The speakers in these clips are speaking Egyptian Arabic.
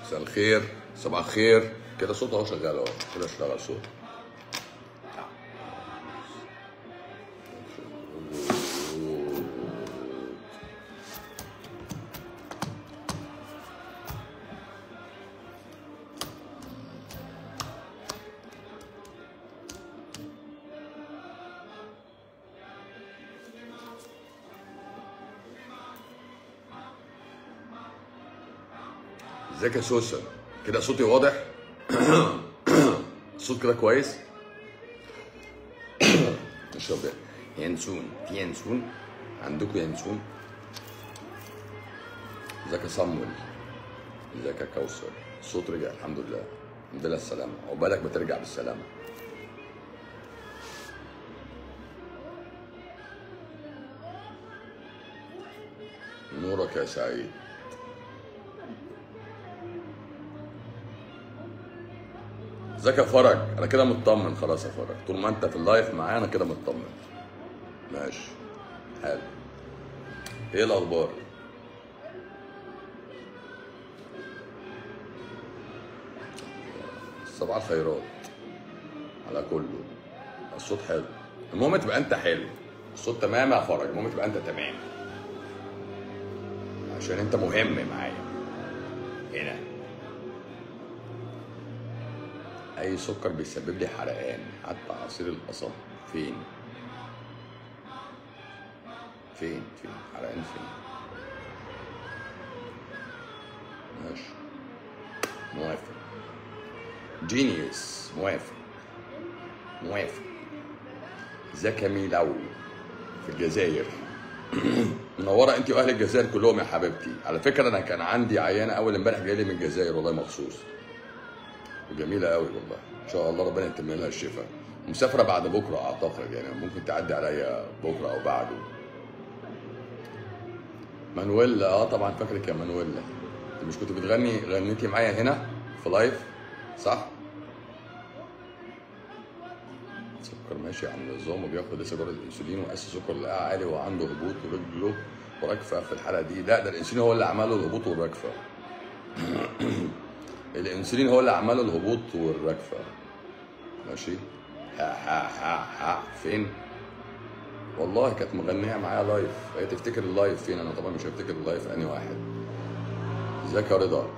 مساء الخير صباح الخير كده صوت اهو شغال اهو كده اشتغل صوت ازيك يا سوسن كده صوتي واضح الصوت كده كويس اشرب ينسون في ينسون عندكم ينسون ازيك يا صمول ازيك يا كوثر الصوت رجع الحمد لله الحمد لله السلامة عقبالك بترجع بالسلامة نورك يا سعيد ازيك يا فرج انا كده مطمن خلاص يا فرج طول ما انت في اللايف معايا انا كده مطمن ماشي حلو ايه الاخبار صباح الخيرات على كله الصوت حلو المهم تبقى انت حلو الصوت تمام يا فرج المهم تبقى انت تمام عشان انت مهم معايا هنا اي سكر بيسبب لي حرقان حتى عصير القصب فين فين فين حرقان فين ماشي موافق جينيوس موافق موافق ازيك يا ميلاو في الجزائر منوره انت واهل الجزائر كلهم يا حبيبتي على فكره انا كان عندي عيانه اول امبارح جايه لي من الجزائر والله مخصوص وجميله قوي والله ان شاء الله ربنا يتم لها الشفاء مسافره بعد بكره اعتقد يعني ممكن تعدي عليا بكره او بعده مانويلا اه طبعا فاكرك يا مانويلا انت مش كنت بتغني غنيتي معايا هنا في لايف صح سكر ماشي على النظام وبياخد لسه جرعه الانسولين وقاس سكر لقاه عالي وعنده هبوط ورجله ورجفه في الحاله دي لا ده الانسولين هو اللي عمل له الهبوط والرجفه الانسولين هو اللي عمل له الهبوط والرجفه ماشي ها ها ها ها فين والله كانت مغنيه معايا لايف هي تفتكر اللايف فين انا طبعا مش هفتكر اللايف اني واحد ازيك يا رضا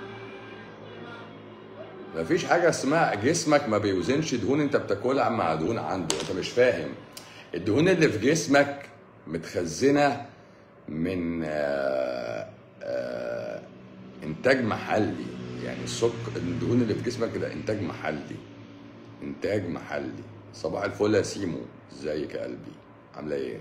مفيش حاجه اسمها جسمك ما بيوزنش دهون انت بتاكلها مع دهون عنده انت مش فاهم الدهون اللي في جسمك متخزنه من آه، آه، انتاج محلي يعني السكر الدهون اللي في جسمك ده انتاج محلي انتاج محلي صباح الفل يا سيمو ازيك يا قلبي عامله ايه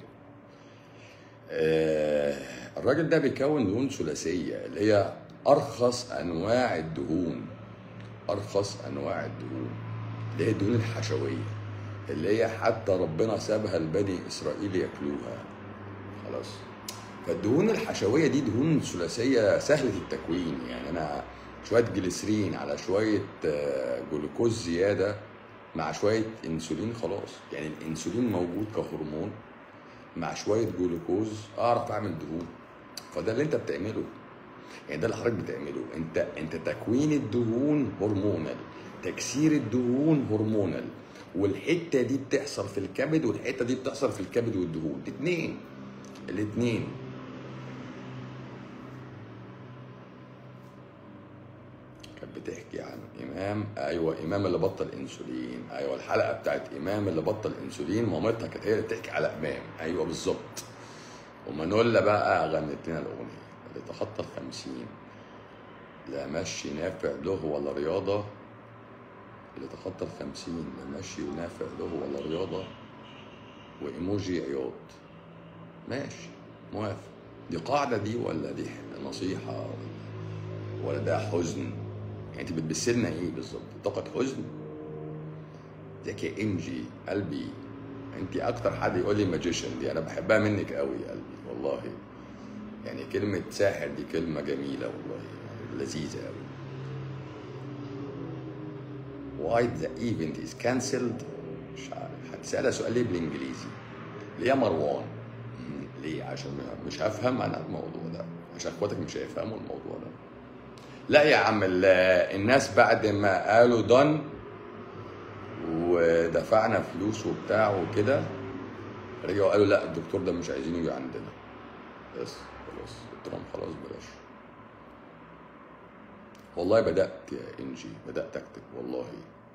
آه الراجل ده بيكون دهون ثلاثيه اللي هي ارخص انواع الدهون ارخص انواع الدهون اللي هي الدهون الحشويه اللي هي حتى ربنا سابها لبني اسرائيل ياكلوها خلاص فالدهون الحشويه دي دهون ثلاثيه سهله التكوين يعني انا شويه جليسرين على شويه آه، جلوكوز زياده مع شويه انسولين خلاص يعني الانسولين موجود كهرمون مع شويه جلوكوز اعرف اعمل دهون فده اللي انت بتعمله يعني ده اللي حضرتك بتعمله انت انت تكوين الدهون هرمونال تكسير الدهون هرمونال والحته دي بتحصل في الكبد والحته دي بتحصل في الكبد والدهون الاثنين الاثنين كانت بتحكي عن امام ايوه امام اللي بطل انسولين ايوه الحلقه بتاعت امام اللي بطل انسولين مامتها كانت هي اللي بتحكي على امام ايوه بالظبط ومانولا بقى غنت لنا الاغنيه اللي تخطى الخمسين لا مشي نافع له ولا رياضه اللي تخطى الخمسين لا مشي نافع له ولا رياضه وايموجي عياط ماشي موافق دي قاعده دي ولا دي نصيحه ولا ولا ده حزن يعني انت بتبسلنا ايه بالظبط طاقه حزن ازيك يا انجي قلبي انت اكتر حد يقول لي ماجيشن دي انا بحبها منك قوي يا قلبي والله يعني كلمه ساحر دي كلمه جميله والله يعني لذيذه قوي why the event is cancelled مش عارف هتسألها سؤال ليه بالانجليزي ليه يا مروان مم، ليه عشان مش هفهم انا الموضوع ده عشان اخواتك مش هيفهموا الموضوع ده لا يا عم ال- الناس بعد ما قالوا دن ودفعنا فلوس وبتاع وكده رجعوا قالوا لا الدكتور ده مش عايزين يجي عندنا بس خلاص قلت لهم خلاص بلاش والله بدأت يا إنجي بدأت أكتب والله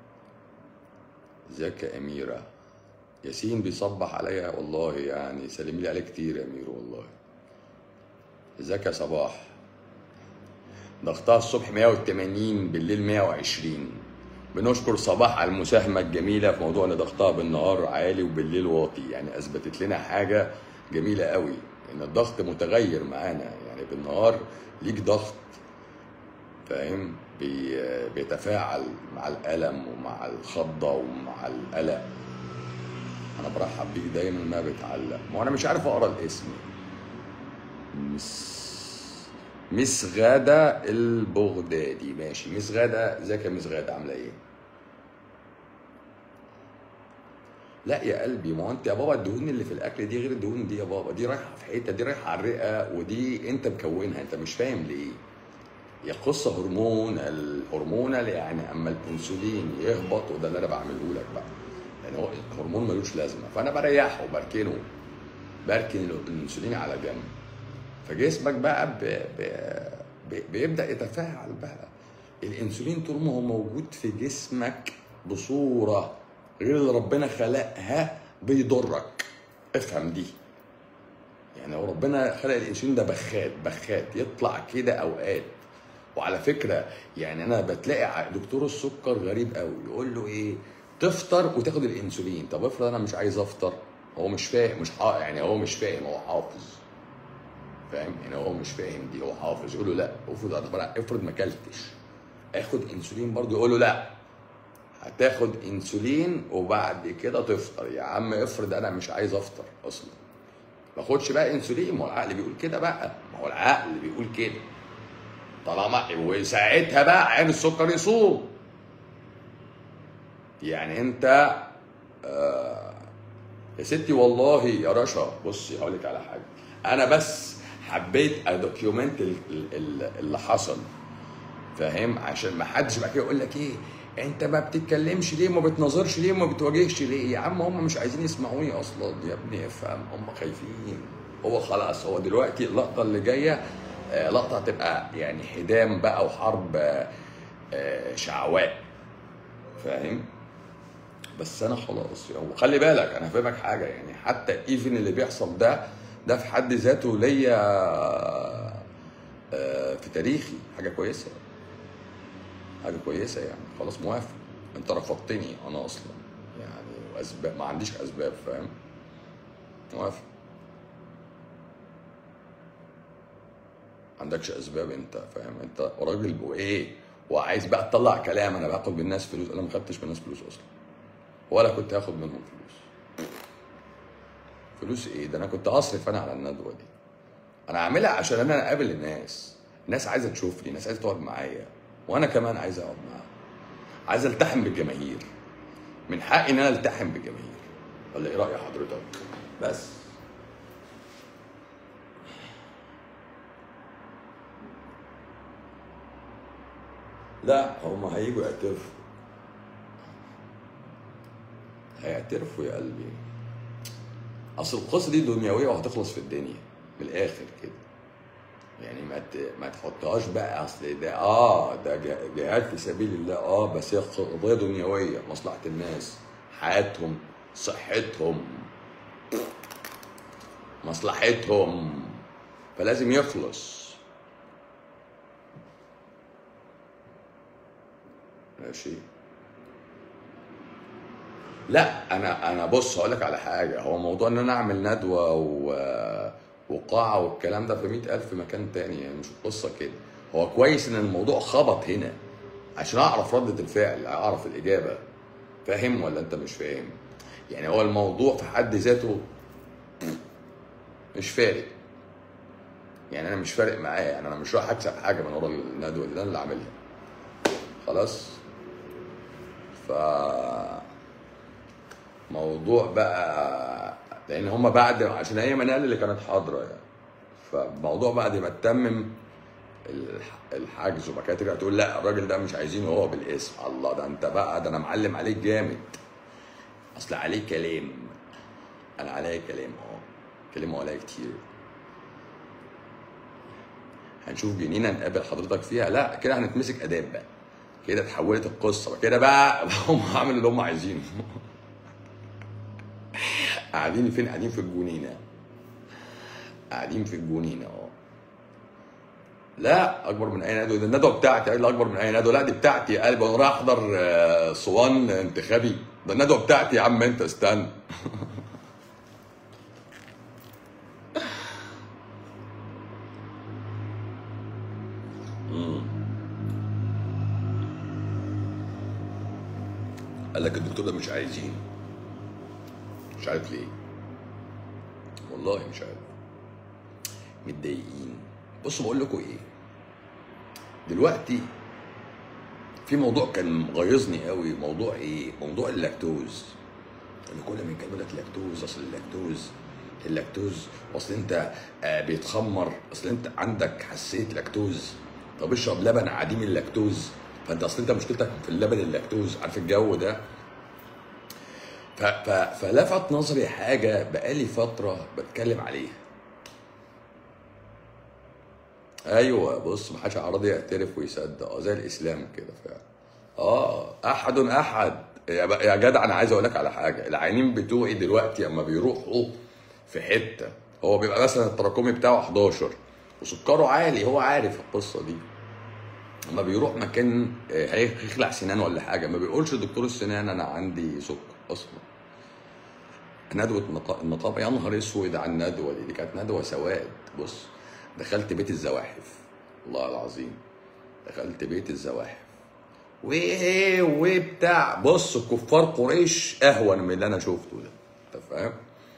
ازيك يا أميرة ياسين بيصبح عليا والله يعني سلم لي عليه كتير يا أمير والله ازيك يا صباح ضغطها الصبح 180 بالليل 120 بنشكر صباح على المساهمة الجميلة في موضوع ان ضغطها بالنهار عالي وبالليل واطي يعني اثبتت لنا حاجة جميلة قوي ان الضغط متغير معانا يعني بالنهار ليك ضغط فاهم بي- بيتفاعل مع الألم ومع الخضة ومع القلق أنا برحب بيك دايما ما بتعلق ما هو أنا مش عارف أقرأ الاسم مس مس غادة البغدادي ماشي مس غادة ازيك يا مس غادة عاملة ايه؟ لا يا قلبي ما هو انت يا بابا الدهون اللي في الاكل دي غير الدهون دي يا بابا دي رايحه في حته دي رايحه على الرئه ودي انت مكونها انت مش فاهم ليه يخص هرمون الهرمونال يعني اما الانسولين يهبط وده اللي انا بعمله لك بقى يعني هو الهرمون ملوش لازمه فانا بريحه وبركنه بركن الانسولين على جنب فجسمك بقى ب... ب... ب... بيبدا يتفاعل بقى الانسولين طول ما هو موجود في جسمك بصوره غير اللي ربنا خلقها بيضرك افهم دي يعني هو ربنا خلق الانسولين ده بخات بخات يطلع كده اوقات وعلى فكره يعني انا بتلاقي ع- دكتور السكر غريب قوي يقول له ايه تفطر وتاخد الانسولين طب افرض انا مش عايز افطر هو مش فاهم مش حا... يعني هو مش فاهم هو حافظ فاهم يعني هو مش فاهم دي هو حافظ يقول له لا افرض انا افرض ما اكلتش اخد انسولين برضه يقول له لا هتاخد انسولين وبعد كده تفطر يا عم افرض انا مش عايز افطر اصلا ما اخدش بقى انسولين ما هو العقل بيقول كده بقى ما هو العقل بيقول كده طالما وساعتها بقى عين السكر يصوم يعني انت آه يا ستي والله يا رشا بصي هقول لك على حاجه انا بس حبيت ادوكيومنت ال- ال- ال- اللي حصل فاهم عشان ما حدش بعد كده يقول لك ايه انت ما بتتكلمش ليه ما بتناظرش ليه ما بتواجهش ليه يا عم هم مش عايزين يسمعوني اصلا يا ابني افهم هم خايفين هو خلاص هو دلوقتي اللقطه اللي جايه آه، لقطه هتبقى يعني حدام بقى وحرب آه، آه، شعواء فاهم بس انا خلاص يعني وخلي بالك انا فاهمك حاجه يعني حتى ايفن اللي بيحصل ده ده في حد ذاته ليا آه، في تاريخي حاجه كويسه حاجه كويسه يعني خلاص موافق انت رفضتني انا اصلا يعني واسباب ما عنديش اسباب فاهم موافق ما عندكش اسباب انت فاهم انت راجل وايه وعايز بقى تطلع كلام انا باخد من الناس فلوس انا ما خدتش من الناس فلوس اصلا ولا كنت هاخد منهم فلوس فلوس ايه ده انا كنت اصرف انا على الندوه دي انا عاملها عشان انا اقابل الناس الناس عايزه تشوفني الناس عايزه تقعد معايا وانا كمان عايز اقعد معاها عايز التحم بالجماهير من حقي ان انا التحم بالجماهير ولا ايه راي حضرتك بس لا هم هيجوا يعترفوا هيعترفوا يا قلبي اصل القصه دي دنيويه وهتخلص في الدنيا من الاخر كده يعني ما ت- ما تحطهاش بقى اصل ده اه ده جا- جهاد في سبيل الله اه بس هي قضيه دنيويه مصلحه الناس حياتهم صحتهم مصلحتهم فلازم يخلص ماشي لا انا انا بص هقول لك على حاجه هو موضوع ان انا اعمل ندوه و... وقاعه والكلام ده في مئة ألف مكان تاني يعني مش القصه كده هو كويس ان الموضوع خبط هنا عشان اعرف ردة الفعل اعرف الاجابه فاهم ولا انت مش فاهم يعني هو الموضوع في حد ذاته مش فارق يعني انا مش فارق معايا يعني انا مش رايح اكسب حاجه من ورا الندوه دي ده انا اللي عاملها خلاص ف موضوع بقى لان هم بعد عشان هي منال اللي كانت حاضره يعني فالموضوع بعد ما اتمم الح- الحجز وبعد كده ترجع تقول لا الراجل ده مش عايزينه هو بالاسم الله ده انت بقى ده انا معلم عليك جامد اصل عليه كلام انا عليا كلام اه كلموا عليا كتير هنشوف جنينه نقابل حضرتك فيها لا كده هنتمسك اداب بقى كده اتحولت القصه بقى كده بقى هم عامل اللي هم عايزينه قاعدين فين قاعدين في الجنينه قاعدين في الجنينه اه لا اكبر من اي ندوه ده الندوه بتاعتي قال لي اكبر من اي ندوه لا دي بتاعتي يا قلبي انا رايح احضر آه، صوان انتخابي ده الندوه بتاعتي يا عم انت استنى قال لك الدكتور ده مش عايزين مش عارف ليه والله مش عارف متضايقين بصوا بقول لكم ايه دلوقتي في موضوع كان مغيظني قوي موضوع ايه موضوع اللاكتوز اللي كل ما يتكلموا لك لاكتوز اصل اللاكتوز اللاكتوز اصل انت آه بيتخمر اصل انت عندك حساسيه لاكتوز طب اشرب لبن عديم اللاكتوز فانت اصل انت مشكلتك في اللبن اللاكتوز عارف الجو ده ف ف فلفت نظري حاجه بقالي فتره بتكلم عليها ايوه بص ما حدش عرضي يعترف ويصدق اه زي الاسلام كده فعلا اه احد احد يا, ب- يا جدع انا عايز اقول لك على حاجه العينين بتوعي دلوقتي اما بيروحوا في حته هو بيبقى مثلا التراكمي بتاعه 11 وسكره عالي هو عارف القصه دي اما بيروح مكان آه، هيخلع سنان ولا حاجه ما بيقولش دكتور السنان انا عندي سكر اصلا ندوه النقا- النقابه يا نهار اسود على الندوه دي دي كانت ندوه سواد بص دخلت بيت الزواحف والله العظيم دخلت بيت الزواحف وايه وبتاع بص كفار قريش اهون من اللي انا شفته ده انت فاهم؟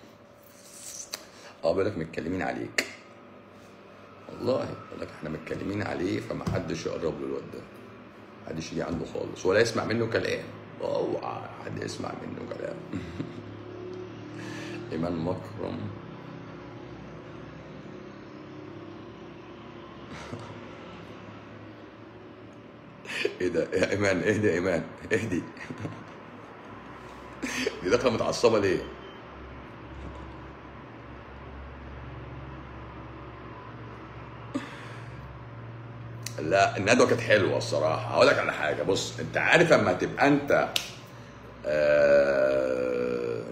اه بيقول لك متكلمين عليك والله بيقول لك احنا متكلمين عليه فما حدش يقرب له الواد ده محدش يجي عنده خالص ولا يسمع منه كلام اوعى حد يسمع منه كلام ايمان مكرم ايه ده يا ايمان اهدي يا ايمان اهدي دي داخله متعصبه ليه؟ لا الندوه كانت حلوه الصراحه هقول لك على حاجه بص انت عارف اما تبقى انت آه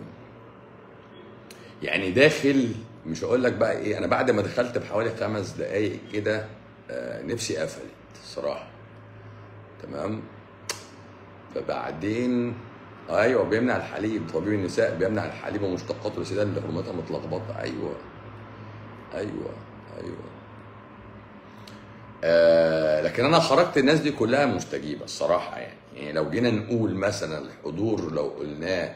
يعني داخل مش هقول لك بقى ايه انا بعد ما دخلت بحوالي خمس دقايق كده آه نفسي قفلت الصراحه تمام فبعدين ايوه بيمنع الحليب طبيب النساء بيمنع الحليب ومشتقاته الاسيديه اللي هرموناتها متلخبطه ايوه ايوه ايوه آه لكن انا خرجت الناس دي كلها مستجيبه الصراحه يعني يعني لو جينا نقول مثلا الحضور لو قلناه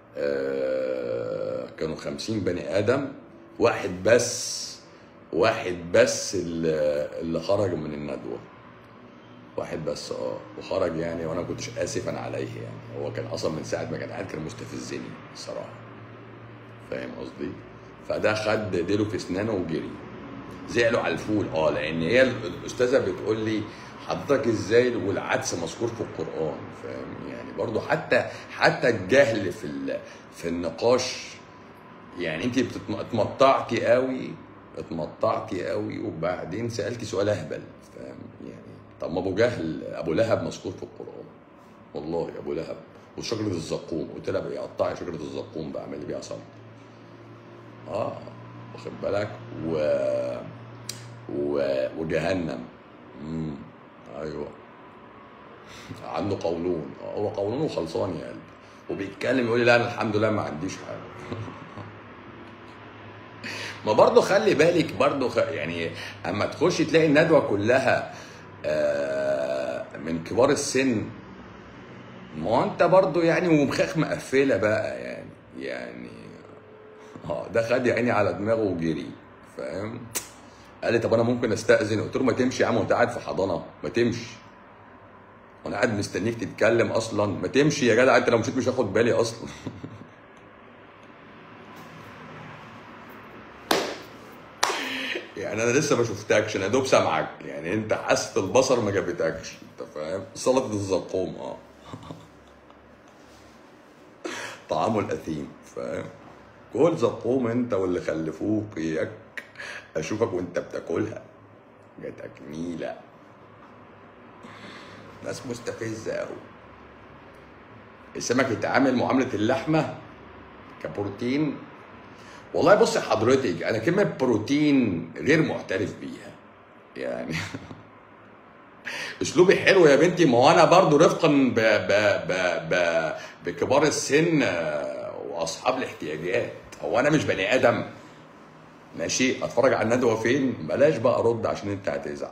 آه كانوا خمسين بني ادم واحد بس واحد بس اللي, اللي خرج من الندوه واحد بس اه وخرج يعني وانا ما كنتش اسفا عليه يعني هو كان اصلا من ساعه ما كان قاعد كان مستفزني الصراحه فاهم قصدي فده خد ديله في اسنانه وجري زعلوا على الفول اه لان هي الاستاذه بتقول لي حضرتك ازاي والعدس مذكور في القران فاهم يعني برضو حتى حتى الجهل في ال- في النقاش يعني انت بتتم- اتمطعتي قوي اتمطعتي قوي وبعدين سالتي سؤال اهبل فاهم يعني طب ما ابو جهل ابو لهب مذكور في القران والله ابو لهب وشجره الزقوم قلت لها بقى قطعي شجره الزقوم بقى اعملي بيها صنم اه واخد بالك و... و... وجهنم امم ايوه عنده قولون آه، هو قولونه خلصان يا قلبي وبيتكلم يقول لي لا انا الحمد لله ما عنديش حاجه ما برضه خلي بالك برضه خ... يعني اما تخش تلاقي الندوه كلها آه، من كبار السن ما هو انت برضه يعني ومخاخ مقفله بقى يعني يعني اه ده خد يا عيني على دماغه وجري فاهم قال لي طب انا ممكن استاذن قلت له ما تمشي يا عم وانت قاعد في حضانه ما تمشي وانا قاعد مستنيك تتكلم اصلا ما تمشي يا جدع انت لو مشيت مش هاخد بالي اصلا يعني يعني انا لسه ما شفتكش انا دوب سامعك يعني انت حاسه البصر ما جابتكش انت فاهم سلطه الزقوم اه طعامه الاثيم فاهم كل زقوم انت واللي خلفوك اياك اشوفك وانت بتاكلها جاتك نيله ناس مستفزه قوي السمك يتعامل معامله اللحمه كبروتين والله بص يا حضرتك انا كلمه بروتين غير معترف بيها يعني اسلوبي حلو يا بنتي ما هو انا برضو رفقا ب ب ب ب بكبار السن آه، واصحاب الاحتياجات هو انا مش بني ادم ماشي اتفرج على الندوه فين بلاش بقى ارد عشان انت هتزعل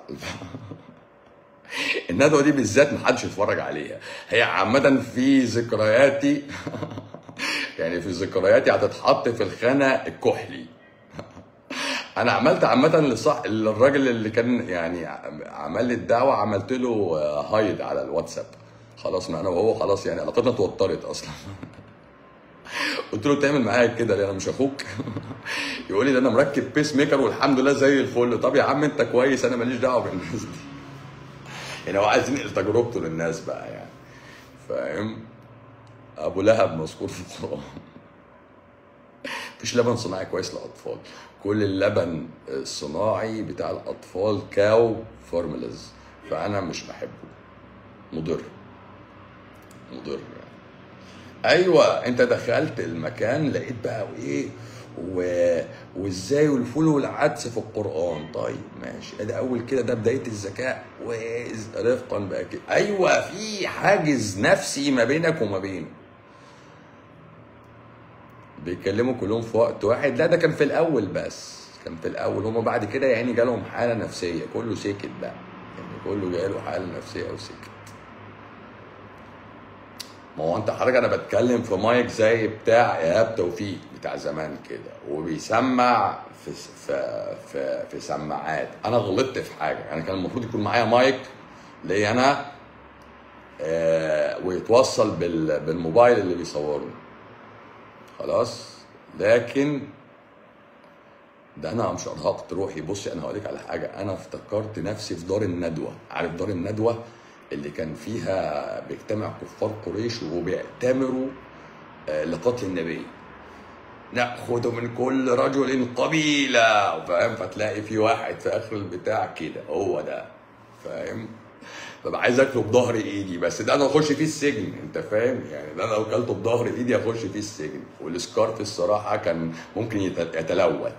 الندوه دي بالذات محدش يتفرج عليها هي عامه في ذكرياتي يعني في ذكرياتي هتتحط في الخانه الكحلي انا عملت عامه لصح للراجل اللي كان يعني عمل لي الدعوه عملت له هايد على الواتساب خلاص ما انا وهو خلاص يعني علاقتنا اتوترت اصلا قلت له تعمل معايا كده ليه انا مش اخوك يقول لي ده انا مركب بيس ميكر والحمد لله زي الفل طب يا عم انت كويس انا ماليش دعوه بالناس دي يعني هو عايز ينقل تجربته للناس بقى يعني فاهم ابو لهب مذكور في القران مفيش لبن صناعي كويس للاطفال كل اللبن الصناعي بتاع الاطفال كاو فورمولاز فانا مش بحبه مضر مضر يعني ايوه انت دخلت المكان لقيت بقى وايه و... وازاي والفول والعدس في القران طيب ماشي ده اول كده ده بدايه الذكاء ورفقا بقى كده ايوه في حاجز نفسي ما بينك وما بينه بيتكلموا كلهم في وقت واحد لا ده كان في الاول بس كان في الاول هما بعد كده يعني جالهم حاله نفسيه كله سكت بقى يعني كله جاله حاله نفسيه وسكت ما هو انت حضرتك انا بتكلم في مايك زي بتاع ايهاب توفيق بتاع زمان كده وبيسمع في في في, في سماعات انا غلطت في حاجه انا كان المفروض يكون معايا مايك ليا انا آه ويتوصل بال بالموبايل اللي بيصورني خلاص لكن ده انا مش ارهقت روحي بصي انا هقول لك على حاجه انا افتكرت نفسي في دار الندوه عارف دار الندوه اللي كان فيها بيجتمع كفار قريش وبيأتمروا آه، لقتل النبي ناخذ من كل رجل قبيله فاهم فتلاقي في واحد في اخر البتاع كده هو ده فاهم ببقى عايز اكله بظهر ايدي بس ده انا اخش فيه السجن انت فاهم يعني ده انا لو اكلته بظهر ايدي اخش فيه السجن والسكارف الصراحه كان ممكن يت- يتلوث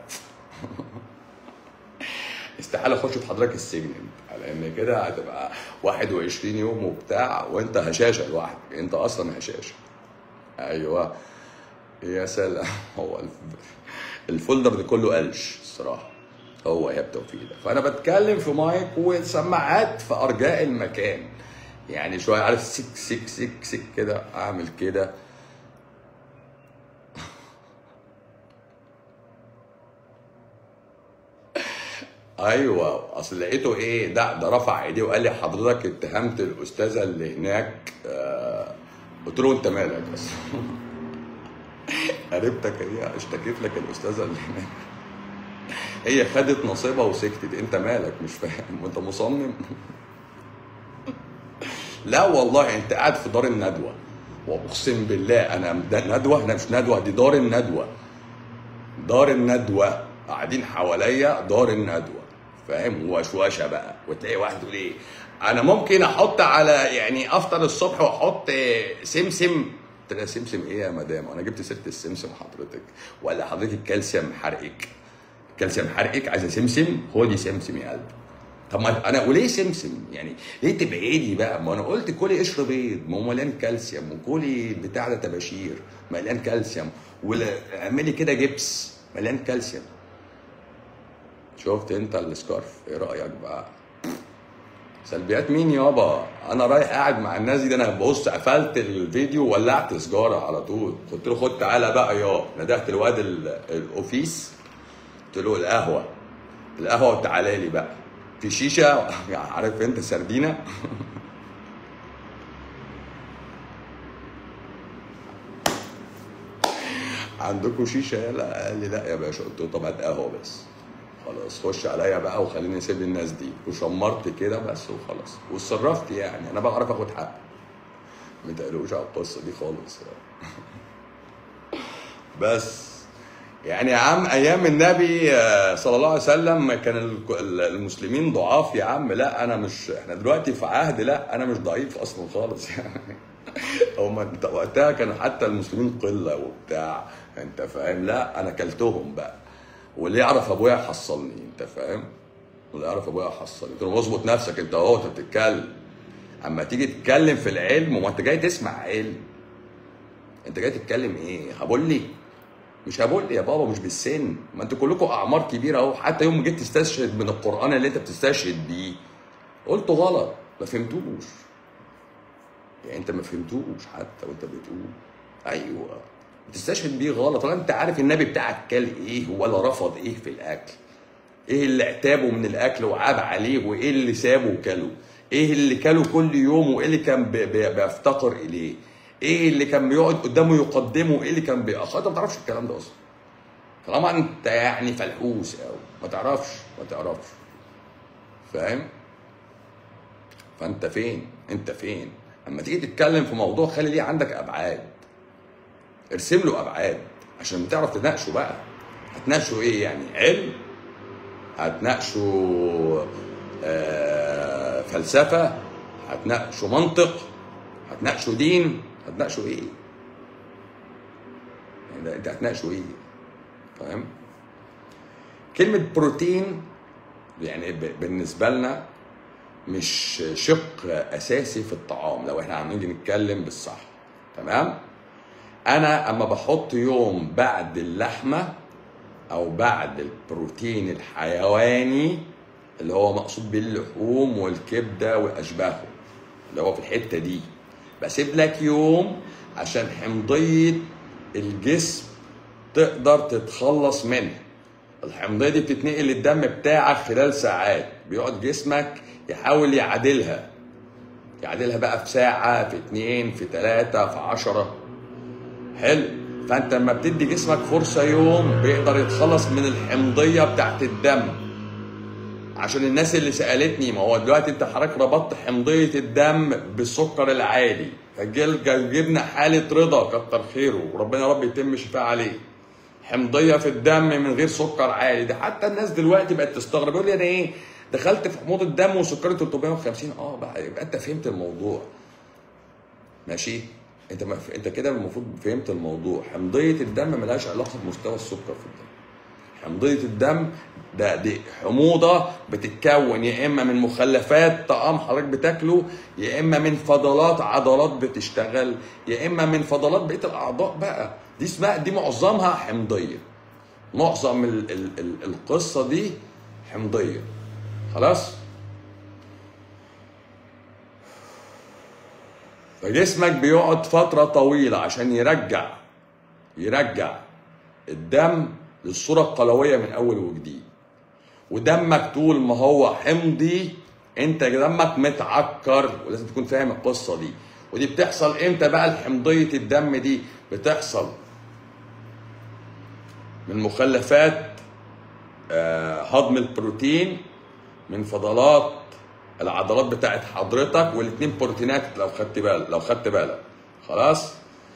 استحاله اخش في حضرتك السجن انت لان كده هتبقى 21 يوم وبتاع وانت هشاشه لوحدك انت اصلا هشاشه ايوه يا سلام هو الف- الفولدر ده كله قلش الصراحه هو ايهاب توفيق ده فانا بتكلم في مايك وسماعات في ارجاء المكان يعني شويه عارف سك سك سك سك كده اعمل كده ايوه اصل لقيته ايه ده ده رفع ايديه وقال لي حضرتك اتهمت الاستاذه اللي هناك آه قلت له انت مالك اصلا قريبتك هي اشتكيت لك الاستاذه اللي هناك هي خدت نصيبها وسكتت انت مالك مش فاهم وانت مصمم لا والله انت قاعد في دار الندوه واقسم بالله انا ده ندوه انا مش ندوه دي دار الندوه دار الندوه قاعدين حواليا دار الندوه فاهم وشوشه بقى وتلاقي واحد يقول ايه انا ممكن احط على يعني افطر الصبح واحط سمسم قلت لها سمسم ايه يا مدام انا جبت سيره السمسم حضرتك ولا حضرتك الكالسيوم حرقك الكالسيوم حرقك عايزه سمسم خدي سمسم يا قلبي طب ما انا وليه سمسم يعني ليه تبعدي بقى ما انا قلت كلي قشر بيض ما هو مليان كالسيوم وكلي بتاع ده طباشير مليان كالسيوم ولا اعملي كده جبس مليان كالسيوم شفت انت السكارف ايه رايك بقى سلبيات مين يابا انا رايح قاعد مع الناس دي ده انا بص قفلت الفيديو ولعت سجاره على طول قلت له خد تعالى بقى يا ندهت الواد ال- الاوفيس قلت له القهوه القهوه وتعالى لي بقى في شيشه يعني عارف انت سردينه عندكم شيشه يلا قال لي لا يا باشا قلت له طب هات قهوه بس خلاص خش عليا بقى وخليني اسيب الناس دي وشمرت كده بس وخلاص وصرفت يعني انا بعرف اخد حقي ما تقلقوش على القصه دي خالص يعني. بس يعني يا عم ايام النبي آه، صلى الله عليه وسلم كان ال- ال- المسلمين ضعاف يا عم لا انا مش احنا دلوقتي في عهد لا انا مش ضعيف اصلا خالص يعني هم انت وقتها كانوا حتى المسلمين قله وبتاع انت فاهم لا انا كلتهم بقى واللي يعرف ابويا يحصلني انت فاهم واللي يعرف ابويا يحصلني قلت له اظبط نفسك انت اهو انت بتتكلم اما تيجي تتكلم في العلم وما انت جاي تسمع علم انت جاي تتكلم ايه هبول لي مش هبول لي يا بابا مش بالسن ما انتوا كلكم اعمار كبيره اهو حتى يوم ما جيت تستشهد من القران اللي انت بتستشهد بيه قلته غلط ما فهمتوش يعني انت ما فهمتوش حتى وانت بتقول ايوه بتستشهد بيه غلط ولا انت عارف النبي بتاعك كل ايه ولا رفض ايه في الاكل ايه اللي اعتابه من الاكل وعاب عليه وايه اللي سابه وكله ايه اللي كله كل يوم وايه اللي كان بي- بي- بيفتقر اليه ايه اللي كان بيقعد قدامه يقدمه وايه اللي كان بيأخر انت ما تعرفش الكلام ده اصلا طالما انت يعني فلحوس قوي ما تعرفش ما تعرفش فاهم فانت فين انت فين اما تيجي تتكلم في موضوع خلي ليه عندك ابعاد ارسم له ابعاد عشان تعرف تناقشه بقى هتناقشه ايه يعني علم هتناقشوا آه، فلسفه هتناقشوا منطق هتناقشوا دين هتناقشوا ايه؟ يعني ده انت هتناقشوا ايه؟ فاهم؟ كلمة بروتين يعني ب- بالنسبة لنا مش شق أساسي في الطعام لو احنا هنيجي نتكلم بالصح تمام؟ أنا أما بحط يوم بعد اللحمة او بعد البروتين الحيواني اللي هو مقصود باللحوم والكبده واشباهه اللي هو في الحته دي بسيب لك يوم عشان حمضيه الجسم تقدر تتخلص منها الحمضيه دي بتتنقل للدم بتاعك خلال ساعات بيقعد جسمك يحاول يعادلها يعادلها بقى في ساعه في اتنين في تلاته في عشره حلو فانت لما بتدي جسمك فرصه يوم بيقدر يتخلص من الحمضيه بتاعت الدم عشان الناس اللي سالتني ما هو دلوقتي انت حضرتك ربطت حمضيه الدم بالسكر العالي فجل جبنا حاله رضا كتر خيره وربنا يا رب يتم شفاء عليه حمضيه في الدم من غير سكر عالي ده حتى الناس دلوقتي بقت تستغرب يقول لي انا ايه دخلت في حموضه الدم وسكري 350 اه بقى يبقى انت فهمت الموضوع ماشي انت ما انت كده المفروض فهمت الموضوع حمضيه الدم ملهاش علاقه بمستوى السكر في الدم حمضيه الدم ده دي حموضه بتتكون يا اما من مخلفات طعام حضرتك بتاكله يا اما من فضلات عضلات بتشتغل يا اما من فضلات بقيه الاعضاء بقى دي اسمها دي معظمها حمضيه معظم ال ال ال القصه دي حمضيه خلاص فجسمك بيقعد فترة طويلة عشان يرجع يرجع الدم للصورة القلوية من أول وجديد ودمك طول ما هو حمضي انت دمك متعكر ولازم تكون فاهم القصة دي ودي بتحصل امتى بقى الحمضية الدم دي بتحصل من مخلفات آه، هضم البروتين من فضلات العضلات بتاعت حضرتك والاثنين بروتينات لو خدت بالك لو خدت بالك خلاص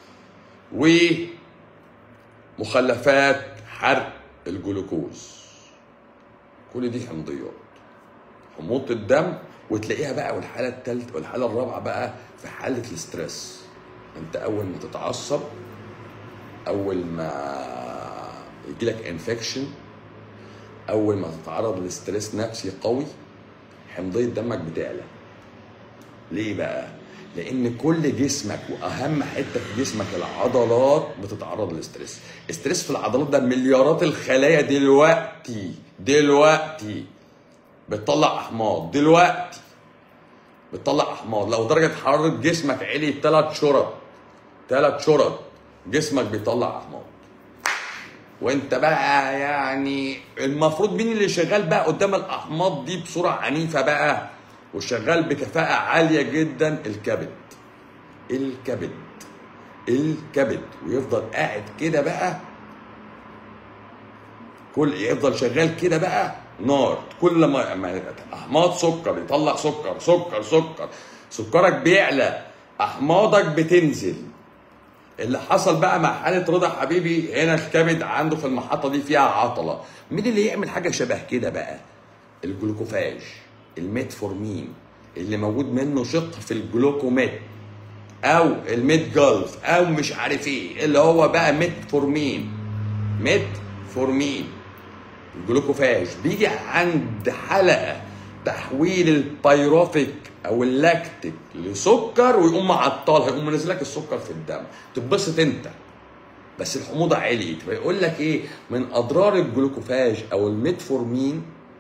ومخلفات حرق الجلوكوز كل دي حمضيات حموضة الدم وتلاقيها بقى والحالة الثالثة والحالة الرابعة بقى في حالة الاسترس انت اول ما تتعصب اول ما يجيلك انفكشن اول ما تتعرض لستريس نفسي قوي حمضيه دمك بتعلى ليه بقى لان كل جسمك واهم حته في جسمك العضلات بتتعرض للستريس الستريس في العضلات ده مليارات الخلايا دلوقتي دلوقتي بتطلع احماض دلوقتي بتطلع احماض لو درجه حراره جسمك علي بثلاث شرط ثلاث شرط جسمك بيطلع احماض وانت بقى يعني المفروض مين اللي شغال بقى قدام الاحماض دي بصوره عنيفه بقى وشغال بكفاءه عاليه جدا الكبد الكبد الكبد ويفضل قاعد كده بقى كل يفضل شغال كده بقى نار كل ما ما احماض سكر يطلع سكر سكر سكر سكرك بيعلى احماضك بتنزل اللي حصل بقى مع حاله رضا حبيبي هنا الكبد عنده في المحطه دي فيها عطله مين اللي يعمل حاجه شبه كده بقى الجلوكوفاج الميتفورمين اللي موجود منه شق في الجلوكوميت او الميت جلف او مش عارف ايه اللي هو بقى ميتفورمين ميتفورمين الجلوكوفاج بيجي عند حلقه تحويل البيروفيك او اللاكتيك لسكر ويقوم معطلها يقوم منزل لك السكر في الدم تتبسط انت بس الحموضه عليت فيقول لك ايه من اضرار الجلوكوفاج او الميتفورمين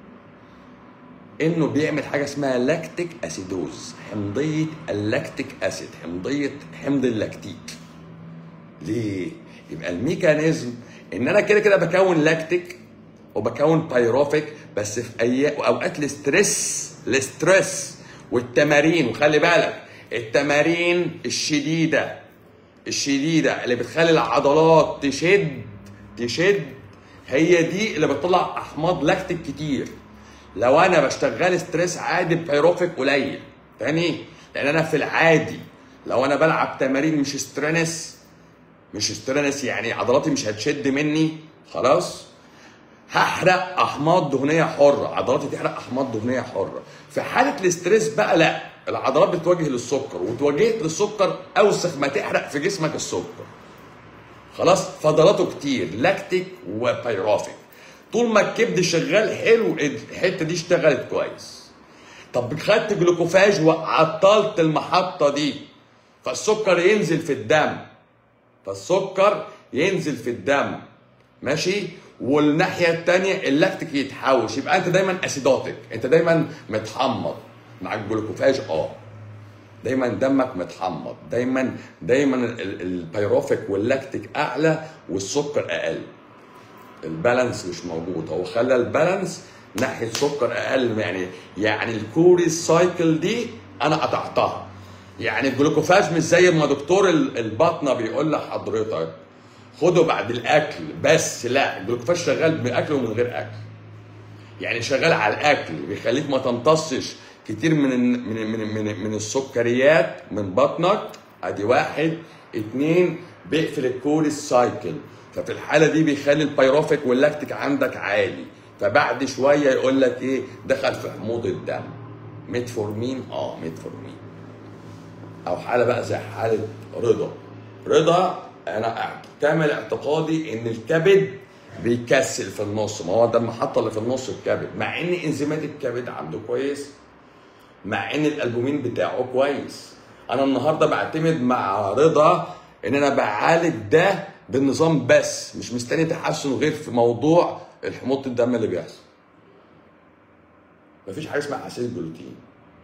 انه بيعمل حاجه اسمها لاكتيك اسيدوز حمضيه اللاكتيك اسيد حمضيه حمض اللاكتيك ليه يبقى الميكانيزم ان انا كده كده بكون لاكتيك وبكون بايروفيك بس في اي اوقات الاسترس الاسترس والتمارين وخلي بالك التمارين الشديده الشديده اللي بتخلي العضلات تشد تشد هي دي اللي بتطلع احماض لاكتيك كتير لو انا بشتغل ستريس عادي ببيروفيك قليل تاني لان انا في العادي لو انا بلعب تمارين مش سترينس مش سترينس يعني عضلاتي مش هتشد مني خلاص هحرق احماض دهنيه حره عضلاتي تحرق احماض دهنيه حره في حاله الاستريس بقى لا العضلات بتواجه للسكر وتواجهت للسكر اوسخ ما تحرق في جسمك السكر خلاص فضلاته كتير لاكتيك وبيروفيك طول ما الكبد شغال حلو الحته دي اشتغلت كويس طب خدت جلوكوفاج وعطلت المحطه دي فالسكر ينزل في الدم فالسكر ينزل في الدم ماشي والناحيه الثانيه اللاكتيك يتحوش يبقى انت دايما اسيدوتك انت دايما متحمض مع الجلوكوفاج اه دايما دمك متحمض دايما دايما البيروفيك واللاكتيك اعلى والسكر اقل البالانس مش موجود هو خلى البالانس ناحيه سكر اقل يعني يعني الكوري سايكل دي انا قطعتها يعني الجلوكوفاج مش زي ما دكتور الباطنه بيقول لحضرتك خده بعد الاكل بس لا الجلوكوفاج شغال باكل ومن غير اكل يعني شغال على الاكل بيخليك ما تمتصش كتير من من من من, من السكريات من بطنك ادي واحد اتنين بيقفل الكوري سايكل ففي الحاله دي بيخلي البيروفيك واللاكتيك عندك عالي فبعد شويه يقول لك ايه دخل في حموضه الدم ميتفورمين اه ميتفورمين او حاله بقى زي حاله رضا رضا انا كامل اعتقادي ان الكبد بيكسل في النص ما هو ده المحطه اللي في النص الكبد مع ان انزيمات الكبد عنده كويس مع ان الالبومين بتاعه كويس انا النهارده بعتمد مع رضا ان انا بعالج ده بالنظام بس مش مستني تحسن غير في موضوع الحموضه الدم اللي بيحصل مفيش حاجه اسمها حساسيه جلوتين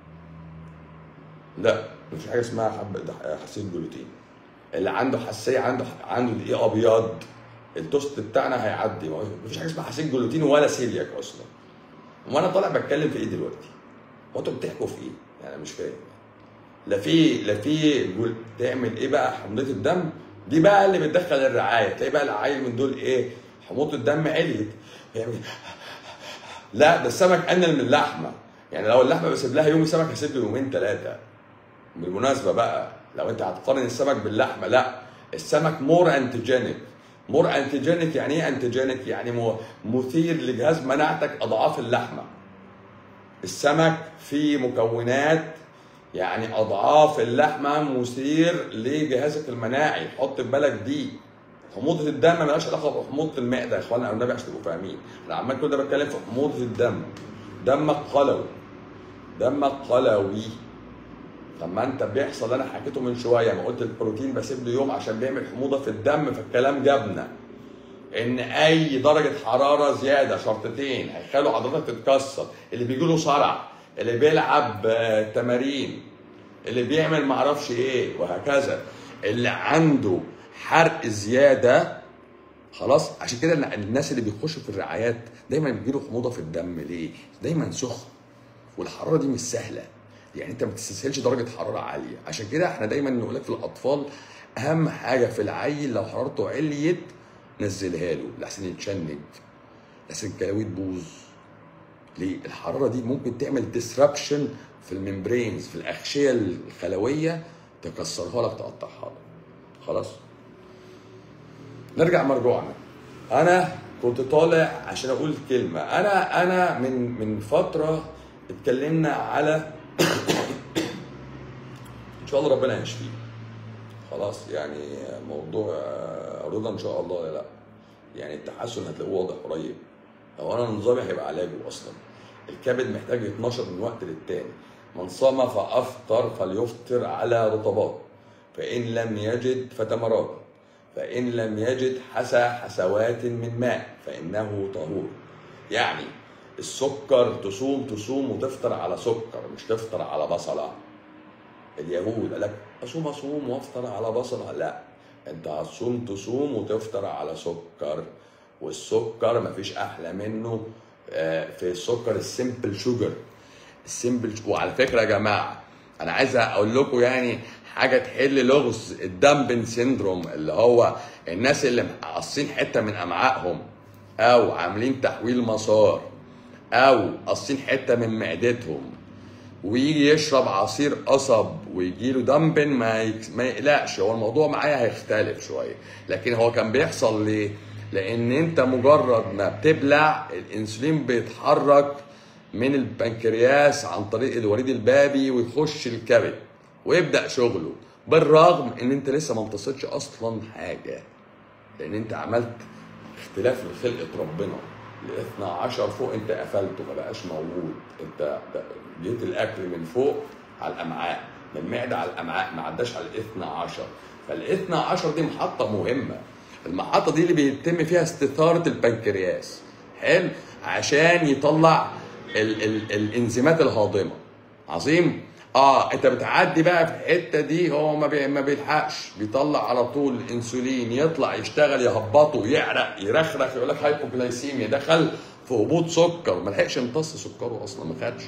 لا مفيش حاجه اسمها حب حساسيه جلوتين اللي عنده حساسيه عنده عنده دقيق ابيض التوست بتاعنا هيعدي مفيش حاجه اسمها حساسيه جلوتين ولا سيلياك اصلا وانا طالع بتكلم في ايه دلوقتي هو انتوا بتحكوا في ايه يعني مش فاهم لا في لا في تعمل ايه بقى حمضيه الدم دي بقى اللي بتدخل الرعايه تلاقي بقى العيل من دول ايه حموضه الدم عليت يعني لا ده السمك انل من اللحمه يعني لو اللحمه بسيب لها يوم السمك هسيب له يومين ثلاثه بالمناسبه بقى لو انت هتقارن السمك باللحمه لا السمك مور انتيجينيك مور انتيجينيك يعني ايه انتيجينيك يعني مثير لجهاز مناعتك اضعاف اللحمه السمك فيه مكونات يعني اضعاف اللحمه مثير لجهازك المناعي حط في بالك دي حموضه الدم مالهاش علاقه بحموضه المعده يا اخوانا النبي عشان تبقوا فاهمين انا عمال كل ده بتكلم في حموضه الدم دمك قلوي دمك قلوي لما انت بيحصل اللي انا حكيته من شويه ما قلت البروتين بسيب له يوم عشان بيعمل حموضه في الدم فالكلام جابنا ان اي درجه حراره زياده شرطتين هيخلوا عضلاتك تتكسر اللي بيجي له صرع اللي بيلعب تمارين اللي بيعمل معرفش ايه وهكذا اللي عنده حرق زياده خلاص عشان كده الناس اللي بيخشوا في الرعايات دايما بيجيله حموضه في الدم ليه؟ دايما سخن والحراره دي مش سهله يعني انت ما تستسهلش درجه حراره عاليه عشان كده احنا دايما نقول لك في الاطفال اهم حاجه في العيل لو حرارته عليت نزلها له لحسن يتشنج لحسن الكلاوي تبوظ ليه الحراره دي ممكن تعمل ديسربشن في الممبرينز في الاغشيه الخلويه تكسرها لك تقطعها لك خلاص نرجع مرجوعنا انا كنت طالع عشان اقول كلمه انا انا من من فتره اتكلمنا على ان شاء الله ربنا يشفيه خلاص يعني موضوع رضا ان شاء الله لا يعني التحسن هتلاقوه واضح قريب هو انا نظامي هيبقى علاجه اصلا الكبد محتاج يتنشط من وقت للتاني من صام فافطر فليفطر على رطبات فان لم يجد فتمرات فان لم يجد حسى حسوات من ماء فانه طهور يعني السكر تصوم تصوم وتفطر على سكر مش تفطر على بصله اليهود قال لك اصوم اصوم وافطر على بصله لا انت هتصوم تصوم وتفطر على سكر والسكر مفيش احلى منه آه، في السكر السيمبل شوجر السيمبل وعلى فكره يا جماعه انا عايز اقول لكم يعني حاجه تحل لغز الدامبن سيندروم اللي هو الناس اللي قاصين حته من امعائهم او عاملين تحويل مسار او قاصين حته من معدتهم ويجي يشرب عصير قصب ويجي له دمبن ما يك- ما يقلقش هو الموضوع معايا هيختلف شويه لكن هو كان بيحصل ليه؟ لان انت مجرد ما بتبلع الانسولين بيتحرك من البنكرياس عن طريق الوريد البابي ويخش الكبد ويبدا شغله بالرغم ان انت لسه ما امتصتش اصلا حاجه لان انت عملت اختلاف لخلقه ربنا ال 12 فوق انت قفلته ما بقاش موجود انت جيت الاكل من فوق على الامعاء من المعده على الامعاء ما عداش على ال 12 فال 12 دي محطه مهمه المحطه دي اللي بيتم فيها استثاره البنكرياس حلو عشان يطلع ال ال الانزيمات الهاضمه عظيم اه انت بتعدي بقى في الحته دي هو ما بي ما بيلحقش بيطلع على طول الانسولين يطلع يشتغل يهبطه يعرق يرخرخ يقول لك هايبوجلايسيميا دخل في هبوط سكر ما لحقش يمتص سكره اصلا ما خدش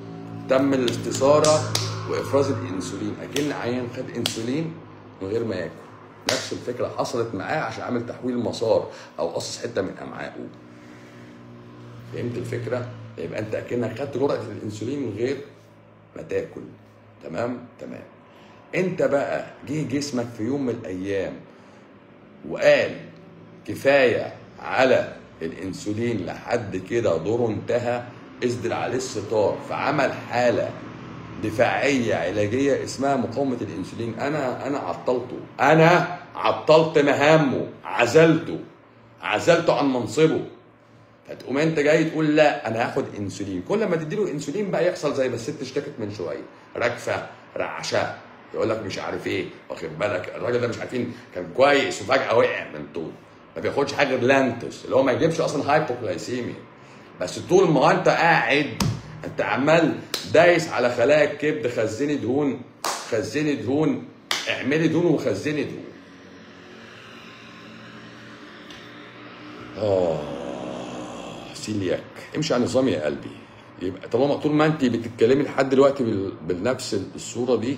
تم الاستثاره وافراز الانسولين اكن عيان خد انسولين من غير ما ياكل نفس الفكره حصلت معاه عشان عامل تحويل مسار او قصص حته من امعائه فهمت الفكره يبقى انت اكنك خدت جرعه الانسولين من غير ما تاكل تمام تمام انت بقى جه جسمك في يوم من الايام وقال كفايه على الانسولين لحد كده دوره انتهى اسدل عليه الستار فعمل حاله دفاعيه علاجيه اسمها مقاومه الانسولين انا انا عطلته انا عطلت مهامه عزلته عزلته عن منصبه فتقوم انت جاي تقول لا انا هاخد انسولين كل ما تديله انسولين بقى يحصل زي ما الست اشتكت من شويه رجفه رعشه يقول لك مش عارف ايه واخد بالك الراجل ده مش عارفين كان كويس وفجاه وقع من طول ما بياخدش حاجه غير لانتس اللي هو ما يجيبش اصلا هايبوكلايسيميا بس طول ما انت قاعد انت عمال دايس على خلايا الكبد خزني دهون خزني دهون اعملي دهون وخزني دهون اه سيلياك امشي على نظام يا قلبي يبقى طالما طول ما انت بتتكلمي لحد دلوقتي بال- بنفس الصوره دي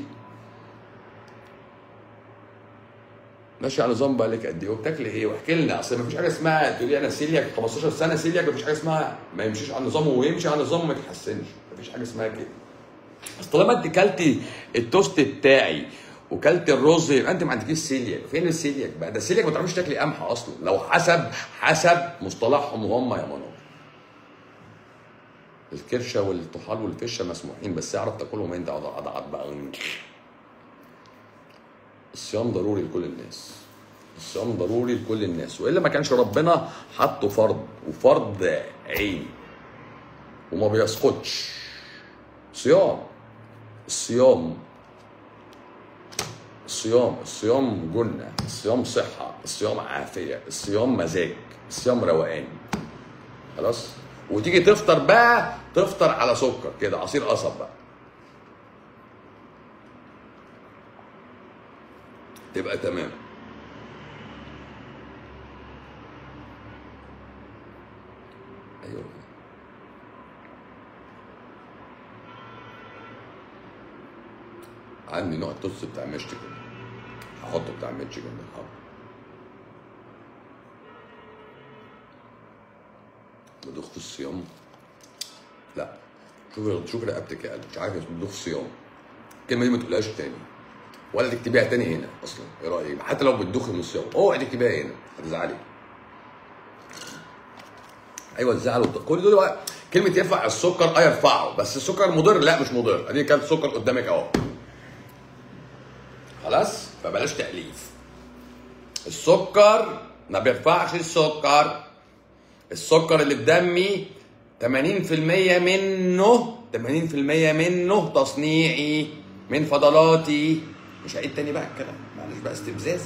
ماشي على نظام بقالك قد ايه وبتاكلي ايه واحكي لنا اصل ما فيش حاجه اسمها تقولي انا سيلياك 15 سنه سيلياك مفيش حاجه اسمها ما يمشيش على نظامه ويمشي على نظامه وما يتحسنش مفيش حاجه اسمها كده بس طالما انت كلتي التوست بتاعي وكلت الرز يبقى انت ما عندكيش سيلياك فين السيلياك بقى ده السيلياك ما تعرفيش تاكلي قمح اصلا لو حسب حسب مصطلحهم هم يا منور الكرشه والطحال والفشه مسموحين بس اعرف تاكلهم انت عضعات بقى الصيام ضروري لكل الناس الصيام ضروري لكل الناس والا ما كانش ربنا حطه فرض وفرض عين وما بيسقطش صيام الصيام الصيام الصيام جنة الصيام صحة الصيام عافية الصيام مزاج الصيام روقان خلاص وتيجي تفطر بقى تفطر على سكر كده عصير قصب بقى تبقى تمام ايوه عندي نوع توست بتاع ميشيغان هحطه بتاع ميشيغان ده حاضر بدخ في الصيام لا شوف شوف رقبتك يا قلب مش عارف بتدوخ صيام الكلمه دي ما تقولهاش تاني ولا تكتبيها تاني هنا اصلا ايه رايك حتى لو بتدوخي من الصيام اوعي تكتبيها هنا هتزعلي ايوه الزعل والض- كل دول بقى كلمه يرفع السكر اه يرفعه بس السكر مضر لا مش مضر ادي كانت سكر قدامك اهو خلاص فبلاش تاليف السكر ما بيرفعش السكر السكر اللي في دمي 80% منه 80% منه تصنيعي من فضلاتي مش هعيد تاني بقى الكلام معلش بقى استفزاز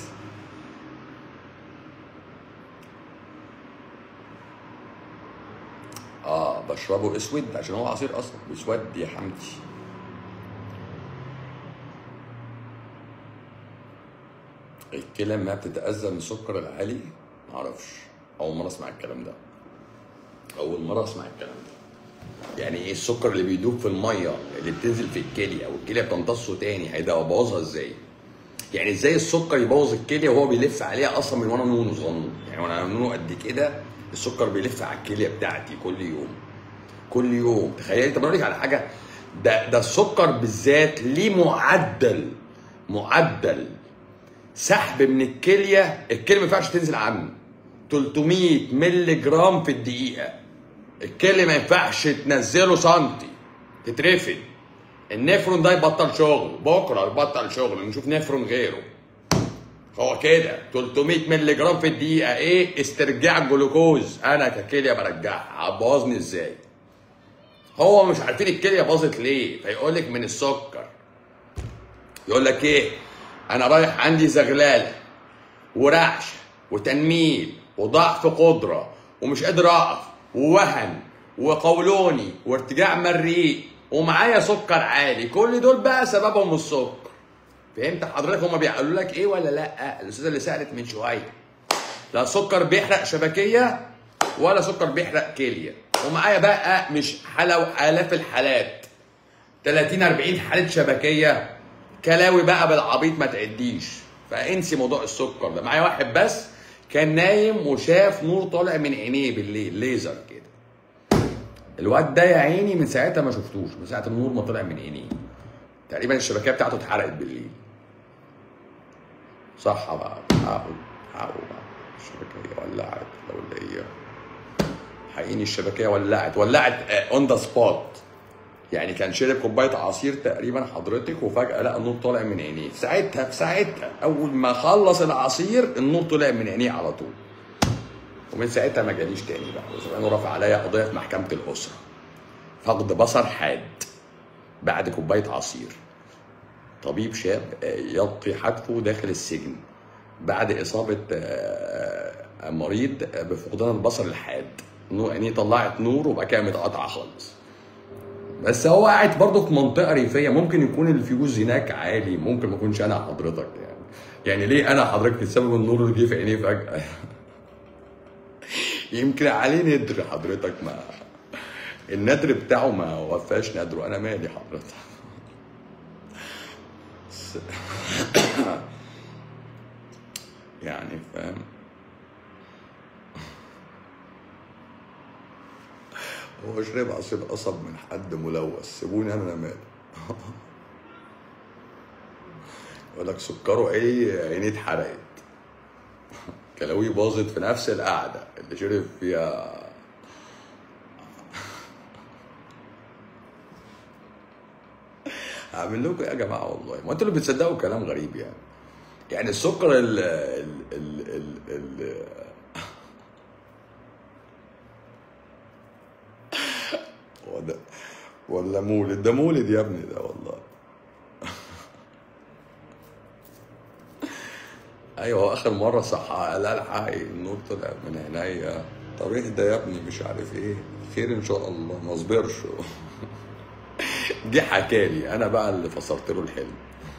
اه بشربه اسود عشان هو عصير اصلا بيسود يا حمدي الكلى ما بتتأذى من السكر العالي معرفش أول مرة أسمع الكلام ده أول مرة أسمع الكلام ده يعني إيه السكر اللي بيدوب في المية اللي بتنزل في الكلية والكلية بتمتصه تاني هيبوظها إزاي؟ يعني إزاي السكر يبوظ الكلية وهو بيلف عليها أصلا من وأنا نونو صغنون يعني وأنا نونو قد كده السكر بيلف على الكلية بتاعتي كل يوم كل يوم تخيلي طب أقول لك على حاجة ده ده السكر بالذات ليه معدل معدل سحب من الكليه الكليه ما ينفعش تنزل عنه 300 مللي جرام في الدقيقه الكليه ما ينفعش تنزله سنتي تترفد النفرون ده يبطل شغل بكره يبطل شغل نشوف نفرون غيره هو كده 300 مللي جرام في الدقيقه ايه استرجاع الجلوكوز انا ككليه برجعها هتبوظني ازاي هو مش عارفين الكليه باظت ليه فيقول لك من السكر يقول لك ايه انا رايح عندي زغلله ورعش وتنميل وضعف قدره ومش قادر اقف ووهن وقولوني وارتجاع مريء ومعايا سكر عالي كل دول بقى سببهم السكر فهمت حضرتك هما بيقولوا لك ايه ولا لا الاستاذه اللي سالت من شويه لا سكر بيحرق شبكيه ولا سكر بيحرق كليه ومعايا بقى مش حاله والاف الحالات 30 40 حاله شبكيه كلاوي بقى بالعبيط ما تعديش فانسي موضوع السكر ده معايا واحد بس كان نايم وشاف نور طالع من عينيه بالليل ليزر كده الواد ده يا عيني من ساعتها ما شفتوش من ساعه النور ما طلع من عينيه تقريبا الشبكيه بتاعته اتحرقت بالليل صح بقى حقه حقه بقى الشبكيه ولعت ولا هي حقيقي الشبكيه ولعت ولعت اون ذا سبوت يعني كان شرب كوبايه عصير تقريبا حضرتك وفجاه لقى النور طالع من عينيه في ساعتها في ساعتها اول ما خلص العصير النور طلع من عينيه على طول ومن ساعتها ما جاليش تاني بقى وزمان رافع عليا قضيه في محكمه الاسره فقد بصر حاد بعد كوبايه عصير طبيب شاب آه، يلقي حتفه داخل السجن بعد اصابه آه، مريض بفقدان البصر الحاد نور عينيه طلعت نور وبقى كده متقطعه خالص بس هو قاعد برضه في منطقه ريفيه ممكن يكون الفيوز هناك عالي ممكن ما اكونش انا حضرتك يعني يعني ليه انا حضرتك بسبب النور اللي جه في عينيه فجاه يمكن عليه ندر حضرتك ما الندر بتاعه ما وفاش ندره انا مالي حضرتك بس- يعني فاهم هو شرب عصير قصب من حد ملوث سيبوني انا مالي يقول لك سكره ايه عينيه اتحرقت كلاوي باظت في نفس القعده اللي شرب فيها هعمل لكم ايه يا جماعه والله ما انتوا اللي بتصدقوا كلام غريب يعني يعني السكر ال ال ال ال, ال هو ده ولا مولد ده مولد يا ابني ده والله ايوه اخر مره صح قال الحقي النور طلع من عينيا طب اهدى يا ابني مش عارف ايه خير ان شاء الله ما اصبرش جه حكالي انا بقى اللي فسرت له الحلم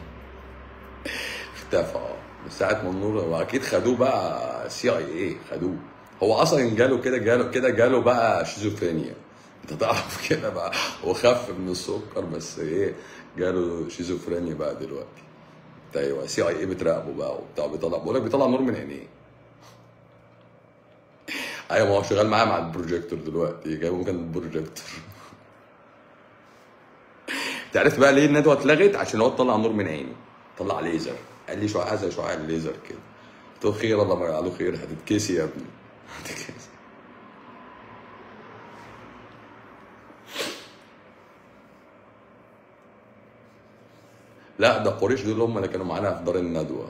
اختفى اه من ساعه ما النور واكيد خدوه بقى سي اي اي خدوه هو اصلا جاله كده جاله كده جاله بقى شيزوفرينيا انت تعرف كده بقى وخف من السكر بس ايه جاله شيزوفرينيا بقى دلوقتي ايوه سي اي اي بتراقبه بقى وبتاع بيطلع بقول لك بيطلع نور من عينيه ايوه ما هو شغال معايا مع البروجيكتور دلوقتي جايبه مكان البروجيكتور انت عرفت بقى ليه الندوه اتلغت عشان الواد طلع نور من عيني طلع ليزر قال لي شعاع زي شعاع الليزر كده قلت له خير الله ما يجعله خير هتتكسي يا ابني هتتكسي لا ده قريش دول هم اللي كانوا معانا في دار الندوه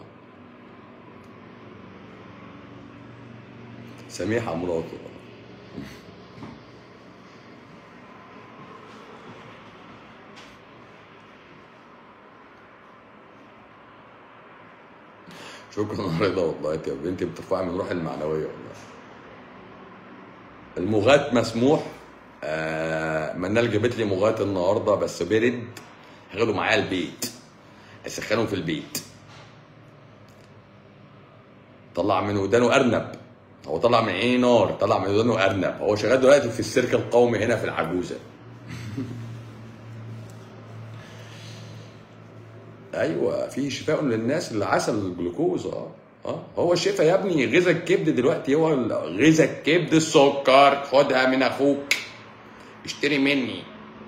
سميحه مراته شكرا يا رضا والله يا بنتي بترفعي من روحي المعنويه والله المغات مسموح آه منال جابت لي مغات النهارده بس برد هاخده معايا البيت اسخنه في البيت طلع من ودانه ارنب هو طلع من عينيه نار طلع من ودانه ارنب هو شغال دلوقتي في السيرك القومي هنا في العجوزه ايوه في شفاء للناس اللي عسل الجلوكوز اه اه هو الشفاء يا ابني غذاء الكبد دلوقتي هو ال- غذاء الكبد السكر خدها من اخوك اشتري مني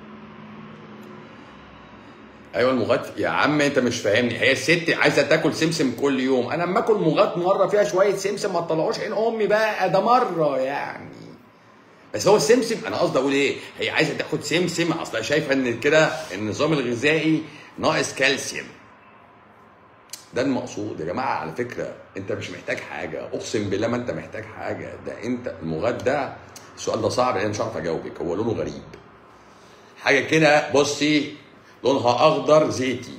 ايوه المغات يا عم انت مش فاهمني هي الست عايزه تاكل سمسم كل يوم انا اما اكل مغات مره فيها شويه سمسم ما تطلعوش عين امي بقى ده مره يعني بس هو السمسم انا قصدي اقول ايه هي عايزه تاخد سمسم اصلا شايفه ان كده النظام الغذائي ناقص كالسيوم ده المقصود يا جماعه على فكره انت مش محتاج حاجه اقسم بالله ما انت محتاج حاجه ده انت المغات ده السؤال ده صعب لان مش عارف اجاوبك هو لونه غريب حاجه كده بصي لونها اخضر زيتي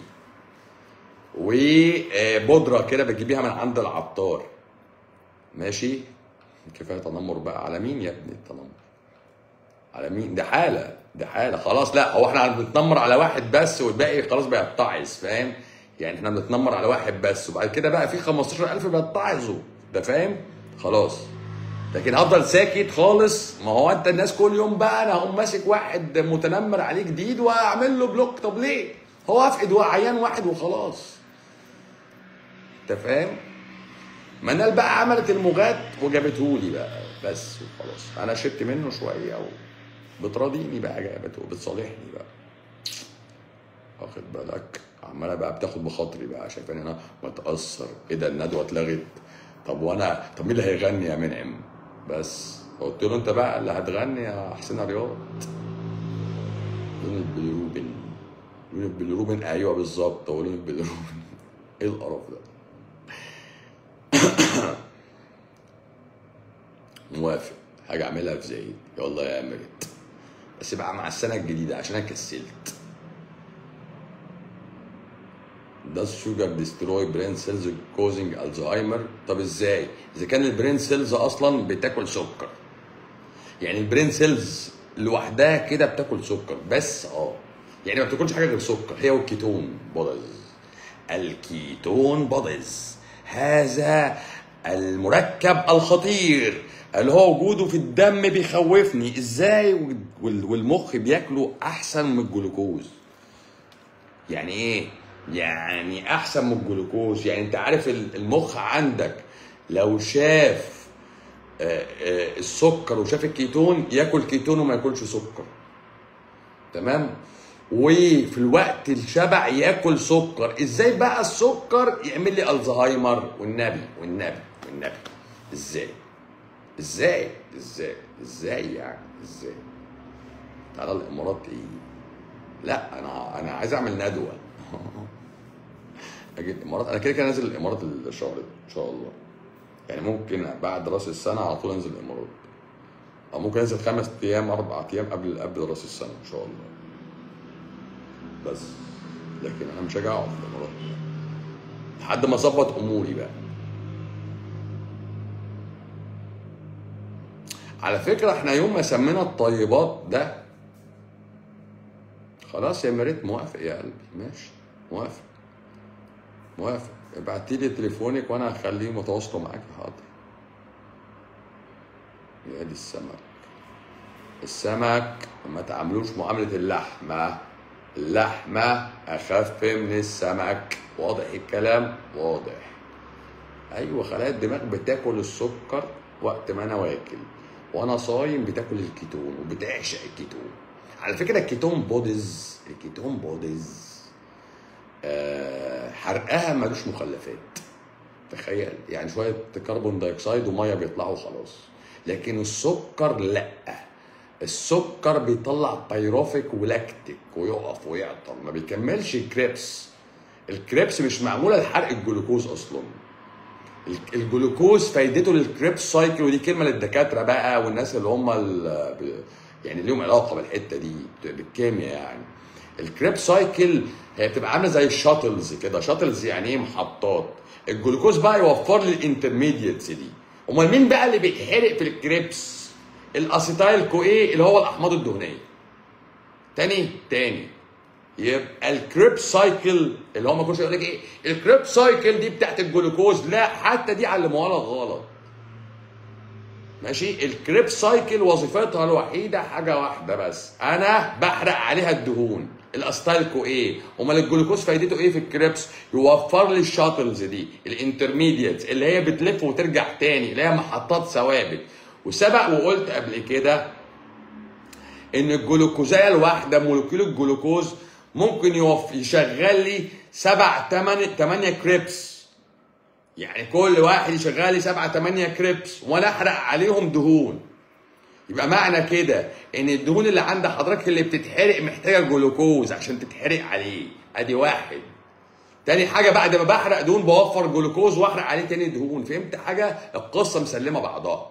وبودره كده بتجيبيها من عند العطار ماشي كفايه تنمر بقى على مين يا ابني التنمر على مين ده حاله ده حاله خلاص لا هو احنا بنتنمر على واحد بس والباقي خلاص بيتعظ فاهم يعني احنا بنتنمر على واحد بس وبعد كده بقى في 15000 بيتعظوا ده فاهم خلاص لكن هفضل ساكت خالص ما هو انت الناس كل يوم بقى انا هقوم ماسك واحد متنمر عليه جديد واعمل له بلوك طب ليه هو افقد عيان واحد وخلاص انت فاهم منال بقى عملت المغات وجابته لي بقى بس وخلاص انا شربت منه شويه وبتراضيني بقى جابته وبتصالحني بقى واخد بالك عماله بقى بتاخد بخاطري بقى شايفاني انا متاثر ايه ده الندوه اتلغت طب وانا طب مين اللي هيغني يا منعم بس قلت له انت بقى اللي هتغني يا حسين رياض لون البليروبين لون البليروبين ايوه بالظبط هو لون البليروبين ايه القرف ده موافق حاجه اعملها في زايد يلا يا امرت بس بقى مع السنه الجديده عشان انا كسلت Does sugar destroy brain cells causing Alzheimer؟ طب ازاي؟ اذا كان البرين سيلز اصلا بتاكل سكر. يعني البرين سيلز لوحدها كده بتاكل سكر بس اه يعني ما بتاكلش حاجه غير سكر هي والكيتون بودز. الكيتون بودز هذا المركب الخطير اللي هو وجوده في الدم بيخوفني ازاي وال- والمخ بياكله احسن من الجلوكوز يعني ايه يعني احسن من الجلوكوز يعني انت عارف ال- المخ عندك لو شاف آه، آه، السكر وشاف الكيتون ياكل كيتون وما ياكلش سكر تمام وفي الوقت الشبع ياكل سكر ازاي بقى السكر يعمل لي الزهايمر والنبي والنبي والنبي ازاي ازاي ازاي ازاي يعني ازاي تعالى الامارات ايه لا انا انا عايز اعمل ندوه اجي الامارات انا كده كده نازل الامارات الشهر ده ان شاء الله يعني ممكن بعد راس السنه على طول انزل الامارات او ممكن انزل خمس ايام اربع ايام قبل قبل راس السنه ان شاء الله بس لكن انا مش هاجي اقعد في الامارات لحد ما اظبط اموري بقى على فكره احنا يوم ما سمينا الطيبات ده خلاص يا مريت موافق يا قلبي ماشي موافق موافق ابعتي لي تليفونك وانا هخليهم يتواصلوا معاك حاضر يا دي السمك السمك ما تعاملوش معاملة اللحمة اللحمة أخف من السمك واضح الكلام واضح أيوة خلايا الدماغ بتاكل السكر وقت ما أنا واكل وأنا صايم بتاكل الكيتون وبتعشق الكيتون على فكره الكيتون بوديز الكيتون بوديز آه حرقها ملوش مخلفات تخيل يعني شويه كربون دايوكسيد وميه بيطلعوا خلاص لكن السكر لا السكر بيطلع بايروفيك ولاكتيك ويقف ويعطل ما بيكملش الكريبس الكريبس مش معموله لحرق الجلوكوز اصلا ال- الجلوكوز فايدته للكريبس سايكل ودي كلمه للدكاتره بقى والناس اللي هم ال- ب- يعني ليهم علاقه بالحته دي بالكيمياء يعني الكريب سايكل هي بتبقى عامله زي الشاتلز كده شاتلز يعني ايه محطات الجلوكوز بقى يوفر لي الانترميديتس دي امال مين بقى اللي بيتحرق في الكريبس الاسيتايل كويه اللي هو الاحماض الدهنيه تاني تاني يبقى الكريب سايكل اللي هم كل شويه يقول لك ايه الكريب سايكل دي بتاعت الجلوكوز لا حتى دي علموها لك غلط ماشي الكريب سايكل وظيفتها الوحيده حاجه واحده بس انا بحرق عليها الدهون الاستايلكو ايه امال الجلوكوز فايدته ايه في الكريبس يوفر لي الشاتلز دي الانترميديتس اللي هي بتلف وترجع تاني اللي هي محطات ثوابت وسبق وقلت قبل كده ان الجلوكوزايه الواحده مولكيول الجلوكوز ممكن يوف يشغل لي سبع ثمان ثمانية كريبس يعني كل واحد يشغل لي سبعة ثمانية كريبس وانا احرق عليهم دهون يبقى معنى كده ان الدهون اللي عند حضرتك اللي بتتحرق محتاجه جلوكوز عشان تتحرق عليه ادي واحد تاني حاجه بعد ما بحرق دهون بوفر جلوكوز واحرق عليه تاني دهون فهمت حاجه القصه مسلمه بعضها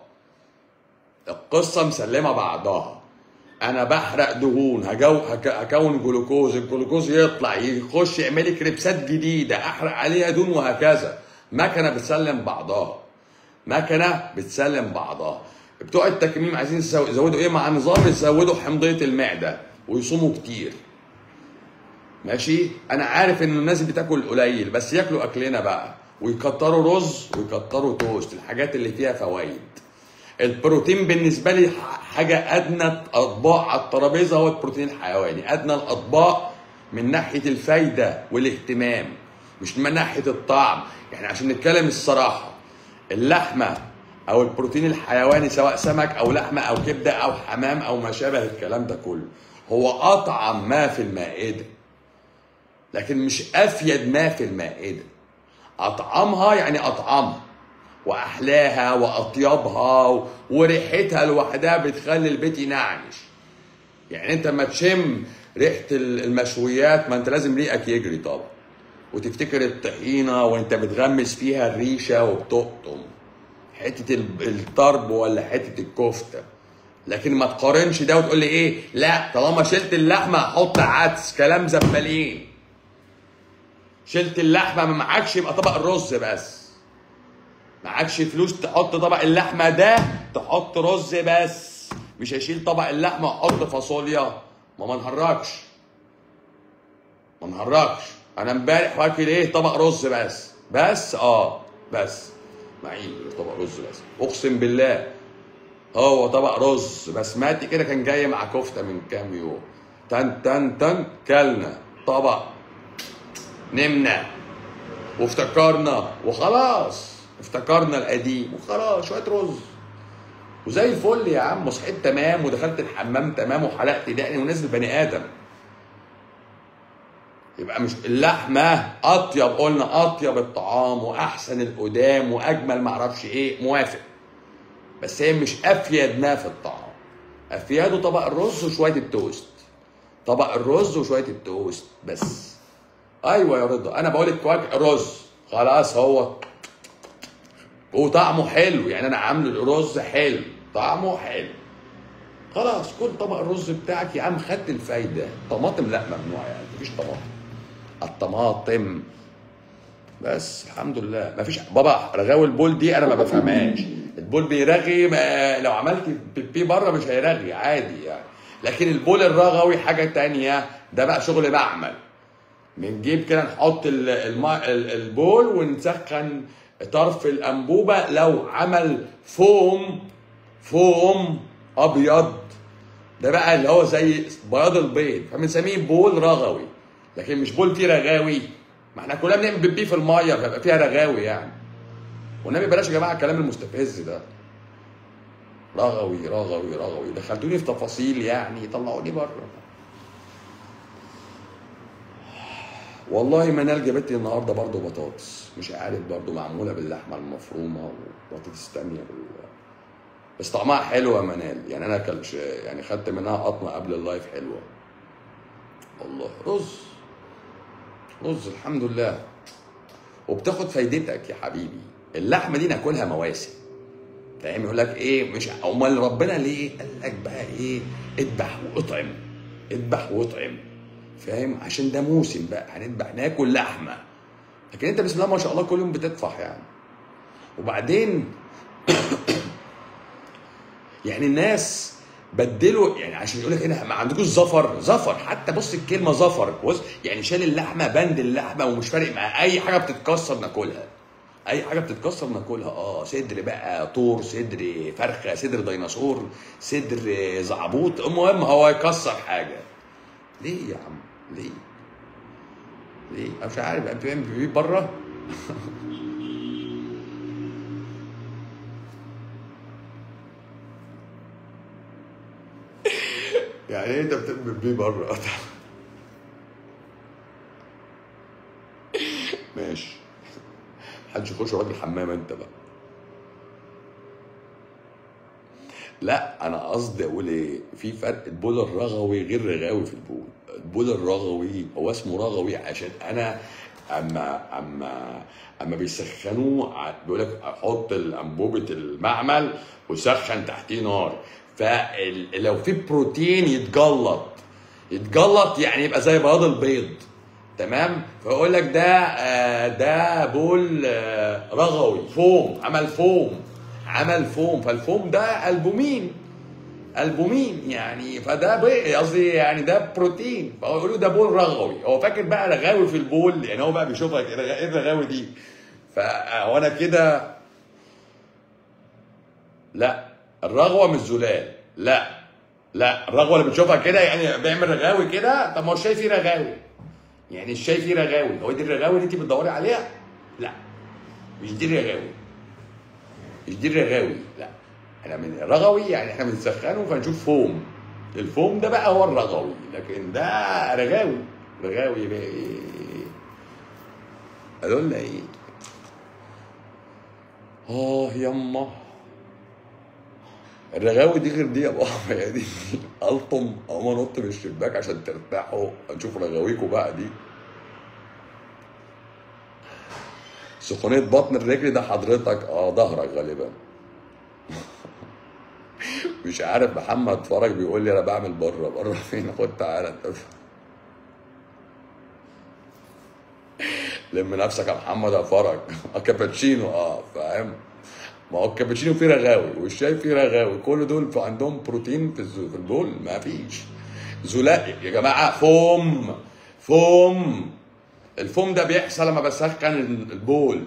القصه مسلمه بعضها انا بحرق دهون هجو هك- هكون جلوكوز الجلوكوز يطلع يخش يعمل لي كريبسات جديده احرق عليها دهون وهكذا مكنه بتسلم بعضها مكنه بتسلم بعضها بتوع التكميم عايزين يسو- يزودوا ايه مع نظام يزودوا حمضيه المعده ويصوموا كتير ماشي انا عارف ان الناس بتاكل قليل بس ياكلوا اكلنا بقى ويكتروا رز ويكتروا توست الحاجات اللي فيها فوائد البروتين بالنسبه لي ح- حاجه ادنى اطباق على الترابيزه هو البروتين الحيواني ادنى الاطباق من ناحيه الفايده والاهتمام مش من ناحيه الطعم يعني عشان نتكلم الصراحه اللحمه او البروتين الحيواني سواء سمك او لحمه او كبده او حمام او ما شابه الكلام ده كله هو اطعم ما في المائده لكن مش افيد ما في المائده اطعمها يعني اطعمها واحلاها واطيبها وريحتها لوحدها بتخلي البيت ينعنش يعني انت ما تشم ريحه المشويات ما انت لازم ريقك يجري طبعا وتفتكر الطحينه وانت بتغمس فيها الريشه وبتقطم حته ال- الطرب ولا حته الكفته لكن ما تقارنش ده وتقول لي ايه لا طالما شلت اللحمه هحط عدس كلام زبالين شلت اللحمه ما معكش يبقى طبق الرز بس معكش فلوس تحط طبق اللحمه ده تحط رز بس مش هشيل طبق اللحمه واحط فاصوليا ما ما نهرجش ما نهرجش انا امبارح واكل ايه طبق رز بس بس اه بس معين طبق رز بس اقسم بالله هو طبق رز بسماتي كده كان جاي مع كفته من كام يوم تن تن تن كلنا طبق نمنا وافتكرنا وخلاص افتكرنا القديم وخلاص شويه رز وزي الفل يا عم وصحيت تمام ودخلت الحمام تمام وحلقت دقني ونزل بني ادم يبقى مش اللحمه اطيب قلنا اطيب الطعام واحسن القدام واجمل معرفش ايه موافق بس هي مش افيد ما في الطعام افياده طبق الرز وشويه التوست طبق الرز وشويه التوست بس ايوه يا رضا انا بقول لك واك- رز خلاص هو وطعمه حلو يعني انا عامل الرز حلو طعمه حلو خلاص كل طبق الرز بتاعك يا عم خدت الفايده طماطم لا ممنوع يعني مفيش طماطم الطماطم بس الحمد لله مفيش بابا رغاوي البول دي انا ما بفهمهاش البول بيرغي ما لو عملت بيبي بره مش هيرغي عادي يعني لكن البول الرغوي حاجه تانية ده بقى شغل معمل بنجيب كده نحط ال- الما- ال- البول ونسخن طرف الانبوبه لو عمل فوم فوم ابيض ده بقى اللي هو زي بياض البيض فبنسميه بول رغوي لكن مش بول فيه رغاوي ما احنا كلنا بنعمل بيبي في الميه فيبقى فيها رغاوي يعني والنبي بلاش يا جماعه الكلام المستفز ده رغوي رغوي رغوي دخلتوني في تفاصيل يعني طلعوني بره والله منال جابت لي النهارده برضه بطاطس مش عارف برضه معموله باللحمه المفرومه وبطاطس تانية بال... بس طعمها حلو يا منال يعني انا كلش يعني خدت منها قطمه قبل اللايف حلوه والله رز رز الحمد لله وبتاخد فايدتك يا حبيبي اللحمه دي ناكلها مواسم فاهم يقول لك ايه مش امال ربنا ليه قال لك بقى ايه اذبح واطعم اذبح واطعم فاهم عشان ده موسم بقى هنذبح ناكل لحمه لكن انت بسم الله ما شاء الله كل يوم بتطفح يعني وبعدين يعني الناس بدلوا يعني عشان يقول لك ايه ما عندكوش زفر زفر حتى بص الكلمه زفر بص يعني شال اللحمه بند اللحمه ومش فارق مع اي حاجه بتتكسر ناكلها اي حاجه بتتكسر ناكلها اه صدر بقى طور صدر فرخه صدر ديناصور صدر زعبوط المهم هو يكسر حاجه ليه يا عم ليه ليه انا مش عارف انت بتعمل بره يعني ايه انت بتعمل بيه بره ماشي محدش يخش وراك الحمام انت بقى لا انا قصدي اقول ايه في فرق البول الرغوي غير رغاوي في البول البول الرغوي هو اسمه رغوي عشان انا اما اما اما بيسخنوه ع- بيقول لك حط انبوبه المعمل وسخن تحتيه نار فلو في بروتين يتجلط يتجلط يعني يبقى زي بياض البيض تمام فيقول لك ده آه، ده بول آه، رغوي فوم عمل فوم عمل فوم فالفوم ده البومين البومين يعني فده بي- قصدي يعني ده بروتين فهو يقولوا ده بول رغوي هو فاكر بقى رغاوي في البول يعني هو بقى بيشوفها كده ايه الرغاوي دي فهو انا كده لا الرغوه مش زلال لا لا الرغوه اللي بتشوفها كده يعني بيعمل رغاوي كده طب ما هو الشاي فيه رغاوي يعني الشاي فيه رغاوي هو دي الرغاوي اللي انت بتدوري عليها لا مش دي الرغاوي مش دي الرغاوي لا احنا من رغوي يعني احنا بنسخنه فنشوف فوم الفوم ده بقى هو الرغوي لكن ده رغاوي رغاوي بقى ايه قالوا لنا ايه اه يما الرغاوي دي غير دي يا بابا هي دي الطم اقوم انط من الشباك عشان ترتاحوا نشوف رغاويكوا بقى دي سخونية بطن الرجل ده حضرتك اه ظهرك غالبا مش عارف محمد فرج بيقول لي انا بعمل بره بره فين خد تعالى انت لم نفسك يا محمد يا فرج آه، كابتشينو اه فاهم ما هو الكابتشينو فيه رغاوي والشاي فيه رغاوي كل دول في عندهم بروتين في الز- في البول ما فيش زلاء يا جماعه فوم فوم الفوم ده بيحصل لما بسخن البول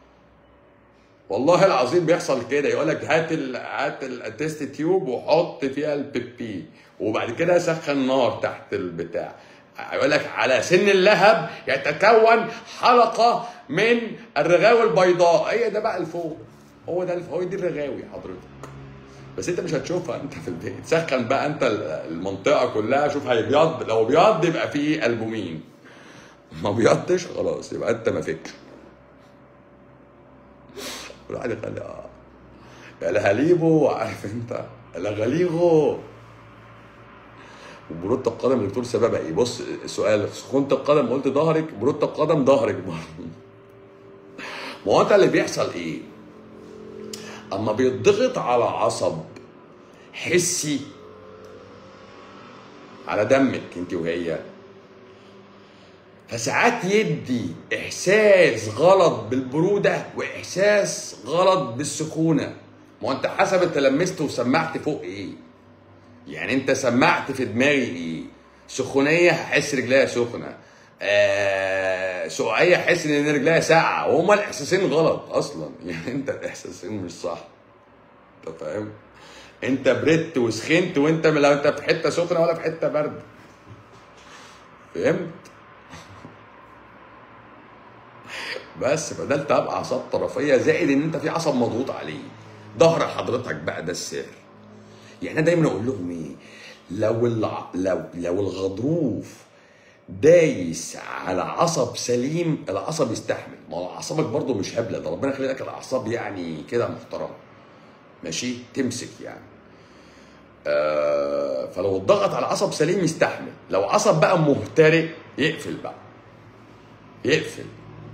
والله العظيم بيحصل كده يقول لك هات ال هات التيست تيوب وحط فيها البيبي وبعد كده سخن نار تحت البتاع يقول لك على سن اللهب يتكون حلقه من الرغاوي البيضاء هي ده بقى الفوق هو ده الف- هو دي الرغاوي حضرتك بس انت مش هتشوفها انت في البيت سخن بقى انت المنطقه كلها شوف هيبيض لو بيض يبقى فيه البومين ما بيضش خلاص يبقى انت ما فيكش الواحد يخلي اه يا لهاليبو عارف انت لغاليغو وبروتة القدم اللي بتقول سببها ايه؟ بص السؤال سخونة القدم قلت ظهرك بروتة القدم ظهرك برضه ما هو انت اللي بيحصل ايه؟ اما بيضغط على عصب حسي على دمك انت وهي فساعات يدي احساس غلط بالبروده واحساس غلط بالسخونه ما هو انت حسب انت لمست وسمعت فوق ايه يعني انت سمعت في دماغي ايه سخونيه هحس رجليها سخنه آه سقعيه احس ان رجليها ساقعه وهما الاحساسين غلط اصلا يعني انت الاحساسين مش صح انت فاهم انت بردت وسخنت وانت لا انت في حته سخنه ولا في حته برد فهمت بس فده التهاب اعصاب طرفيه زائد ان انت في عصب مضغوط عليه ظهر حضرتك بقى ده السر يعني انا دايما اقول لهم ايه لو الع... لو لو الغضروف دايس على عصب سليم العصب يستحمل ما هو اعصابك برضو مش هبله ده ربنا يخلي لك الاعصاب يعني كده محترمه ماشي تمسك يعني آه فلو اتضغط على عصب سليم يستحمل لو عصب بقى مهترئ يقفل بقى يقفل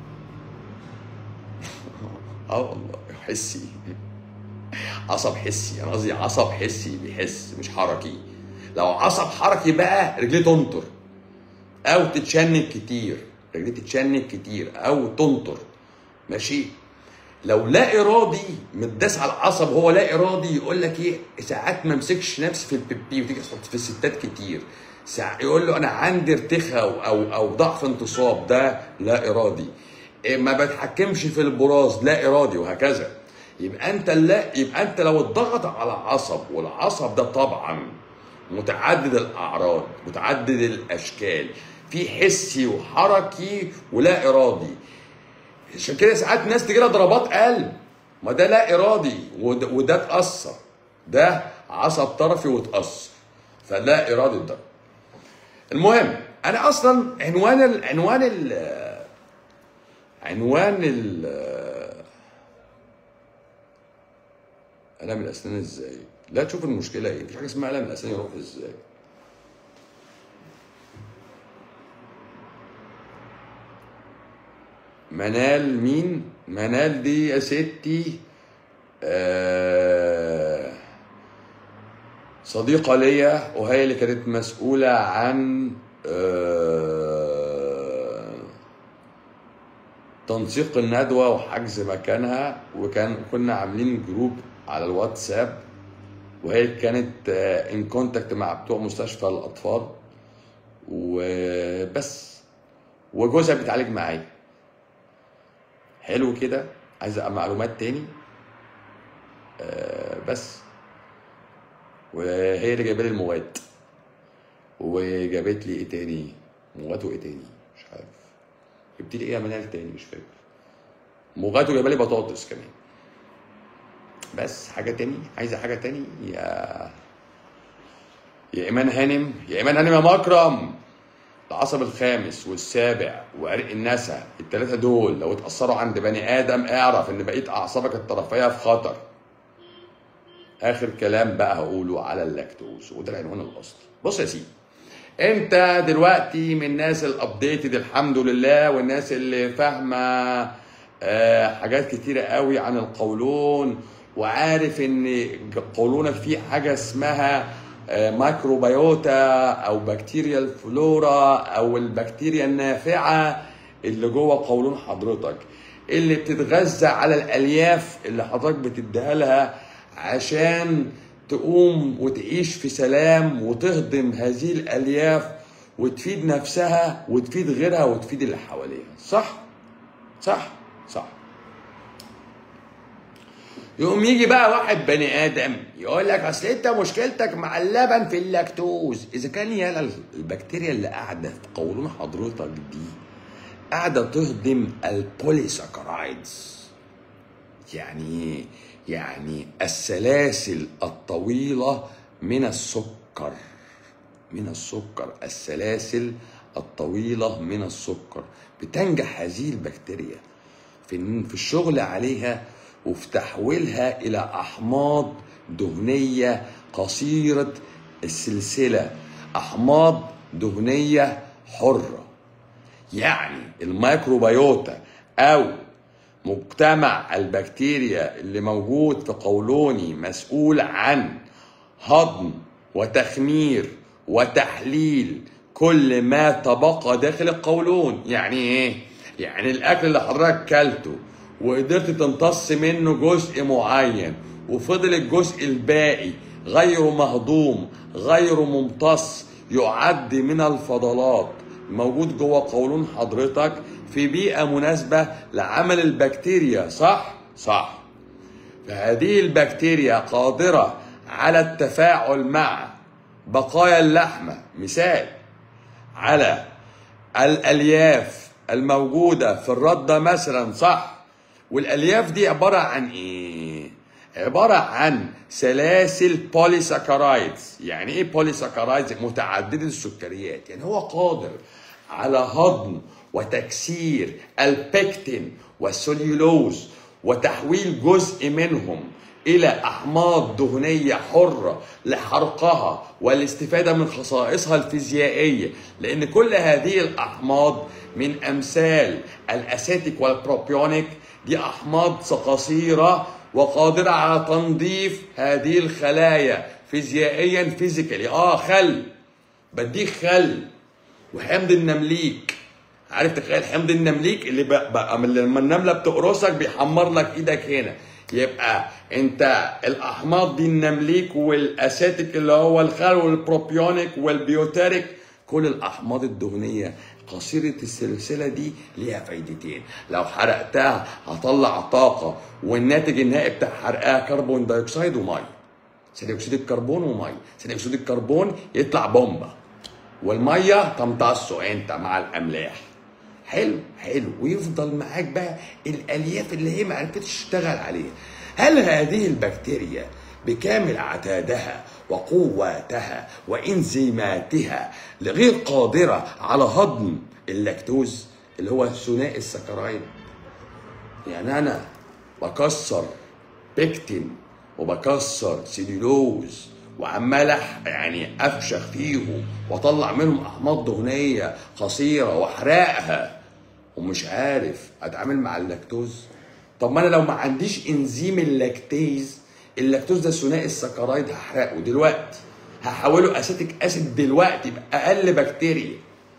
اه والله حسي عصب حسي انا قصدي عصب حسي بيحس مش حركي لو عصب حركي بقى رجليه تنطر او تتشنج كتير رجليه تتشنج كتير او تنطر ماشي لو لا ارادي متداس على العصب هو لا ارادي يقول لك ايه ساعات ما امسكش نفسي في البيبي وتيجي تحط في الستات كتير ساعات يقول له انا عندي ارتخاء او او, أو ضعف انتصاب ده لا ارادي إيه ما بتحكمش في البراز لا ارادي وهكذا يبقى انت لا يبقى انت لو اتضغط على عصب والعصب ده طبعا متعدد الاعراض متعدد الاشكال في حسي وحركي ولا ارادي عشان كده ساعات ناس تجي لها ضربات قلب ما ده لا ارادي وده, وده اتاثر ده عصب طرفي واتاثر فلا ارادي الضرب المهم انا اصلا عنوان ال عنوان ال عنوان ال الم الاسنان ازاي لا تشوف المشكله ايه مفيش حاجه اسمها الم الاسنان يروح ازاي منال مين منال دي يا ستي آه صديقة ليا وهي اللي كانت مسؤولة عن آه تنسيق الندوة وحجز مكانها وكان كنا عاملين جروب على الواتساب وهي كانت ان كونتاكت مع بتوع مستشفى الاطفال وبس وجوزها بيتعالج معايا حلو كده عايز معلومات تاني آه بس وهي اللي جايبه لي المواد وجابت لي ايه تاني مواد وايه تاني مش عارف جبت لي ايه يا منال تاني مش فاكر مواد وجايبه لي بطاطس كمان بس حاجه تاني عايزه حاجه تاني يا يا ايمان هانم يا ايمان هانم يا مكرم العصب الخامس والسابع وعرق النسا الثلاثه دول لو اتاثروا عند بني ادم اعرف ان بقيه اعصابك الطرفيه في خطر اخر كلام بقى هقوله على اللاكتوز وده العنوان الاصلي بص يا سيدي انت دلوقتي من الناس الابديتد الحمد لله والناس اللي فاهمه آه حاجات كتيره قوي عن القولون وعارف ان قولونك فيه حاجه اسمها مايكروبيوتا او بكتيريا الفلورا او البكتيريا النافعه اللي جوه قولون حضرتك اللي بتتغذى على الالياف اللي حضرتك بتديها لها عشان تقوم وتعيش في سلام وتهضم هذه الالياف وتفيد نفسها وتفيد غيرها وتفيد اللي حواليها صح صح صح يقوم يجي بقى واحد بني ادم يقول لك اصل انت مشكلتك مع اللبن في اللاكتوز اذا كان يالا البكتيريا اللي قاعده في قولون حضرتك دي قاعده تهضم البوليساكرايدز يعني يعني السلاسل الطويله من السكر من السكر السلاسل الطويله من السكر بتنجح هذه البكتيريا في في الشغل عليها وفي تحويلها الى احماض دهنيه قصيره السلسله احماض دهنيه حره يعني الميكروبيوتا او مجتمع البكتيريا اللي موجود في قولوني مسؤول عن هضم وتخمير وتحليل كل ما تبقى داخل القولون يعني ايه يعني الاكل اللي حضرتك كلته وقدرت تمتص منه جزء معين وفضل الجزء الباقي غير مهضوم غير ممتص يعد من الفضلات موجود جوه قولون حضرتك في بيئة مناسبة لعمل البكتيريا صح؟ صح فهذه البكتيريا قادرة على التفاعل مع بقايا اللحمة مثال على الألياف الموجودة في الردة مثلا صح والالياف دي عباره عن ايه عباره عن سلاسل بوليساكرايدز يعني ايه بوليساكرايدز متعدده السكريات يعني هو قادر على هضم وتكسير البكتين والسليولوز وتحويل جزء منهم الى احماض دهنيه حره لحرقها والاستفاده من خصائصها الفيزيائيه لان كل هذه الاحماض من امثال الاسيتيك والبروبيونيك دي احماض قصيره وقادره على تنظيف هذه الخلايا فيزيائيا فيزيكالي اه خل بديك خل وحمض النمليك عارف تخيل حمض النمليك اللي بقى, بقى من لما النمله بتقرصك بيحمر لك ايدك هنا يبقى انت الاحماض دي النمليك والاسيتيك اللي هو الخل والبروبيونيك والبيوتيريك كل الاحماض الدهنيه قصيرة السلسلة دي ليها فايدتين لو حرقتها هطلع طاقة والناتج النهائي بتاع حرقها كربون دايوكسيد ومية ثاني اكسيد الكربون ومية ثاني اكسيد الكربون يطلع بومبا والمية تمتصه انت مع الاملاح حلو حلو ويفضل معاك بقى الالياف اللي هي ما عرفتش تشتغل عليها هل هذه البكتيريا بكامل عتادها وقواتها وانزيماتها غير قادره على هضم اللاكتوز اللي هو ثنائي السكرايد يعني انا بكسر بيكتين وبكسر سيلولوز وعمال أح- يعني افشخ فيهم واطلع منهم احماض دهنيه قصيره واحرقها ومش عارف اتعامل مع اللاكتوز طب ما انا لو ما عنديش انزيم اللاكتيز اللاكتوز ده ثنائي السكرايد هحرقه دلوقتي هحوله اسيتيك اسيد دلوقتي باقل بكتيريا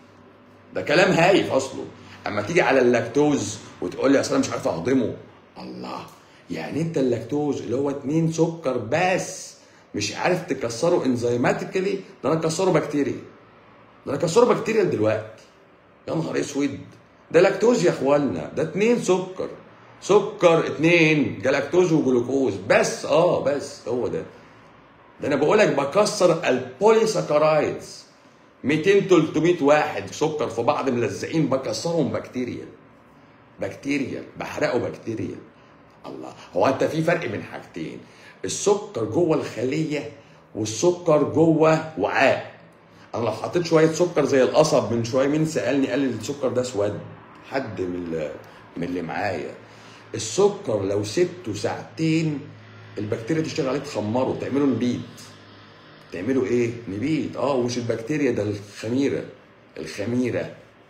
ده كلام هايف اصله اما تيجي على اللاكتوز وتقول لي اصل انا مش عارف اهضمه الله يعني انت اللاكتوز اللي هو اتنين سكر بس مش عارف تكسره انزيماتيكالي ده انا اكسره بكتيريا ده انا اكسره بكتيريا دلوقتي يا نهار اسود ده لاكتوز يا اخوانا ده اتنين سكر سكر اتنين جلاكتوز وجلوكوز بس اه بس هو ده ده انا بقول لك بكسر البوليساكرايدز 200 300 واحد سكر في بعض ملزقين بكسرهم بكتيريا بكتيريا بحرقه بكتيريا الله هو انت في فرق بين حاجتين السكر جوه الخليه والسكر جوه وعاء انا لو حطيت شويه سكر زي القصب من شويه مين سالني قال لي السكر ده اسود حد من ال- من اللي معايا السكر لو سبته ساعتين البكتيريا تشتغل عليه تخمره تعمله نبيت تعمله ايه نبيت اه ومش البكتيريا ده الخميره الخميره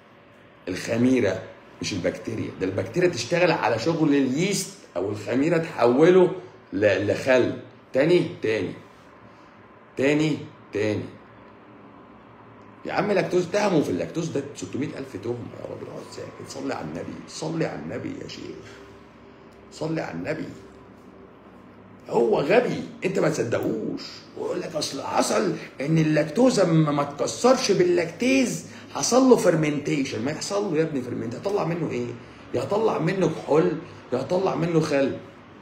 الخميره مش البكتيريا ده البكتيريا تشتغل على شغل اليست او الخميره تحوله ل- لخل تاني تاني تاني تاني يا عم لاكتوز تهموا في اللاكتوز ده 600 ألف تهمة يا راجل اقعد ساكت صلي على النبي صلي على النبي يا شيخ صلي على النبي هو غبي انت ما تصدقوش ويقول لك اصل حصل ان اللاكتوز اما ما تكسرش باللاكتيز حصل له فرمنتيشن ما يحصل له يا ابني فرمنت هطلع منه ايه؟ يا هطلع منه كحول يا هطلع منه خل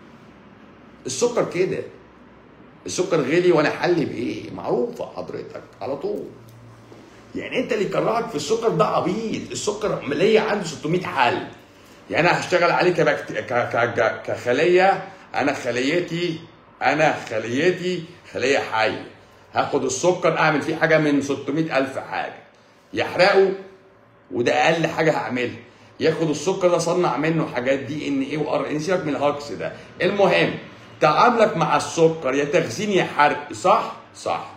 السكر كده السكر غلي وانا حلي بايه؟ معروفه حضرتك على طول يعني انت اللي يكرهك في السكر ده عبيط السكر ليا عنده 600 حل يعني انا هشتغل عليه كبكت... ك... ك... ك... كخليه انا خليتي انا خليتي خليه حيه هاخد السكر اعمل فيه حاجه من 600 الف حاجه يحرقه وده اقل حاجه هعملها ياخد السكر ده صنع منه حاجات دي ان ايه وار ان سيبك من الهجص ده المهم تعاملك مع السكر يا تخزين يا حرق صح صح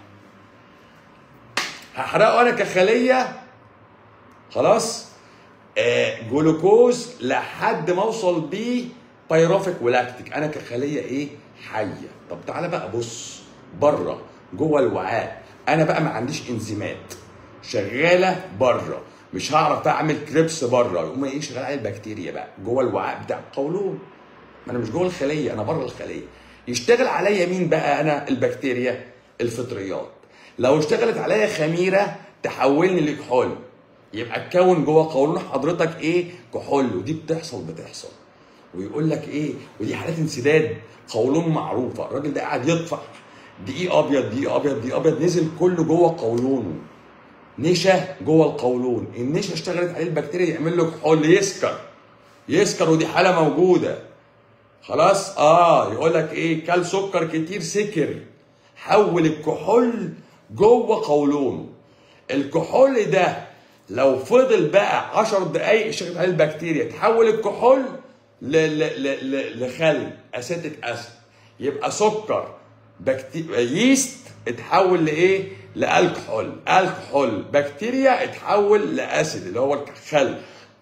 هحرقه انا كخليه خلاص آه جلوكوز لحد ما اوصل بيه بايروفيك ولاكتيك انا كخليه ايه حيه طب تعالى بقى بص بره جوه الوعاء انا بقى ما عنديش انزيمات شغاله بره مش هعرف اعمل كريبس بره يقوم ايه شغال على البكتيريا بقى جوه الوعاء بتاع القولون ما انا مش جوه الخليه انا بره الخليه يشتغل عليا مين بقى انا البكتيريا الفطريات لو اشتغلت عليا خميره تحولني لكحول يبقى اتكون جوه قولون حضرتك ايه كحول ودي بتحصل بتحصل ويقول لك ايه ودي حالات انسداد قولون معروفه الراجل ده قاعد يطفح دقيق ابيض دقيق ابيض دقيق ابيض نزل كله جوه قولونه نشا جوه القولون النشا اشتغلت عليه البكتيريا يعمل له كحول يسكر يسكر ودي حاله موجوده خلاص اه يقول لك ايه كل سكر كتير سكر حول الكحول جوه قولونه الكحول ده لو فضل بقى 10 دقايق شغل عليه البكتيريا تحول الكحول ل ل ل ل لخل اسيتيك اسيد يبقى سكر بكتيريا ييست اتحول لايه؟ لالكحول الكحول بكتيريا اتحول لاسيد اللي هو الخل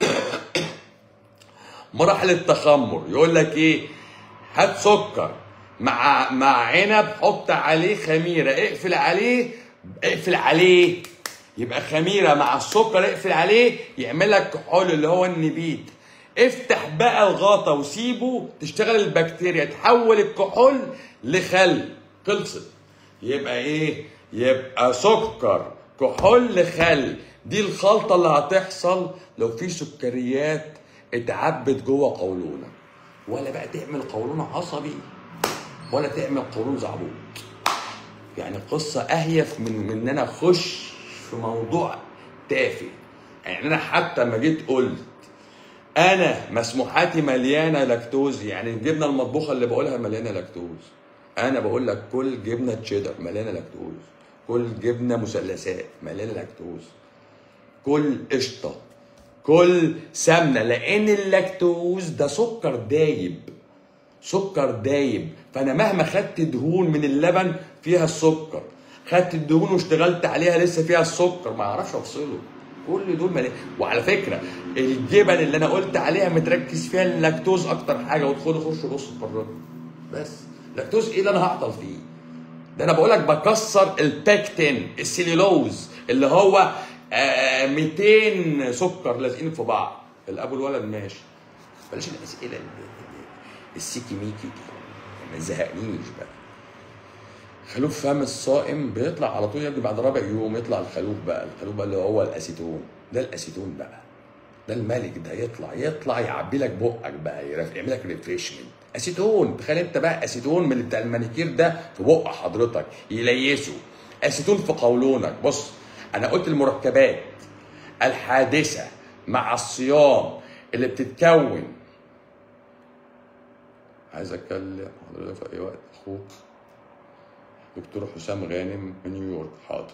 مراحل التخمر يقول لك ايه هات سكر مع مع عنب حط عليه خميره اقفل عليه اقفل عليه يبقى خميره مع السكر اقفل عليه يعمل لك كحول اللي هو النبيت افتح بقى الغطا وسيبه تشتغل البكتيريا تحول الكحول لخل خلصت يبقى ايه يبقى سكر كحول لخل دي الخلطه اللي هتحصل لو في سكريات اتعبت جوه قولونك ولا بقى تعمل قولون عصبي ولا تعمل قولون زعبوط يعني قصة أهيف من من إن أنا أخش في موضوع تافه يعني أنا حتى ما جيت قلت أنا مسموحاتي مليانة لاكتوز يعني الجبنة المطبوخة اللي بقولها مليانة لاكتوز أنا بقول لك كل جبنة تشيدر مليانة لاكتوز كل جبنة مثلثات مليانة لاكتوز كل قشطة كل سمنة لأن اللاكتوز ده سكر دايب سكر دايب فانا مهما خدت دهون من اللبن فيها السكر خدت الدهون واشتغلت عليها لسه فيها السكر ما اعرفش افصله كل دول ملي... وعلى فكره الجبن اللي انا قلت عليها متركز فيها اللاكتوز اكتر حاجه وادخل خش بص بره بس لاكتوز ايه اللي انا هعطل فيه ده انا بقول لك بكسر البكتين السيلولوز اللي هو آه 200 سكر لازقين في بعض الاب والولد ماشي بلاش الاسئله اللي السيكي ميكي دي ما تزهقنيش بقى خلوف فم الصائم بيطلع على طول يا ابني بعد رابع يوم يطلع الخلوف بقى الخلوف بقى اللي هو الاسيتون ده الاسيتون بقى ده الملك ده يطلع يطلع يعبي لك بقك بقى يعمل لك ريفريشمنت اسيتون تخيل انت بقى اسيتون من بتاع المانيكير ده في بق حضرتك يليسه اسيتون في قولونك بص انا قلت المركبات الحادثه مع الصيام اللي بتتكون عايز اتكلم حضرتك في اي وقت اخوك دكتور حسام غانم من نيويورك حاضر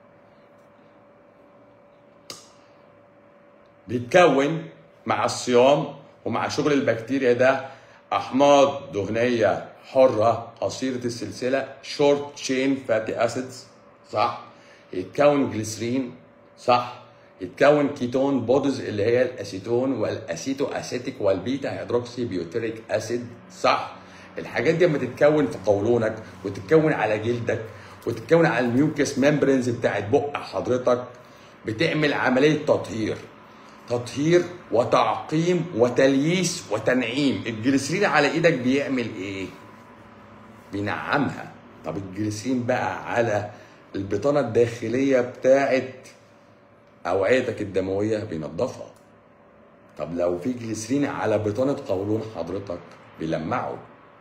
بيتكون مع الصيام ومع شغل البكتيريا ده احماض دهنيه حره قصيره السلسله شورت تشين فاتي اسيدز صح يتكون جليسرين صح يتكون كيتون بودز اللي هي الاسيتون والاسيتو اسيتيك والبيتا هيدروكسي بيوتريك اسيد صح الحاجات دي لما تتكون في قولونك وتتكون على جلدك وتتكون على الميوكس ممبرينز بتاعت بق حضرتك بتعمل عمليه تطهير تطهير وتعقيم وتلييس وتنعيم الجليسرين على ايدك بيعمل ايه بينعمها طب الجليسرين بقى على البطانه الداخليه بتاعت اوعيتك الدمويه بينضفها طب لو في جليسرين على بطانه قولون حضرتك بيلمعه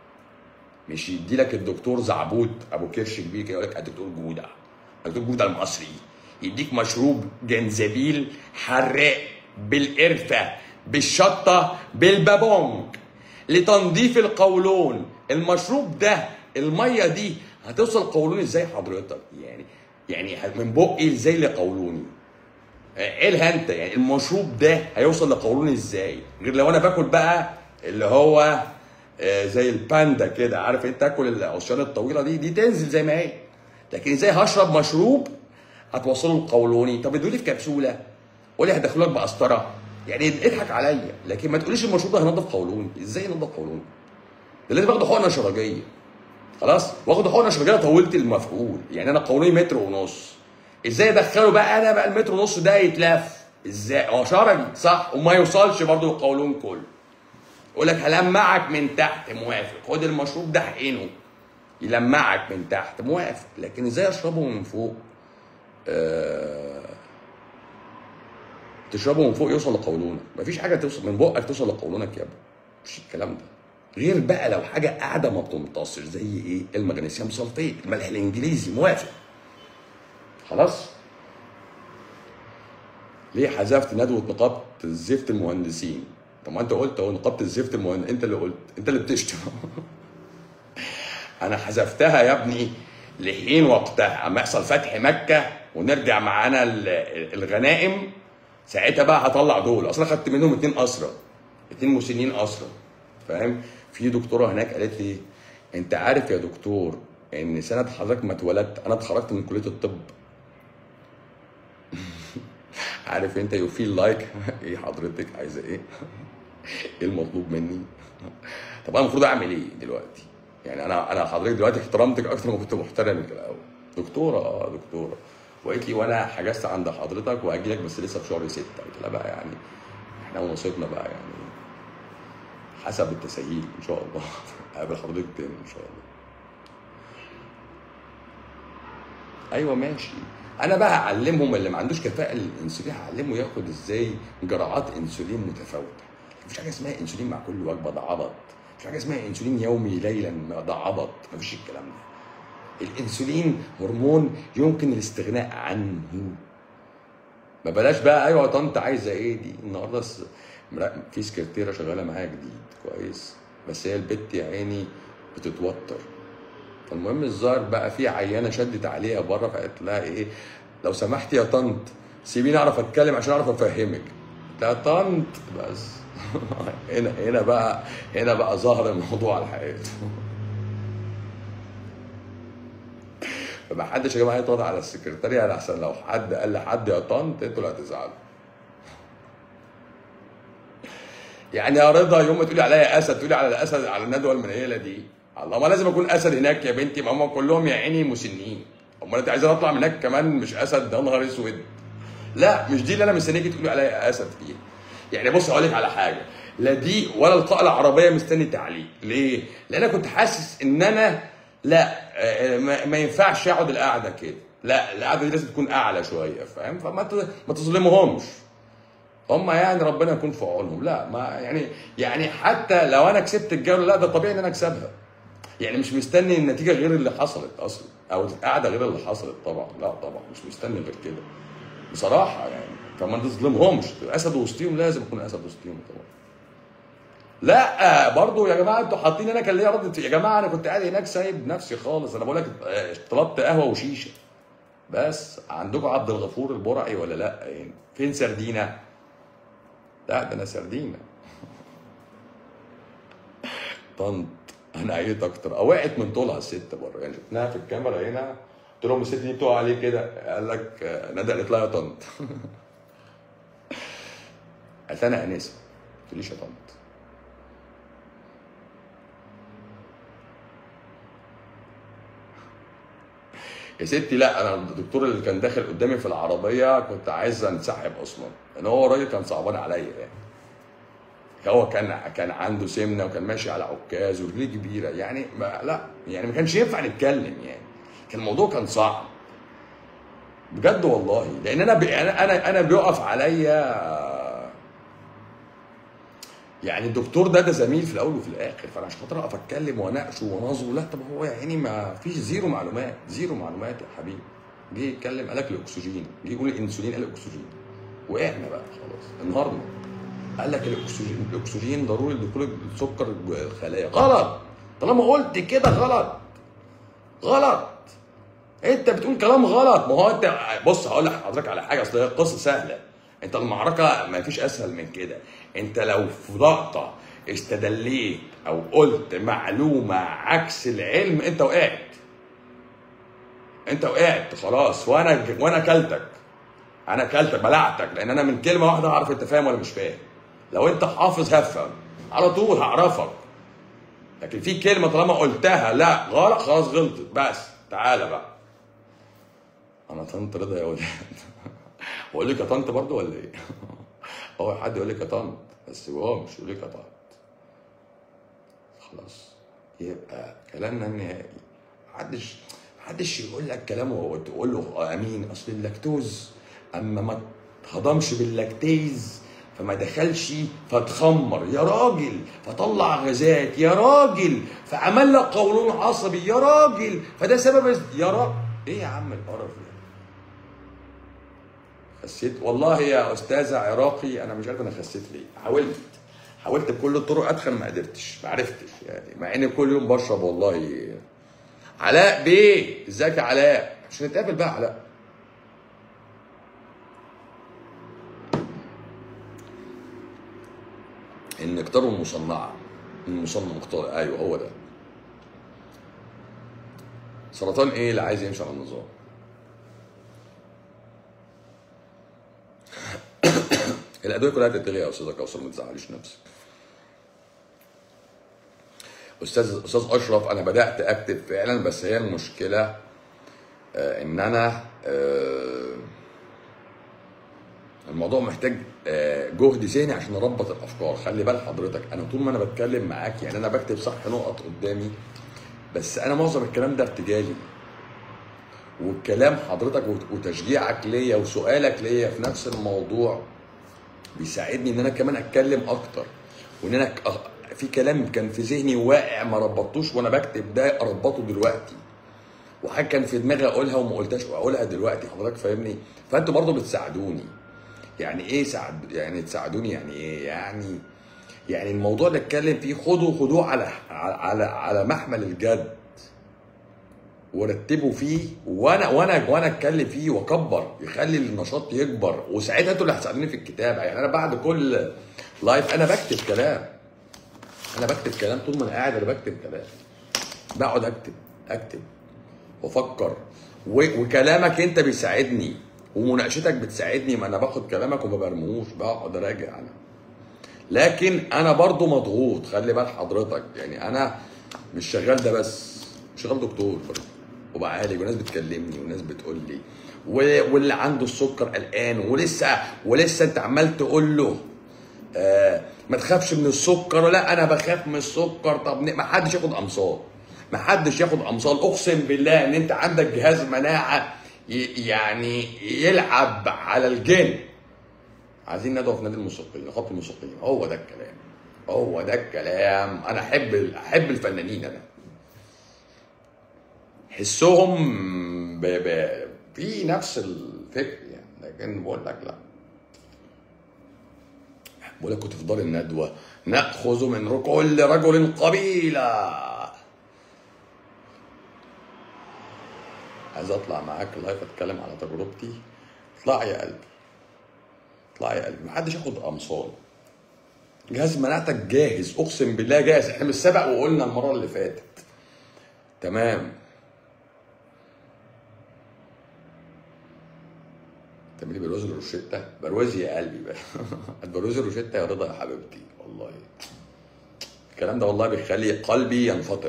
مش يدي لك الدكتور زعبوط ابو كرش كبير كده يقول لك الدكتور جوده الدكتور جوده المصري يديك مشروب جنزبيل حراق بالقرفه بالشطه بالبابونج لتنظيف القولون المشروب ده الميه دي هتوصل قولوني ازاي حضرتك يعني يعني من بقي ازاي لقولوني ايه الهنت يعني المشروب ده هيوصل لقولوني ازاي غير لو انا باكل بقى اللي هو آه زي الباندا كده عارف انت تاكل العصيان الطويله دي دي تنزل زي ما هي لكن ازاي هشرب مشروب هتوصله لقولوني طب ادولي في كبسوله قولي هدخلك بقسطره يعني اضحك عليا لكن ما تقوليش المشروب ده هينضف قولوني ازاي ينضف قولوني ده لازم اخد حقنه شرجيه خلاص واخد حقنه شرجيه طولت المفعول يعني انا قولوني متر ونص ازاي ادخله بقى انا بقى المتر ونص ده يتلف ازاي هو شرجي صح وما يوصلش برضه القولون كله يقول لك هلمعك من تحت موافق خد المشروب ده حقنه يلمعك من تحت موافق لكن ازاي اشربه من فوق آه... تشربه من فوق يوصل لقولونك مفيش حاجه توصل من بقك توصل لقولونك يا ابني مش الكلام ده غير بقى لو حاجه قاعده ما بتمتصش زي ايه المغنيسيوم سلفيت الملح الانجليزي موافق خلاص ليه حذفت ندوه نقابه الزفت المهندسين طب ما انت قلت اهو نقابه الزفت المهندسين انت اللي قلت انت اللي بتشتم انا حذفتها يا ابني لحين وقتها اما يحصل فتح مكه ونرجع معانا الغنائم ساعتها بقى هطلع دول اصلا خدت منهم اتنين اسرى اتنين مسنين اسرى فاهم في دكتوره هناك قالت لي انت عارف يا دكتور ان سنه حضرتك ما اتولدت انا اتخرجت من كليه الطب عارف انت يو فيل لايك ايه حضرتك عايزه ايه ايه المطلوب مني طب انا المفروض اعمل ايه دلوقتي يعني انا انا حضرتك دلوقتي احترمتك اكتر ما كنت محترمك الاول دكتوره اه دكتوره وقالت لي وانا حجزت عند حضرتك واجي لك بس لسه في شهر ستة قلت لها بقى يعني احنا ونصيبنا بقى يعني حسب التسهيل ان شاء الله اقابل حضرتك تاني ان شاء الله ايوه ماشي انا بقى هعلمهم اللي ما عندوش كفاءه للانسولين هعلمه ياخد ازاي جرعات انسولين متفاوته مفيش حاجه اسمها انسولين مع كل وجبه ده عبط مفيش حاجه اسمها انسولين يومي ليلا ده عبط مفيش الكلام ده الانسولين هرمون يمكن الاستغناء عنه ما بلاش بقى ايوه يا طنط عايزه ايه دي النهارده س- مرا- في سكرتيره شغاله معايا جديد كويس بس هي البت يا عيني بتتوتر فالمهم الظاهر بقى في عيانه شدت عليها بره فقالت لها ايه لو سمحتي يا طنط سيبيني اعرف اتكلم عشان اعرف افهمك قلت لها طنط بس هنا هنا بقى هنا بقى ظهر الموضوع على حقيقته فما حدش يا جماعه يطلع على السكرتاريه احسن لو حد قال لحد يا طنط انتوا اللي هتزعلوا يعني يا رضا يوم ما تقولي عليا اسد تقولي على الاسد على الندوه المنيله دي الله ما لازم اكون اسد هناك يا بنتي ما هم كلهم يا عيني مسنين امال انت عايزين اطلع من هناك كمان مش اسد ده نهار اسود لا مش دي اللي انا مستنيكي تقولي عليا اسد فيها يعني بص اقول لك على حاجه لا دي ولا القاء العربيه مستني تعليق ليه لان انا كنت حاسس ان انا لا آه، ما ما ينفعش اقعد القعده كده لا القعده دي لازم تكون اعلى شويه فاهم فما ت- ما تظلمهمش هم يعني ربنا يكون في عونهم لا ما يعني يعني حتى لو انا كسبت الجوله لا ده طبيعي ان انا اكسبها يعني مش مستني النتيجه غير اللي حصلت اصلا او القعده غير اللي حصلت طبعا لا طبعا مش مستني غير كده بصراحه يعني فما تظلمهمش اسد وسطيهم لازم يكون اسد وسطيهم طبعا لا برضو يا جماعه انتوا حاطين انا كان ليا رد يا جماعه انا كنت قاعد هناك سايب نفسي خالص انا بقول لك آه، طلبت قهوه وشيشه بس عندكم عبد الغفور البرعي ولا لا يعني فين سردينه لا ده انا سردينه طنط انا عييت اكتر أو وقعت من طولها الست بره يعني شفناها في الكاميرا هنا قلت لهم الست دي بتقع عليه كده قال لك آه، ندى قالت لها يا طنط قالت انا انسه ما تقوليش يا طنط يا ستي لا انا الدكتور اللي كان داخل قدامي في العربيه كنت عايز انسحب اصلا لان هو راجل كان صعبان عليا يعني هو كان كان عنده سمنه وكان ماشي على عكاز ورجليه كبيره يعني ما لا يعني ما كانش ينفع نتكلم يعني كان الموضوع كان صعب بجد والله لان انا بي انا انا انا بيقف عليا يعني الدكتور ده ده زميل في الاول وفي الاخر فانا عشان خاطر اقف اتكلم واناقشه واناظره لا طب هو يا عيني ما فيش زيرو معلومات زيرو معلومات يا حبيبي جه يتكلم قال لك الاكسجين جه يقول الانسولين قال الاكسجين وقعنا بقى خلاص انهارنا قال لك الاكسجين الاكسجين ضروري لدخول السكر جوه الخلايا غلط طالما قلت كده غلط غلط انت بتقول كلام غلط ما هو انت بص هقول لحضرتك على حاجه اصل هي القصه سهله انت المعركه ما فيش اسهل من كده انت لو في لقطه استدليت او قلت معلومه عكس العلم انت وقعت انت وقعت خلاص وانا وانا كلتك انا كلتك بلعتك لان انا من كلمه واحده هعرف انت فاهم ولا مش فاهم لو انت حافظ هفهم على طول هعرفك لكن في كلمه طالما قلتها لا غلط خلاص غلطت بس تعالى بقى انا طنط رضا يا ولاد بقول لك يا طنط برضه ولا ايه؟ هو حد يقول لك يا طنط بس هو مش يقول لك يا طنط خلاص يبقى كلامنا النهائي محدش محدش يقول لك كلام وتقول له امين اصل اللاكتوز اما ما اتهضمش باللاكتيز فما دخلش فتخمر يا راجل فطلع غازات يا راجل فعمل لك قولون عصبي يا راجل فده سبب يا راجل ايه يا عم القرف ده خسيت والله يا استاذه عراقي انا مش عارف انا خسيت ليه حاولت حاولت بكل الطرق ادخل ما قدرتش ما عرفتش يعني مع اني كل يوم بشرب والله علاء بيه ازيك يا علاء مش نتقابل بقى علاء النكتار المصنعه المصنع مختار ايوه هو ده سرطان ايه اللي عايز يمشي على النظام الادويه كلها تتلغي يا استاذه كوثر ما تزعليش نفسك استاذ استاذ اشرف انا بدات اكتب فعلا بس هي المشكله آه، ان انا آه، الموضوع محتاج آه، جهد ذهني عشان اربط الافكار خلي بال حضرتك انا طول ما انا بتكلم معاك يعني انا بكتب صح نقط قدامي بس انا معظم الكلام ده ارتجالي والكلام حضرتك وت- وتشجيعك ليا وسؤالك ليا في نفس الموضوع بيساعدني ان انا كمان اتكلم اكتر وان انا ك- أ- في كلام كان في ذهني واقع ما ربطتوش وانا بكتب ده اربطه دلوقتي وحاجه كان في دماغي اقولها وما قلتهاش واقولها دلوقتي حضرتك فاهمني فانتوا برضو بتساعدوني يعني ايه ساعد يعني تساعدوني يعني ايه يعني يعني الموضوع اللي اتكلم فيه خدوا خدوه على على على محمل الجد ورتبوا فيه وانا وانا وانا اتكلم فيه واكبر يخلي النشاط يكبر وساعتها انتوا اللي هتساعدوني في الكتابه يعني انا بعد كل لايف انا بكتب كلام انا بكتب كلام طول ما انا قاعد انا بكتب كلام بقعد اكتب اكتب وافكر و- وكلامك انت بيساعدني ومناقشتك بتساعدني ما انا باخد كلامك وما برموش بقعد اراجع انا لكن انا برضو مضغوط خلي بال حضرتك يعني انا مش شغال ده بس شغال دكتور برضو وبعالج وناس بتكلمني وناس بتقول لي و- واللي عنده السكر قلقان ولسه ولسه انت عمال تقول له آه ما تخافش من السكر لا انا بخاف من السكر طب ن- ما حدش ياخد امصال ما حدش ياخد امصال اقسم بالله ان انت عندك جهاز مناعه ي- يعني يلعب على الجن عايزين ندعو في نادي الموسيقيين خط الموسيقيين هو ده الكلام هو ده الكلام انا احب ال- احب الفنانين انا حسهم ب... ب... في نفس الفكر يعني لكن بقول لك لا بقول لك كنت في دار الندوه ناخذ من كل رجل قبيله عايز اطلع معاك لايف اتكلم على تجربتي اطلع يا قلبي اطلع يا قلبي محدش ياخد امصال جهاز مناعتك جاهز اقسم بالله جاهز احنا مش سبق وقلنا المره اللي فاتت تمام تعملي برواز الروشتة بروازي يا قلبي بقى بروازي الروشتة يا رضا يا حبيبتي والله الكلام ده والله بيخلي قلبي ينفطر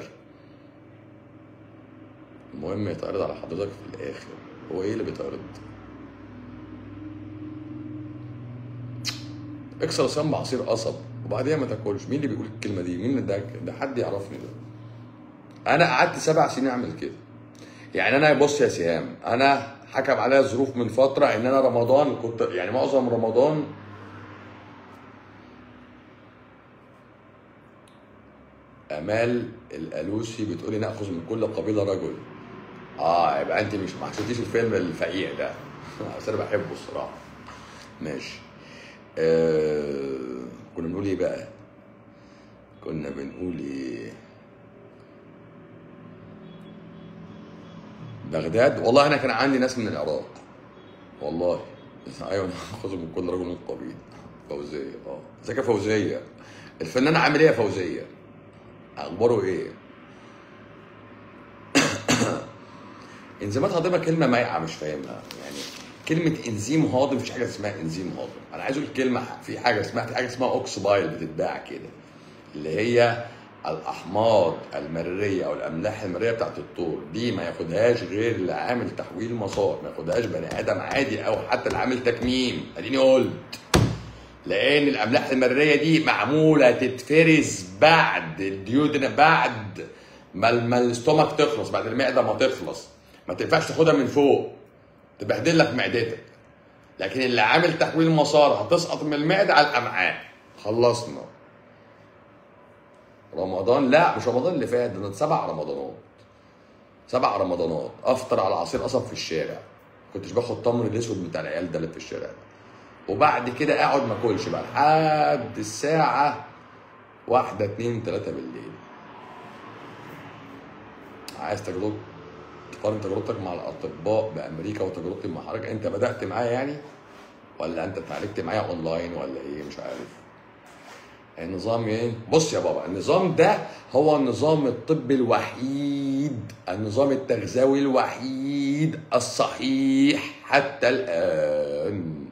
المهم يتعرض على حضرتك في الاخر هو ايه اللي بيتعرض اكسر لسان بعصير قصب وبعديها ما تاكلش مين اللي بيقول الكلمه دي مين ده ده حد يعرفني ده انا قعدت سبع سنين اعمل كده يعني انا بص يا سهام انا حكم عليا ظروف من فتره ان انا رمضان كنت يعني معظم رمضان امال الالوسي بتقولي ناخذ من كل قبيله رجل اه يبقى انت مش ما حسيتيش الفيلم الفقيع ده بس انا بحبه الصراحه ماشي آه كنا بنقول ايه بقى كنا بنقول ايه بغداد والله انا كان عندي ناس من العراق والله ايوه ناخذ من كل رجل من قبيل فوزيه اه ازيك يا فوزيه الفنانه عامل ايه يا فوزيه اخباره ايه انزيمات هاضمه كلمه مايعه مش فاهمها يعني كلمه انزيم هاضم مفيش حاجه اسمها انزيم هاضم انا عايز اقول كلمه في حاجه اسمها في حاجه اسمها اوكسبايل بتتباع كده اللي هي الاحماض المريه او الاملاح المريه بتاعت الطور دي ما ياخدهاش غير اللي عامل تحويل مسار ما ياخدهاش بني ادم عادي او حتى اللي عامل تكميم اديني قلت لان الاملاح المريه دي معموله تتفرز بعد الديودنا بعد ما ما الاستومك تخلص بعد المعده ما تخلص ما تنفعش تاخدها من فوق تبهدل لك معدتك لكن اللي عامل تحويل مسار هتسقط من المعده على الامعاء خلصنا رمضان لا مش رمضان اللي فات ده سبع رمضانات سبع رمضانات افطر على عصير قصب في الشارع كنتش باخد تمر الاسود بتاع العيال ده اللي في الشارع وبعد كده اقعد ما اكلش بقى لحد الساعه واحدة اتنين تلاتة بالليل عايز تجربة تقارن تجربتك مع الأطباء بأمريكا وتجربتي مع حضرتك أنت بدأت معايا يعني ولا أنت اتعالجت معايا أونلاين ولا إيه مش عارف النظام ايه بص يا بابا النظام ده هو النظام الطبي الوحيد النظام التغذوي الوحيد الصحيح حتى الان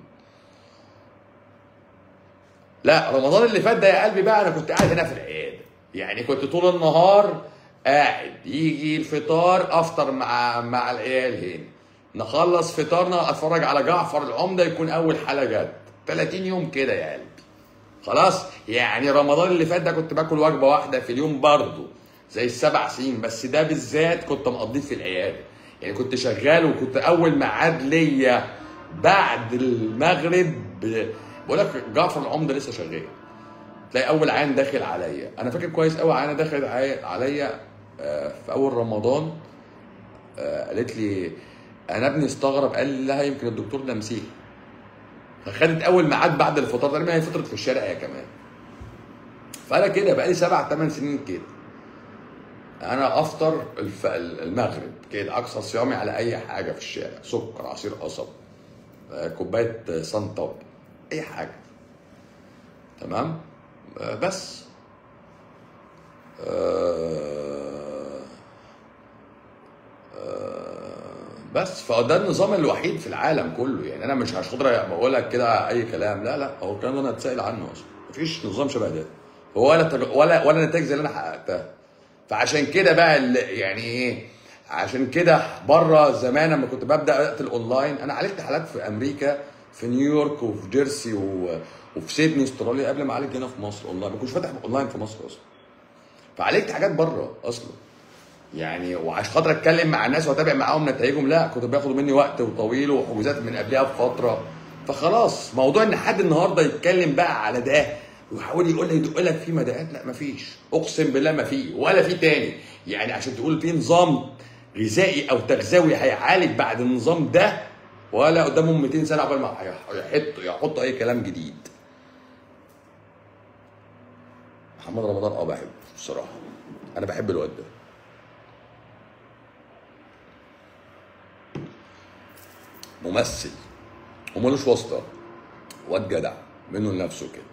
لا رمضان اللي فات ده يا قلبي بقى انا كنت قاعد هنا في العياده يعني كنت طول النهار قاعد يجي الفطار افطر مع مع العيال هنا نخلص فطارنا اتفرج على جعفر العمده يكون اول حلقه جت 30 يوم كده يا قلبي خلاص يعني رمضان اللي فات ده كنت باكل وجبه واحده في اليوم برضه زي السبع سنين بس ده بالذات كنت مقضيه في العياده يعني كنت شغال وكنت اول ميعاد ليا بعد المغرب ب- بقول لك جعفر العمده لسه شغال تلاقي اول عين داخل عليا انا فاكر كويس قوي عينه دخلت عي- عليا آه، في اول رمضان آه، قالت لي انا ابني استغرب قال لي لها يمكن الدكتور ده مسيحي فخدت اول ميعاد بعد الفطار تقريبا هي فطرت في الشارع هي كمان فانا كده بقالي سبع ثمان سنين كده انا افطر الف... المغرب كده اكثر صيامي على اي حاجه في الشارع سكر عصير قصب آه، كوبايه سنتوب اي حاجه تمام آه، بس آه، آه، بس فده النظام الوحيد في العالم كله يعني انا مش عشان خاطر بقول لك كده اي كلام لا لا هو الكلام ده انا اتسال عنه اصلا مفيش نظام شبه ده هو ولا تج... ولا ولا نتائج زي اللي انا حققتها فعشان كده بقى ال- يعني ايه عشان كده بره زمان لما كنت ببدا اقتل اونلاين انا عالجت حالات في امريكا في نيويورك وفي جيرسي و... وفي سيدني استراليا قبل ما اعالج هنا في مصر اونلاين ما كنتش فاتح اونلاين في مصر اصلا فعالجت حاجات بره اصلا يعني وعشان خاطر اتكلم مع الناس واتابع معاهم نتائجهم لا كنت بياخدوا مني وقت وطويل وحجوزات من قبلها بفتره فخلاص موضوع ان حد النهارده يتكلم بقى على ده ويحاول يقول لك يدق لك فيه مداهات لا مفيش اقسم بالله ما فيه ولا في تاني يعني عشان تقول في نظام غذائي او تغذوي هيعالج بعد النظام ده ولا قدامهم 200 سنه قبل ما يحطوا يحطوا اي كلام جديد محمد رمضان اه بحبه بصراحه انا بحب الواد ده ممثل وملوش واسطه واد جدع منه لنفسه كده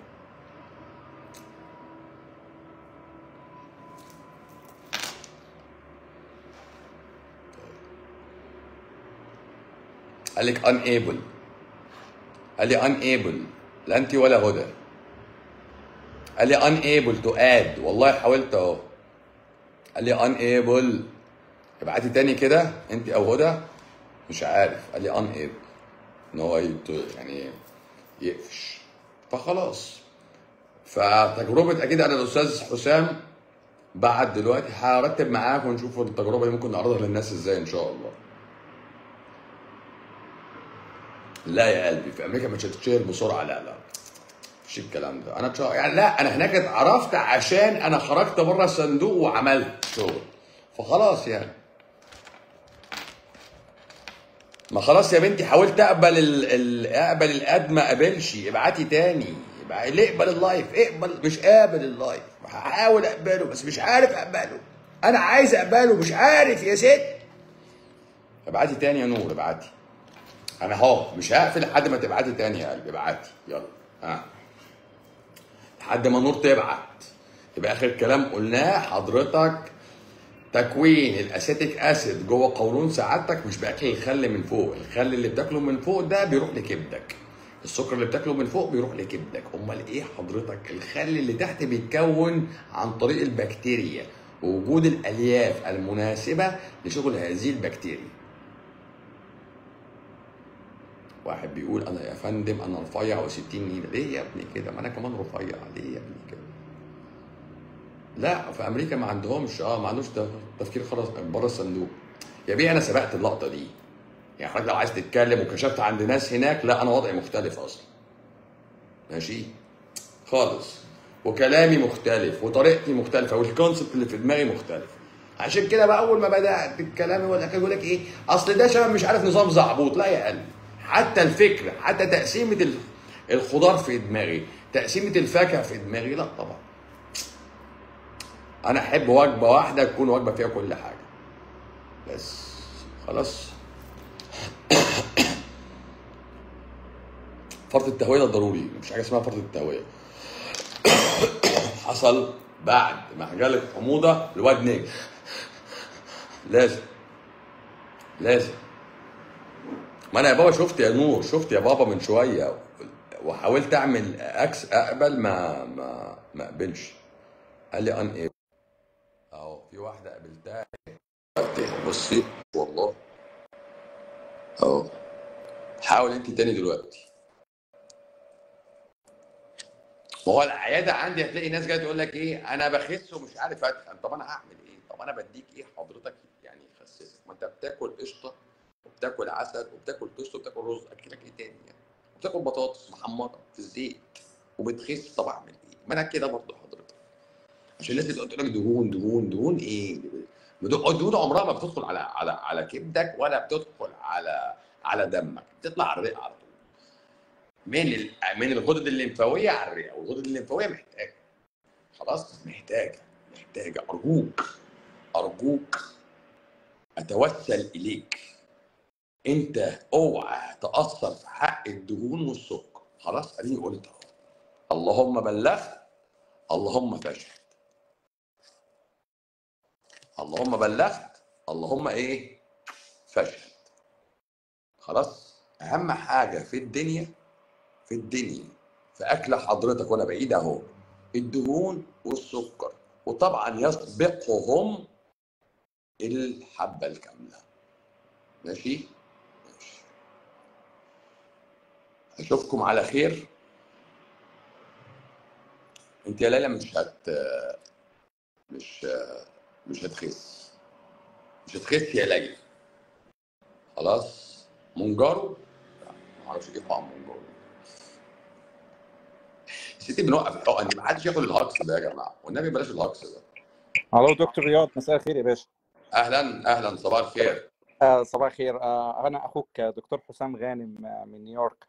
قال لك unable قال لي unable لا انت ولا هدى قال لي unable to add والله حاولت اهو قال لي unable ابعتي تاني كده انت او هدى مش عارف قال لي unable ان هو يت- يعني يقفش فخلاص فتجربه اكيد انا الاستاذ حسام بعد دلوقتي هرتب معاك ونشوف التجربه دي ممكن نعرضها للناس ازاي ان شاء الله لا يا قلبي في امريكا مش هتتشهر بسرعه لا لا مفيش الكلام ده انا تشا... يعني لا انا هناك اتعرفت عشان انا خرجت بره الصندوق وعملت شغل فخلاص يعني ما خلاص يا بنتي حاولت اقبل ال... ال... اقبل الاد ما قبلش ابعتي تاني يبقى ليه اقبل اللايف اقبل مش قابل اللايف هحاول اقبله بس مش عارف اقبله انا عايز اقبله مش عارف يا ست ابعتي تاني يا نور ابعتي انا اهو مش هقفل لحد ما تبعتي تاني يا قلبي ابعتي يلا ها لحد ما نور تبعت يبقى اخر كلام قلناه حضرتك تكوين الاسيتيك اسيد جوه قولون سعادتك مش باكل الخل من فوق الخل اللي بتاكله من فوق ده بيروح لكبدك السكر اللي بتاكله من فوق بيروح لكبدك امال ايه حضرتك الخل اللي تحت بيتكون عن طريق البكتيريا ووجود الالياف المناسبه لشغل هذه البكتيريا واحد بيقول انا يا فندم انا رفيع و60 نيله ليه يا ابني كده ما انا كمان رفيع ليه يا ابني كده لا في امريكا ما عندهمش اه ما عندوش تفكير خلاص بره الصندوق يا بيه انا سبقت اللقطه دي يعني حضرتك لو عايز تتكلم وكشفت عند ناس هناك لا انا وضعي مختلف اصلا ماشي خالص وكلامي مختلف وطريقتي مختلفه والكونسبت اللي في دماغي مختلف عشان كده بقى اول ما بدات الكلام ولا كان يقول لك ايه اصل ده شباب مش عارف نظام زعبوط لا يا قلبي حتى الفكره حتى تقسيمه ال- الخضار في دماغي تقسيمه الفاكهه في دماغي لا طبعا انا احب وجبه واحده تكون وجبه فيها كل حاجه بس خلاص فرط التهويه ده ضروري مفيش حاجه اسمها فرط التهويه حصل بعد ما جالك الحموضه الواد نجم لازم لازم ما انا يا بابا شفت يا نور شفت يا بابا من شويه وحاولت اعمل اكس اقبل ما ما ما قبلش قال لي ان ايه اهو في واحده قابلتها بصي والله اهو حاول انت تاني دلوقتي ما هو العياده عندي هتلاقي ناس جايه تقول لك ايه انا بخس ومش عارف اتخن طب انا هعمل ايه طب انا بديك ايه حضرتك يعني يخسسك ما انت بتاكل قشطه وبتاكل عسل وبتاكل توست وبتاكل رز اكلك ايه تاني يعني وبتاكل بطاطس محمره في الزيت وبتخس طب اعمل ايه ما انا كده برضه حضرتك عشان الناس اللي تقول لك دهون دهون دهون ايه الدهون عمرها ما بتدخل على على على كبدك ولا بتدخل على على دمك بتطلع على الرئه على طول من من الغدد الليمفاويه على الرئه والغدد الليمفاويه محتاجه خلاص محتاجه محتاجه ارجوك ارجوك اتوسل اليك انت اوعى تاثر في حق الدهون والسكر خلاص اديني قلت اهو اللهم بلغت اللهم فشل اللهم بلغت اللهم ايه فشل خلاص اهم حاجه في الدنيا في الدنيا في اكل حضرتك وانا بعيد اهو الدهون والسكر وطبعا يسبقهم الحبه الكامله ماشي ماشي اشوفكم على خير انت يا ليلى مش هت مش مش هتخس مش هتخس يا ليلى خلاص منجارو ما اعرفش ايه طعم منجارو ستي بنوقف الحقن دي ما حدش ياخد الهكس ده يا جماعه والنبي بلاش الهكس ده الو دكتور رياض مساء الخير يا باشا اهلا اهلا صباح الخير آه صباح الخير آه انا اخوك دكتور حسام غانم آه، من نيويورك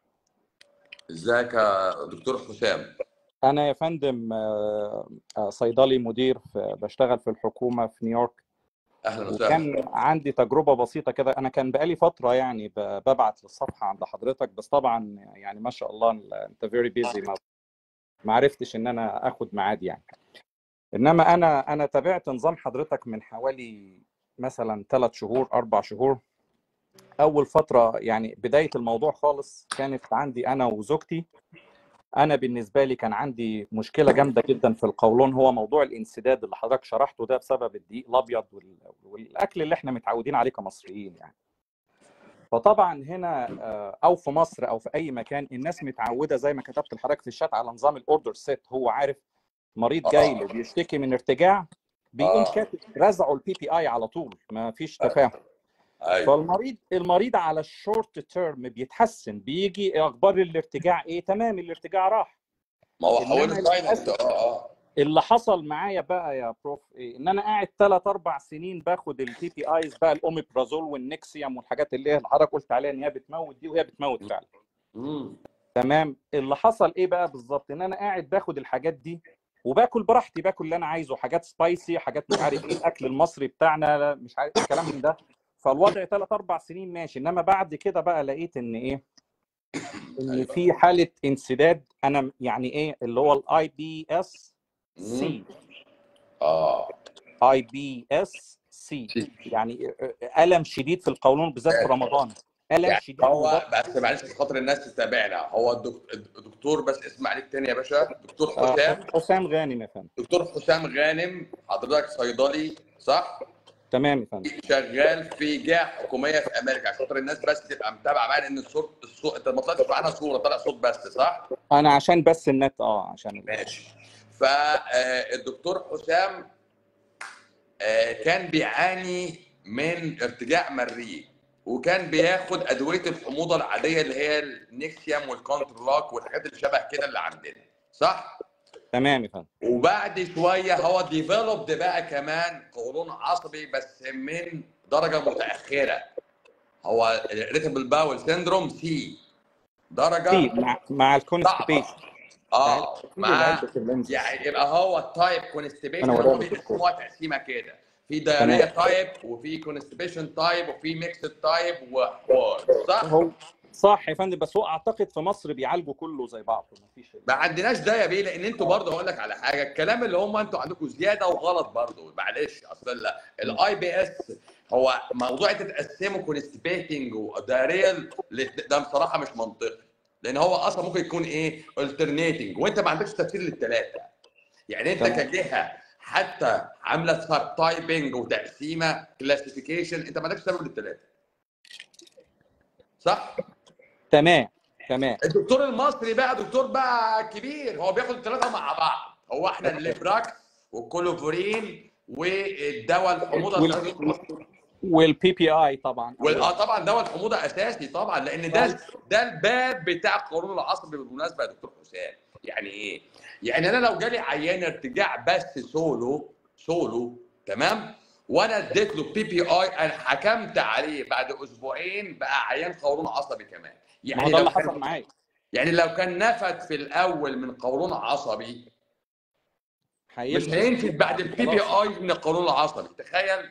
ازيك يا دكتور حسام انا يا فندم آه آه صيدلي مدير في بشتغل في الحكومه في نيويورك اهلا وسهلا وكان عندي تجربه بسيطه كده انا كان بقالي فتره يعني ب- ببعت للصفحه عند حضرتك بس طبعا يعني ما شاء الله انت فيري بيزي ما ما عرفتش ان انا اخد ميعاد يعني انما انا انا تابعت نظام حضرتك من حوالي مثلا ثلاث شهور اربع شهور اول فتره يعني بدايه الموضوع خالص كانت عندي انا وزوجتي انا بالنسبه لي كان عندي مشكله جامده جدا في القولون هو موضوع الانسداد اللي حضرتك شرحته ده بسبب الدقيق الابيض وال- والاكل اللي احنا متعودين عليه كمصريين يعني فطبعا هنا آه، او في مصر او في اي مكان الناس متعوده زي ما كتبت لحضرتك في الشات على نظام الاوردر سيت هو عارف مريض جاي له بيشتكي من ارتجاع بيقوم آه. كاتب رزعه البي بي اي على طول ما فيش تفاهم ايوه فالمريض المريض على الشورت تيرم بيتحسن بيجي اخبار الارتجاع ايه تمام الارتجاع راح ما هو إنما حول سايلنت للأسف- اه اه اللي حصل معايا بقى يا بروف إيه؟ ان انا قاعد ثلاث اربع سنين باخد البي بي ايز بقى الاوميبرازول والنكسيوم والحاجات اللي هي اللي حضرتك قلت عليها ان هي بتموت دي وهي بتموت فعلا مم. تمام اللي حصل ايه بقى بالظبط ان انا قاعد باخد الحاجات دي وباكل براحتي باكل اللي انا عايزه حاجات سبايسي حاجات مش عارف ايه الاكل المصري بتاعنا لا، مش عارف الكلام من ده فالوضع ثلاث اربع سنين ماشي انما بعد كده بقى لقيت ان ايه ان أيوة. في حاله انسداد انا يعني ايه اللي هو الاي بي اس سي اه اي بي اس سي يعني الم شديد في القولون بالذات في رمضان الم يعني شديد هو وضغط بس معلش عشان خاطر الناس تتابعنا هو الدك- الدكتور بس اسم عليك تاني يا باشا دكتور آه، حسام حسام غانم يا فندم دكتور حسام غانم حضرتك صيدلي صح؟ تمام يا فندم شغال في جهه حكوميه في امريكا عشان خاطر الناس بس تبقى متابعه معانا ان الصوت الصوت انت ما طلعتش معانا صوره طلع صوت بس صح؟ انا عشان بس النت اه عشان ال- ماشي فالدكتور حسام آه، كان بيعاني من ارتجاع مريء وكان بياخد ادويه الحموضه العاديه اللي هي النكسيوم والكونترلاك والحاجات اللي شبه كده اللي عندنا صح؟ تمام يا فندم وبعد شويه هو ديفلوبد بقى كمان قولون عصبي بس من درجه متاخره هو ريتبل باول سيندروم سي درجه في مع مع الكونستيبيشن اه مع مع يعني يبقى هو تايب كونستيبيشن أنا هو وراك بيقسموها تقسيمه كده في دايريه تايب وفي كونستيبيشن تايب وفي ميكس تايب وحوار صح؟ هو صح يا فندم بس هو اعتقد في مصر بيعالجوا كله زي بعضه مفيش ما عندناش ده يا بيه لان انتوا برضه هقول لك على حاجه الكلام اللي هم انتوا عندكم زياده وغلط برضه معلش اصل الاي بي اس هو موضوع انت تقسمه كونستيبيتنج وداريال ده بصراحه مش منطقي لان هو اصلا ممكن يكون ايه الترنيتنج وانت ما عندكش تفسير للثلاثه يعني انت تمام. كجهه حتى عامله سب تايبنج وتقسيمه كلاسيفيكيشن انت ما عندكش سبب للثلاثه صح؟ تمام تمام الدكتور المصري بقى دكتور بقى كبير هو بياخد الثلاثه مع بعض هو احنا الليبراكس والكولوفورين والدواء الحموضه وال- والبي بي اي طبعا وال- اه طبعا دواء الحموضه اساسي طبعا لان ده ده الباب بتاع القولون العصبي بالمناسبه يا دكتور حسام يعني ايه؟ يعني انا لو جالي عيان ارتجاع بس سولو سولو تمام؟ وانا اديت له بي بي اي انا حكمت عليه بعد اسبوعين بقى عيان قولون عصبي كمان ما يعني هو ده لو اللي كان- حصل معايا يعني لو كان نفد في الاول من قولون عصبي مش هيمشي هينفد بعد البي بي اي من القولون العصبي تخيل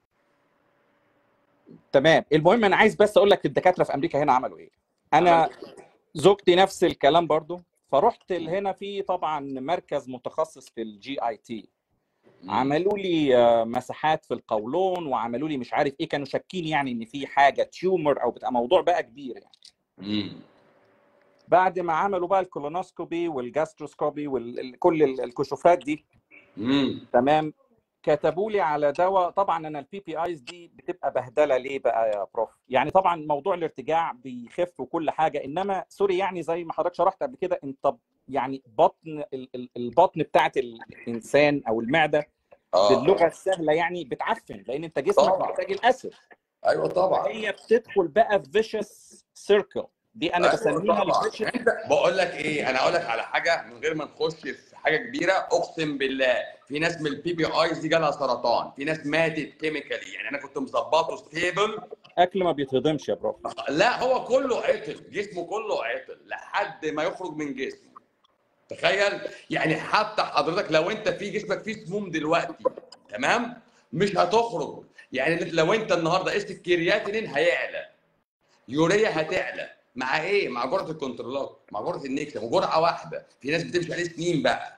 تمام المهم انا عايز بس اقول لك الدكاتره في امريكا هنا عملوا ايه انا زوجتي نفس الكلام برضو فرحت هنا في طبعا مركز متخصص في الجي اي تي عملوا لي آه، مساحات في القولون وعملوا لي مش عارف ايه كانوا شاكين يعني ان في حاجه تيومر او بتبقى موضوع بقى كبير يعني مم. بعد ما عملوا بقى الكولونوسكوبي والجاستروسكوبي وكل الكشوفات دي مم. تمام كتبوا لي على دواء طبعا انا البي بي ايز دي بتبقى بهدله ليه بقى يا بروف يعني طبعا موضوع الارتجاع بيخف وكل حاجه انما سوري يعني زي ما حضرتك شرحت قبل كده انت يعني بطن ال- ال- البطن بتاعت الانسان او المعده اه باللغه السهله يعني بتعفن لان انت جسمك طبعا. محتاج الاسيد ايوه طبعا هي بتدخل بقى في فيشس سيركل دي انا أيوة بسميها طبعا. الفيشس انت بقول لك ايه انا اقول لك على حاجه من غير ما نخش في حاجه كبيره اقسم بالله في ناس من البي بي ايز دي جالها سرطان في ناس ماتت كيميكالي يعني انا كنت مظبطه ستيبل اكل ما بيتهضمش يا بروف لا هو كله عطل جسمه كله عطل لحد ما يخرج من جسمه تخيل يعني حتى حضرتك لو انت في جسمك فيه سموم دلوقتي تمام مش هتخرج يعني لو انت النهارده قست الكرياتينين هيعلى يوريا هتعلى مع ايه مع جرعه الكنترولات مع جرعه النكسه وجرعه واحده في ناس بتمشي عليه سنين بقى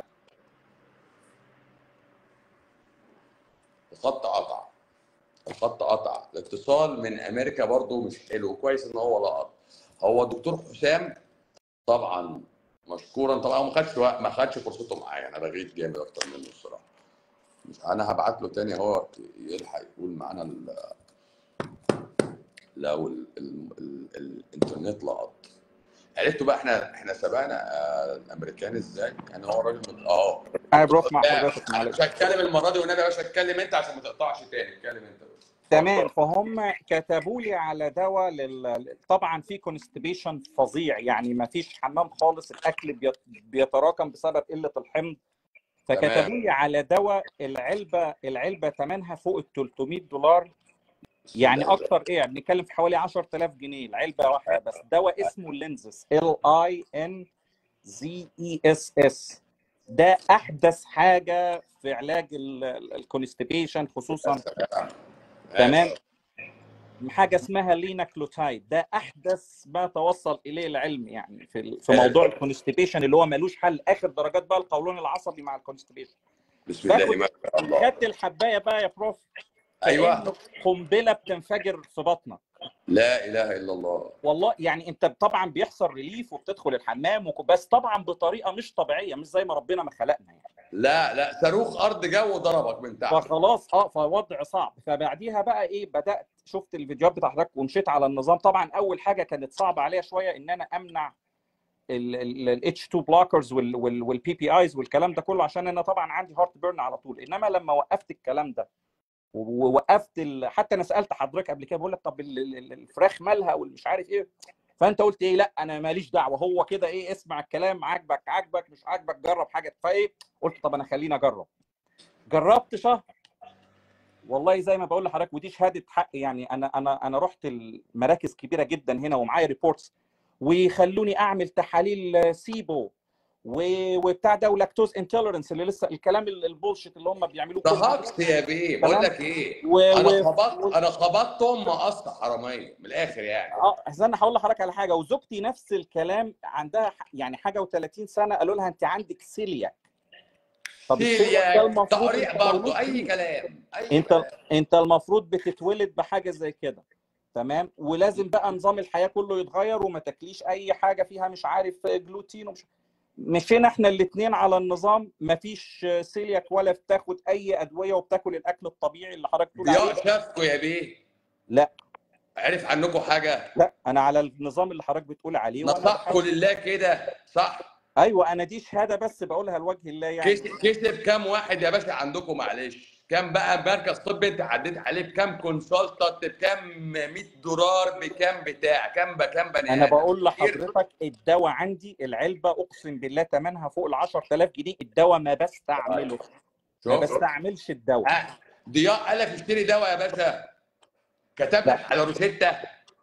الخط قطع الخط قطع الاتصال من امريكا برضو مش حلو كويس ان هو لقط هو الدكتور حسام طبعا مشكورا طبعا هو ما خدش وقت ما خدش فرصته معايا انا بغيت جامد اكتر منه الصراحه مش انا هبعت له تاني هو يلحق يقول معانا ال- لو ال ال ال الانترنت لقط عرفتوا بقى احنا احنا سبقنا آه، الامريكان ازاي؟ يعني هو راجل مت- اه انا بروف مع لا، حضرتك انا معلش مش هتكلم المره دي والنبي يا باشا اتكلم انت عشان ما تقطعش تاني اتكلم انت بس تمام فهم كتبوا لي على دواء لل... طبعا في كونستيبيشن فظيع يعني ما فيش حمام خالص الاكل بيت... بيتراكم بسبب قله الحمض فكتبوا تمام. لي على دواء العلبه العلبه ثمنها فوق ال 300 دولار يعني اكتر ايه يعني بنتكلم في حوالي 10000 جنيه العلبه واحده بس دواء اسمه لينزس ال اي ان زي اي اس اس ده احدث حاجه في علاج الكونستيبيشن خصوصا تمام حاجه اسمها ليناكلوتايد ده احدث ما توصل اليه العلم يعني في ال- في موضوع الكونستيبيشن اللي هو ملوش حل اخر درجات بقى القولون العصبي مع الكونستيبيشن بسم الله ما شاء الله خدت الحبايه بقى يا بروف ايوه كأنه قنبله بتنفجر في بطنك لا اله الا الله والله يعني انت طبعا بيحصل ريليف وبتدخل الحمام وك- بس طبعا بطريقه مش طبيعيه مش زي ما ربنا ما خلقنا يعني لا لا صاروخ ارض جو ضربك من تحت فخلاص اه فوضع صعب فبعديها بقى ايه بدات شفت الفيديوهات بتاع حضرتك ومشيت على النظام طبعا اول حاجه كانت صعبه عليا شويه ان انا امنع الاتش 2 بلوكرز والبي بي ايز والكلام ده كله عشان انا طبعا عندي هارت بيرن على طول انما لما وقفت الكلام ده ووقفت ال... حتى انا سالت حضرتك قبل كده بقول لك طب ال- ال- الفراخ مالها والمش عارف ايه فانت قلت ايه لا انا ماليش دعوه هو كده ايه اسمع الكلام عاجبك عاجبك مش عاجبك جرب حاجه فايه قلت طب انا خليني اجرب جربت شهر والله زي ما بقول لحضرتك ودي شهاده حق يعني انا انا انا رحت المراكز كبيره جدا هنا ومعايا ريبورتس ويخلوني اعمل تحاليل سيبو و- وبتاع ده ولاكتوز انتولرنس اللي لسه الكلام ال- البولشيت اللي هم بيعملوه ده كل هاكس يا بيه بقول تمام. لك ايه و... انا و... خبطت انا خبطتهم مقص حراميه من الاخر يعني اه استنى هقول لحضرتك على حاجه وزوجتي نفس الكلام عندها ح- يعني حاجه و30 سنه قالوا لها انت عندك سيلياك طب السيلياك ده سيليا المفروض تقريع انت برضه مولود اي فيه. كلام اي انت كلام انت المفروض بتتولد بحاجه زي كده تمام ولازم بقى نظام الحياه كله يتغير وما تاكليش اي حاجه فيها مش عارف جلوتين ومش مشينا احنا الاثنين على النظام مفيش سيلياك ولا بتاخد اي ادويه وبتاكل الاكل الطبيعي اللي حضرتك بتقول عليه ضياء ده. شافكوا يا بيه لا عرف عنكم حاجه لا انا على النظام اللي حضرتك بتقول عليه وانا نصحكوا بحاول لله كده صح ايوه انا دي شهاده بس بقولها لوجه الله يعني كسب كسب كام واحد يا باشا عندكم معلش كام بقى مركز طبي انت عديت عليه بكام كونسلتنت بكام 100 دولار بكام بتاع كام بكام بني انا ادم بقول كتير لحضرتك الدواء عندي العلبه اقسم بالله ثمنها فوق ال 10000 جنيه الدواء ما بستعمله ما شوف بستعملش الدواء ها ضياء قال لك اشتري دواء يا باشا كتب لا. لك على روشته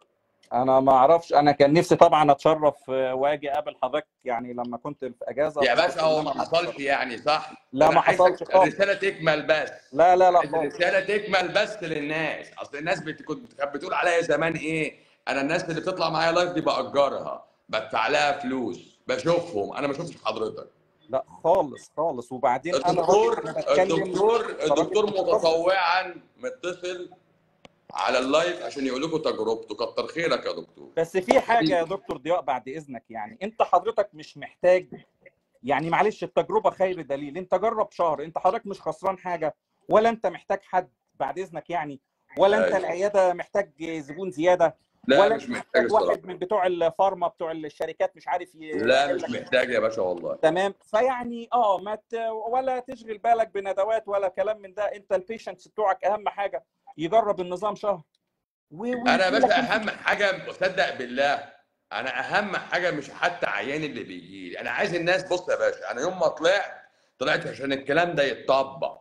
انا ما اعرفش انا كان نفسي طبعا اتشرف آه، واجي اقابل حضرتك يعني لما كنت في اجازه يا بس باشا هو إنما ما حصلش يعني صح لا انا ما عايزك حصلش خالص الرساله تكمل بس لا لا لا عايز خالص الرساله تكمل بس للناس اصل الناس بت- كنت كانت بتقول عليا زمان ايه انا الناس اللي بتطلع معايا لايف دي باجرها بدفع لها فلوس بشوفهم انا ما شفتش حضرتك لا خالص خالص وبعدين انا راجل الدكتور انا بتكلم الدكتور كراجل الدكتور متخصص متطوعا متصل على اللايف عشان يقول لكم تجربته كتر خيرك يا دكتور بس في حاجه يا دكتور ضياء بعد اذنك يعني انت حضرتك مش محتاج يعني معلش التجربه خير دليل انت جرب شهر انت حضرتك مش خسران حاجه ولا انت محتاج حد بعد اذنك يعني ولا انت أيوة. العياده محتاج زبون زياده لا ولا مش انت محتاج محتاج الصراحه واحد من بتوع الفارما بتوع الشركات مش عارف ي- لا يعمل مش لك محتاج يا باشا والله تمام فيعني اه ما ت... ولا تشغل بالك بندوات ولا كلام من ده انت البيشنتس بتوعك اهم حاجه يجرب النظام شهر و... انا يا ويجي لك باشا انت اهم حاجه صدق بالله انا اهم حاجه مش حتى عيان اللي بيجي لي انا عايز الناس بص يا باشا انا يوم ما طلعت طلعت عشان الكلام ده يتطبق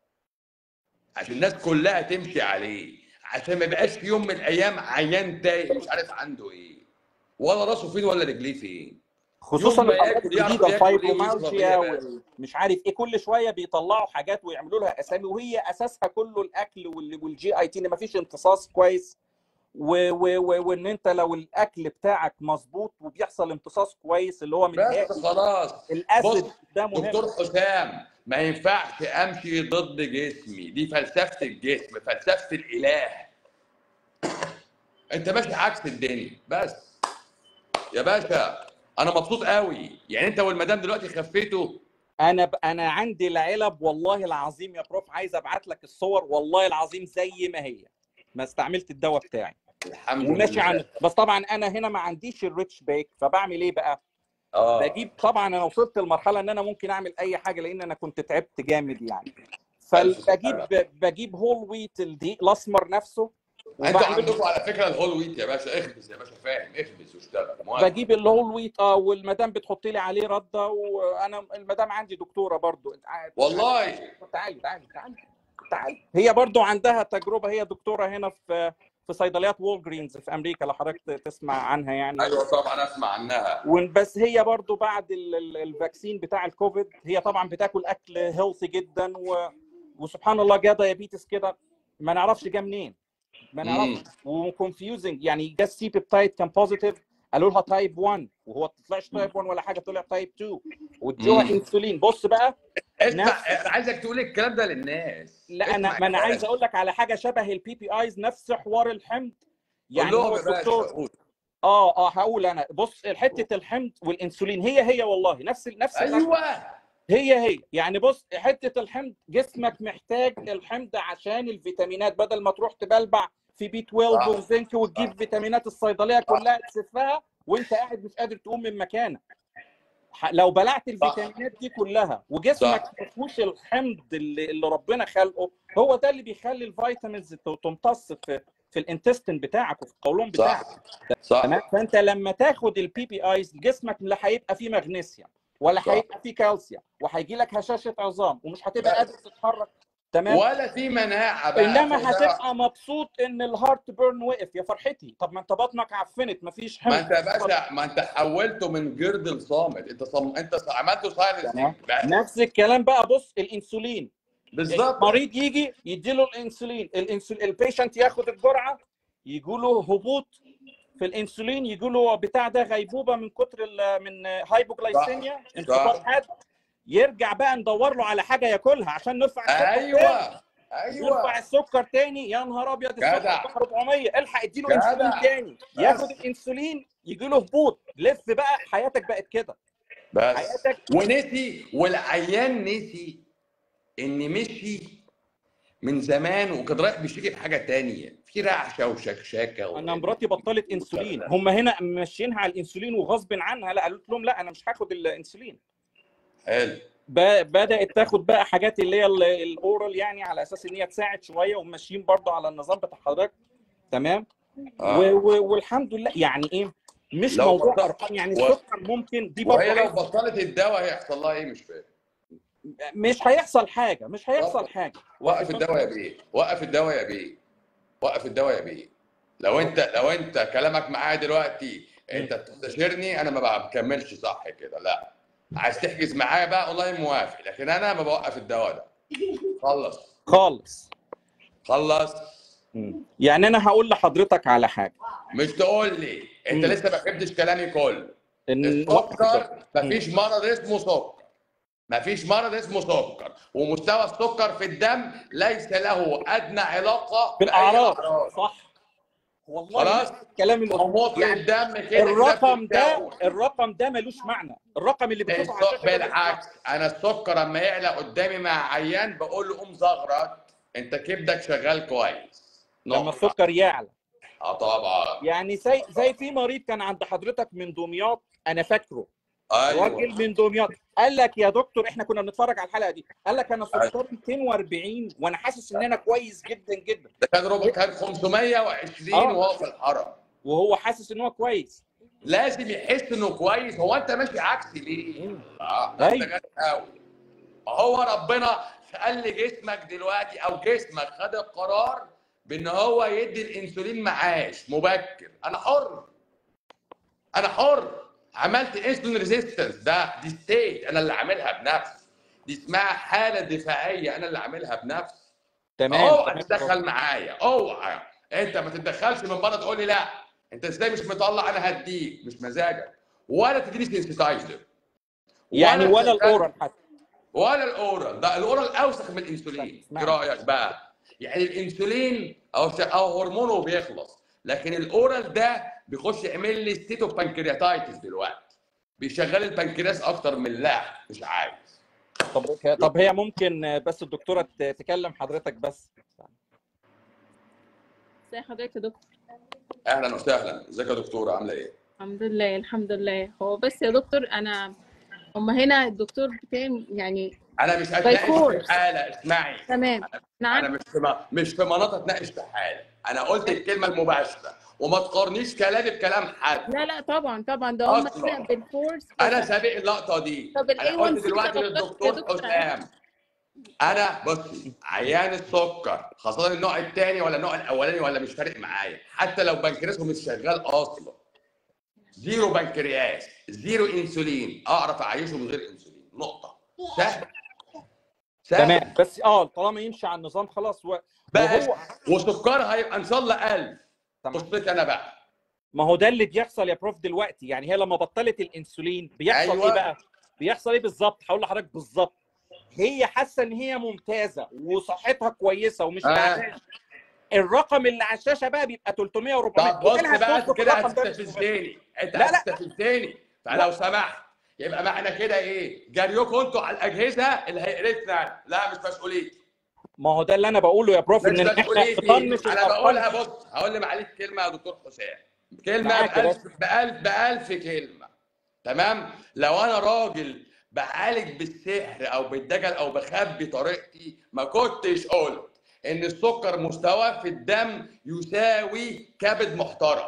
عشان الناس كلها تمشي عليه عشان ما يبقاش في يوم من الايام عيان تايه مش عارف عنده ايه ولا راسه فين ولا رجليه فين خصوصا يوم ما الامراض ياكل يعرف الجديده ياكل ايه ويشرب ايه الفايبرومالجيا يا باشا ومش عارف ايه كل شويه بيطلعوا حاجات ويعملوا لها اسامي وهي اساسها كله الاكل وال- والجي اي تي ان مفيش امتصاص كويس و و و وان انت لو الاكل بتاعك مظبوط وبيحصل امتصاص كويس اللي هو من بس هذا خلاص بص الاسيد ده مهم دكتور حسام ما ينفعش امشي ضد جسمي دي فلسفه الجسم فلسفه الاله انت ماشي عكس الدنيا بس يا باشا انا مبسوط قوي يعني انت والمدام دلوقتي خفيتوا انا ب... انا عندي العلب والله العظيم يا بروف عايز ابعت لك الصور والله العظيم زي ما هي ما استعملت الدواء بتاعي الحمد وماشي لله عنه بس طبعا انا هنا ما عنديش الريتش بيك فبعمل ايه بقى اه بجيب طبعا انا وصلت لمرحله ان انا ممكن اعمل اي حاجه لان انا كنت تعبت جامد يعني الف فبجيب سلامه بجيب هول ويت الدقيق الاسمر نفسه انتوا وبعمله عندكم على فكره الهول ويت يا باشا اخبز يا باشا فاهم اخبز واشتغل موافق بجيب الهول ويت اه والمدام بتحط لي عليه رده وانا المدام عندي دكتوره برضو تعالي والله تعالي تعالي تعالي تعالي هي برضو عندها تجربه هي دكتوره هنا في في صيدليات وول جرينز في امريكا لو حضرتك تسمع عنها يعني ايوه طبعا اسمع عنها وإن- بس هي برضو بعد ال- ال- الفاكسين بتاع الكوفيد هي طبعا بتاكل اكل هيلثي جدا و... وسبحان الله جه دايابيتس كده ما نعرفش جه منين ما نعرفش امم وكونفيوزنج يعني جه السي بيبتايد كان بوزيتيف قالوا لها تايب 1 وهو ما طلعش تايب 1 ولا حاجه طلع تايب 2 وادوها امم انسولين بص بقى اسمع نفس انا عايزك تقول الكلام ده للناس لا انا اسمع ما انا عايز الكلام اقول لك على حاجه شبه البي بي ايز نفس حوار الحمض قول يعني لهم هو يا باشا الدكتور قول اه اه هقول انا بص حته الحمض والانسولين هي هي والله نفس نفس الأكل. ايوه هي هي يعني بص حته الحمض جسمك محتاج الحمض عشان الفيتامينات بدل ما تروح تبلبع في بي 12 صح وزنك وتجيب صح فيتامينات الصيدليه صح كلها تسفها وانت قاعد مش قادر تقوم من مكانك ح- لو بلعت صح الفيتامينات دي كلها وجسمك صح ما فيهوش الحمض اللي, اللي ربنا خلقه هو ده اللي بيخلي الفيتامينز ت- تمتص في في الانتستين بتاعك وفي القولون بتاعك صح تمام صح فانت لما تاخد البي بي ايز جسمك لا هيبقى فيه مغنيسيوم ولا صح هيبقى فيه كالسيوم وهيجي لك هشاشه عظام ومش هتبقى قادر بس تتحرك تمام ولا في مناعه بقى انما فوق ده. هتبقى مبسوط ان الهارت بيرن وقف يا فرحتي طب ما انت بطنك عفنت مفيش ما حمل انت يا باشا ما انت حولته من جرد لصامت انت صم... انت ص- عملته تمام. سايلنس نفس الكلام بقى بص الانسولين بالظبط المريض يجي يديله الانسولين الانسولين البيشنت ياخد الجرعه يجيله هبوط في الانسولين يجيله بتاع ده غيبوبه من كتر ال- من هايبوجلايسيميا انخفاض حاد يرجع بقى ندور له على حاجه ياكلها عشان نرفع السكر تاني. ايوه يرفع ايوه السكر تاني يا نهار ابيض السكر جدع. بقى 400 الحق اديله جدع. انسولين تاني بس. ياخد الانسولين يجي له هبوط لف بقى حياتك بقت كده بس حياتك ونسي والعيان نسي ان مشي من زمان وكان رايح بيشتكي بحاجه تانية في رعشه وشكشكه و... انا مراتي بطلت انسولين هم هنا ماشيينها على الانسولين وغصب عنها لا قالت لهم لا انا مش هاخد الانسولين حلو ب- بدات تاخد بقى حاجات اللي هي ال- الاورال يعني على اساس ان هي تساعد شويه وماشيين برضه على النظام بتاع حضرتك تمام آه. و و والحمد لله يعني ايه مش لو موضوع بطلت- ارقام يعني و- السكر ممكن دي برضه وهي لو عايز- بطلت الدواء هيحصل لها ايه مش فاهم مش هيحصل حاجه مش هيحصل حاجه وقف الدواء يا بيه وقف الدواء يا بيه وقف الدواء يا بيه لو انت لو انت كلامك معايا دلوقتي انت بتستشيرني انا ما بكملش صح كده لا عايز تحجز معايا بقى والله موافق لكن انا ما بوقف الدواء ده خلص خالص خلص يعني انا هقول لحضرتك على حاجه مش تقول لي انت مم. لسه ما فهمتش كلامي كله ان السكر مفيش مرض اسمه سكر مفيش مرض اسمه سكر ومستوى السكر في الدم ليس له ادنى علاقه بأي بالاعراض أعراض. صح والله خلاص الكلام اللي حموضه يعني الدم كده الرقم كده ده بتتكون. الرقم ده ملوش معنى الرقم اللي بتشوفه على السك- الشاشه ده بالعكس انا السكر لما يعلى قدامي مع عيان بقول له قوم زغرط انت كبدك شغال كويس لما نقطة. السكر يعلى اه طبعا يعني زي زي في مريض كان عند حضرتك من دمياط انا فاكره ايوه راجل من دمياط قال لك يا دكتور احنا كنا بنتفرج على الحلقه دي قال لك انا سكري 240 وانا حاسس ان انا كويس جدا جدا ده كان ربع كان 520 آه. وهو في الحرم وهو حاسس ان هو كويس لازم يحس انه كويس هو انت ماشي عكسي ليه؟ اه ده انت أيوة. غالي قوي هو ربنا قال لجسمك دلوقتي او جسمك خد القرار بان هو يدي الانسولين معاش مبكر انا حر انا حر عملت انسولين ريزيستنس ده دي ستيت انا اللي عاملها بنفسي دي اسمها حاله دفاعيه انا اللي عاملها بنفسي تمام اوعى تمام. تتدخل معايا اوعى انت ما تتدخلش من بره تقول لي لا انت ازاي مش مطلع انا هديك مش مزاجك ولا تديني سنسيتايزر يعني ولا تدخل- الاورال حتى ولا الاورال ده الاورال اوسخ من الانسولين اسمع. ايه رايك بقى يعني الانسولين او او هرمونه بيخلص لكن الاورال ده بيخش يعمل لي ستيت اوف بانكرياتايتس دلوقتي بيشغل البنكرياس اكتر من اللحم مش عايز طب طب هي ممكن بس الدكتوره ت- تكلم حضرتك بس ازي حضرتك يا دكتور اهلا وسهلا ازيك يا دكتوره عامله ايه الحمد لله الحمد لله هو بس يا دكتور انا هما هنا الدكتور بتاعي يعني انا مش هتناقش في force. حاله اسمعي تمام انا انا عارفه مش في م- مش في مناطق اتناقش في حاله انا قلت الكلمه المباشره وما تقارنيش كلامي بكلام حد لا لا طبعا طبعا ده هما أصلاً. هنا بالفورس انا سابق اللقطه دي طب ال انا قلت A1C دلوقتي ده غلط يا للدكتور دكتور. حسام انا بصي عيان السكر خاصه النوع الثاني ولا النوع الاولاني ولا مش فارق معايا حتى لو بنكرياسه مش شغال اصلا زيرو بنكرياس زيرو انسولين اعرف اعيشه من غير انسولين نقطه سهل سهل تمام بس اه طالما يمشي على النظام خلاص و... بس وهو وسكرها هيبقى ان شاء الله 1000 تمام. قصتي انا بقى ما هو ده اللي بيحصل يا بروف دلوقتي يعني هي لما بطلت الانسولين بيحصل أيوة. ايه بقى بيحصل ايه بالظبط هقول لحضرتك بالظبط هي حاسه ان هي ممتازه وصحتها كويسه ومش آه. تعبانه الرقم اللي على الشاشه بقى بيبقى 300 و400 طب بص بقى كده الرقم ده مش مهم. هتستفزني انت لا، لا. هتستفزني فلو سمحت يبقى معنى كده ايه جريكم انتوا على الاجهزه اللي هيقرفنا لا مش مسؤوليتي ما هو ده اللي انا بقوله يا بروف مش ان احنا مسؤوليتي نطنش انا الأرقام. بقولها بص هقول لي معلش كلمه يا دكتور حسام كلمه معاك يا بألف بألف بألف كلمه تمام لو انا راجل بعالج بالسحر او بالدجل او بخبي طريقتي ما كنتش قلت ان السكر مستواه في الدم يساوي كبد محترم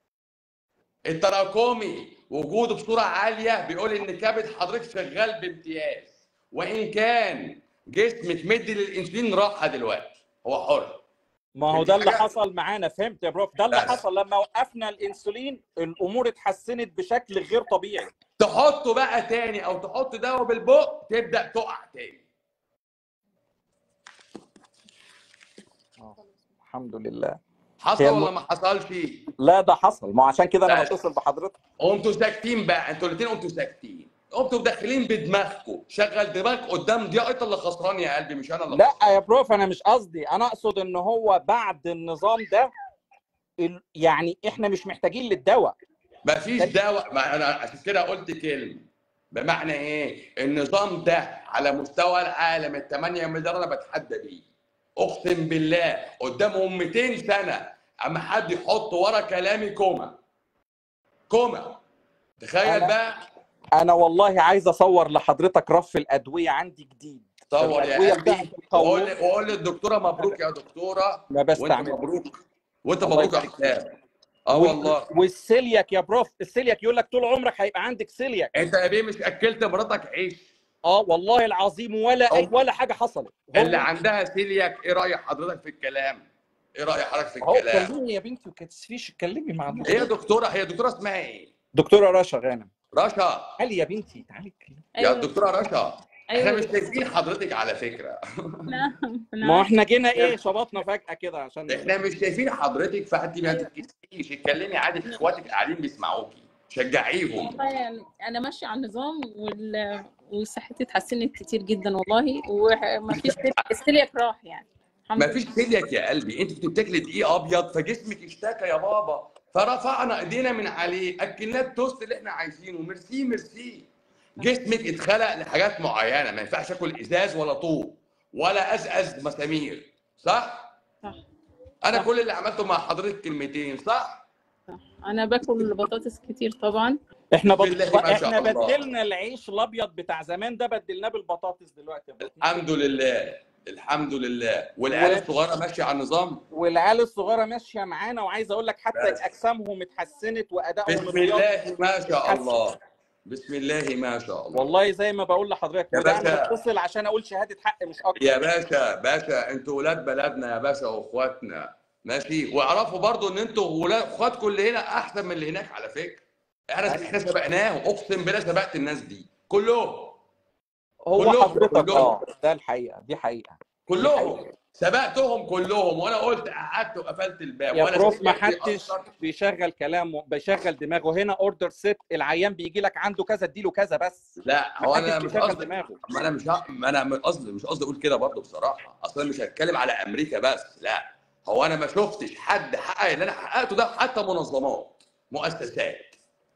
التراكمي وجوده بصوره عاليه بيقول ان كبد حضرتك شغال بامتياز وان كان جسمك مدي للانسولين راحه دلوقتي هو حر ما هو دي ده اللي حاجة- حصل معانا فهمت يا بروف ده اللي بس. حصل لما وقفنا الانسولين الامور اتحسنت بشكل غير طبيعي تحطه بقى تاني او تحط دواء بالبق تبدا تقع تاني آه. الحمد لله حصل هي الم- ولا ما حصلش لا ده حصل ما هو عشان كده انا بس. بتصل بحضرتك قمتوا ساكتين بقى انتوا الاثنين قمتوا ساكتين قمتوا داخلين بدماغكم شغل دماغك قدام دي انت اللي خسران يا قلبي مش انا اللي لا خسران يا بروف انا مش قصدي انا اقصد ان هو بعد النظام ده ال- يعني احنا مش محتاجين للدواء مفيش دواء ما انا عشان كده قلت كلمه بمعنى ايه النظام ده على مستوى العالم ال 8 مليار انا بتحدى بيه اقسم بالله قدامهم 200 سنه اما حد يحط ورا كلامي كوما كوما تخيل أنا- بقى انا والله عايز اصور لحضرتك رف الادويه عندي جديد صور الأدوية يا بتاعت قلبي القولون. وقول وقول للدكتوره مبروك يا دكتوره ما وانت بستعمل مبروك وانت الله مبروك يا يبارك حسام اه وال- والله والسيلياك يا بروف السيلياك يقول لك طول عمرك هيبقى عندك سيلياك انت يا بيه مش اكلت مراتك عيش اه والله العظيم ولا أي أو- ولا حاجه حصلت هو- اللي عندها سيلياك ايه راي حضرتك في الكلام ايه راي حضرتك في اهو الكلام كلمي يا بنتي وما تسفيش اتكلمي مع ايه يا الدكتور دكتوره هي دكتوره اسمها ايه دكتوره رشا غانم رشا تعالي يا بنتي تعالي اتكلمي يا دكتوره رشا احنا ايوه مش شايفين حضرتك على فكره نعم ما نعم احنا جينا ايه شبطنا فجاه كده عشان احنا مش شايفين حضرتك فانت ما تتكسفيش اتكلمي عادي اخواتك قاعدين بيسمعوكي شجعيهم والله يعني انا ماشيه على النظام وال... وصحتي اتحسنت كتير جدا والله وما فيش السيلياك راح يعني الحمد ما فيش سيلياك يا قلبي انت كنت بتاكلي دقيق ابيض فجسمك اشتكى يا بابا فرفعنا ايدينا من عليه اكلناه التوست اللي احنا عايزينه ميرسي ميرسي جسمك اتخلق لحاجات معينه ما ينفعش اكل ازاز ولا طوب ولا ازقز مسامير صح صح انا صح. كل اللي عملته مع حضرتك كلمتين صح صح انا باكل بطاطس كتير طبعا احنا بط... بالله ما شاء احنا الله. بدلنا العيش الابيض بتاع زمان ده بدلناه بالبطاطس دلوقتي يا بطاطس. الحمد لله الحمد لله والعيال و- الصغيره ماشيه على النظام والعيال الصغيره ماشيه معانا وعايز اقول لك حتى بس. اجسامهم اتحسنت وادائهم بسم الرياضي الله ما شاء اتحسن. الله بسم الله ما شاء الله والله زي ما بقول لحضرتك يا وده انا باشا. بتصل عشان اقول شهاده حق مش اكتر يا باشا باشا انتوا ولاد بلدنا يا باشا واخواتنا ماشي واعرفوا برضو ان انتوا ولاد اخواتكم اللي هنا احسن من اللي هناك على فكره احنا احنا سبقناهم اقسم بالله سبقت الناس دي كلهم هو كلهم- حضرتك كلهم. اه ده الحقيقه دي حقيقه كلهم سبقتهم كلهم وانا قلت قعدت وقفلت الباب يا ولا بروف ما سيبك حدش يأثر. بيشغل كلامه بيشغل دماغه هنا اوردر ست العيان بيجي لك عنده كذا اديله كذا بس لا ما هو حدش انا مش بيشغل قصدي دماغه ما انا مش ه... ما انا مش قصدي مش قصدي اقول كده برضه بصراحه اصلا مش هتكلم على امريكا بس لا هو انا ما شفتش حد حقق اللي انا حققته ده حتى منظمات مؤسسات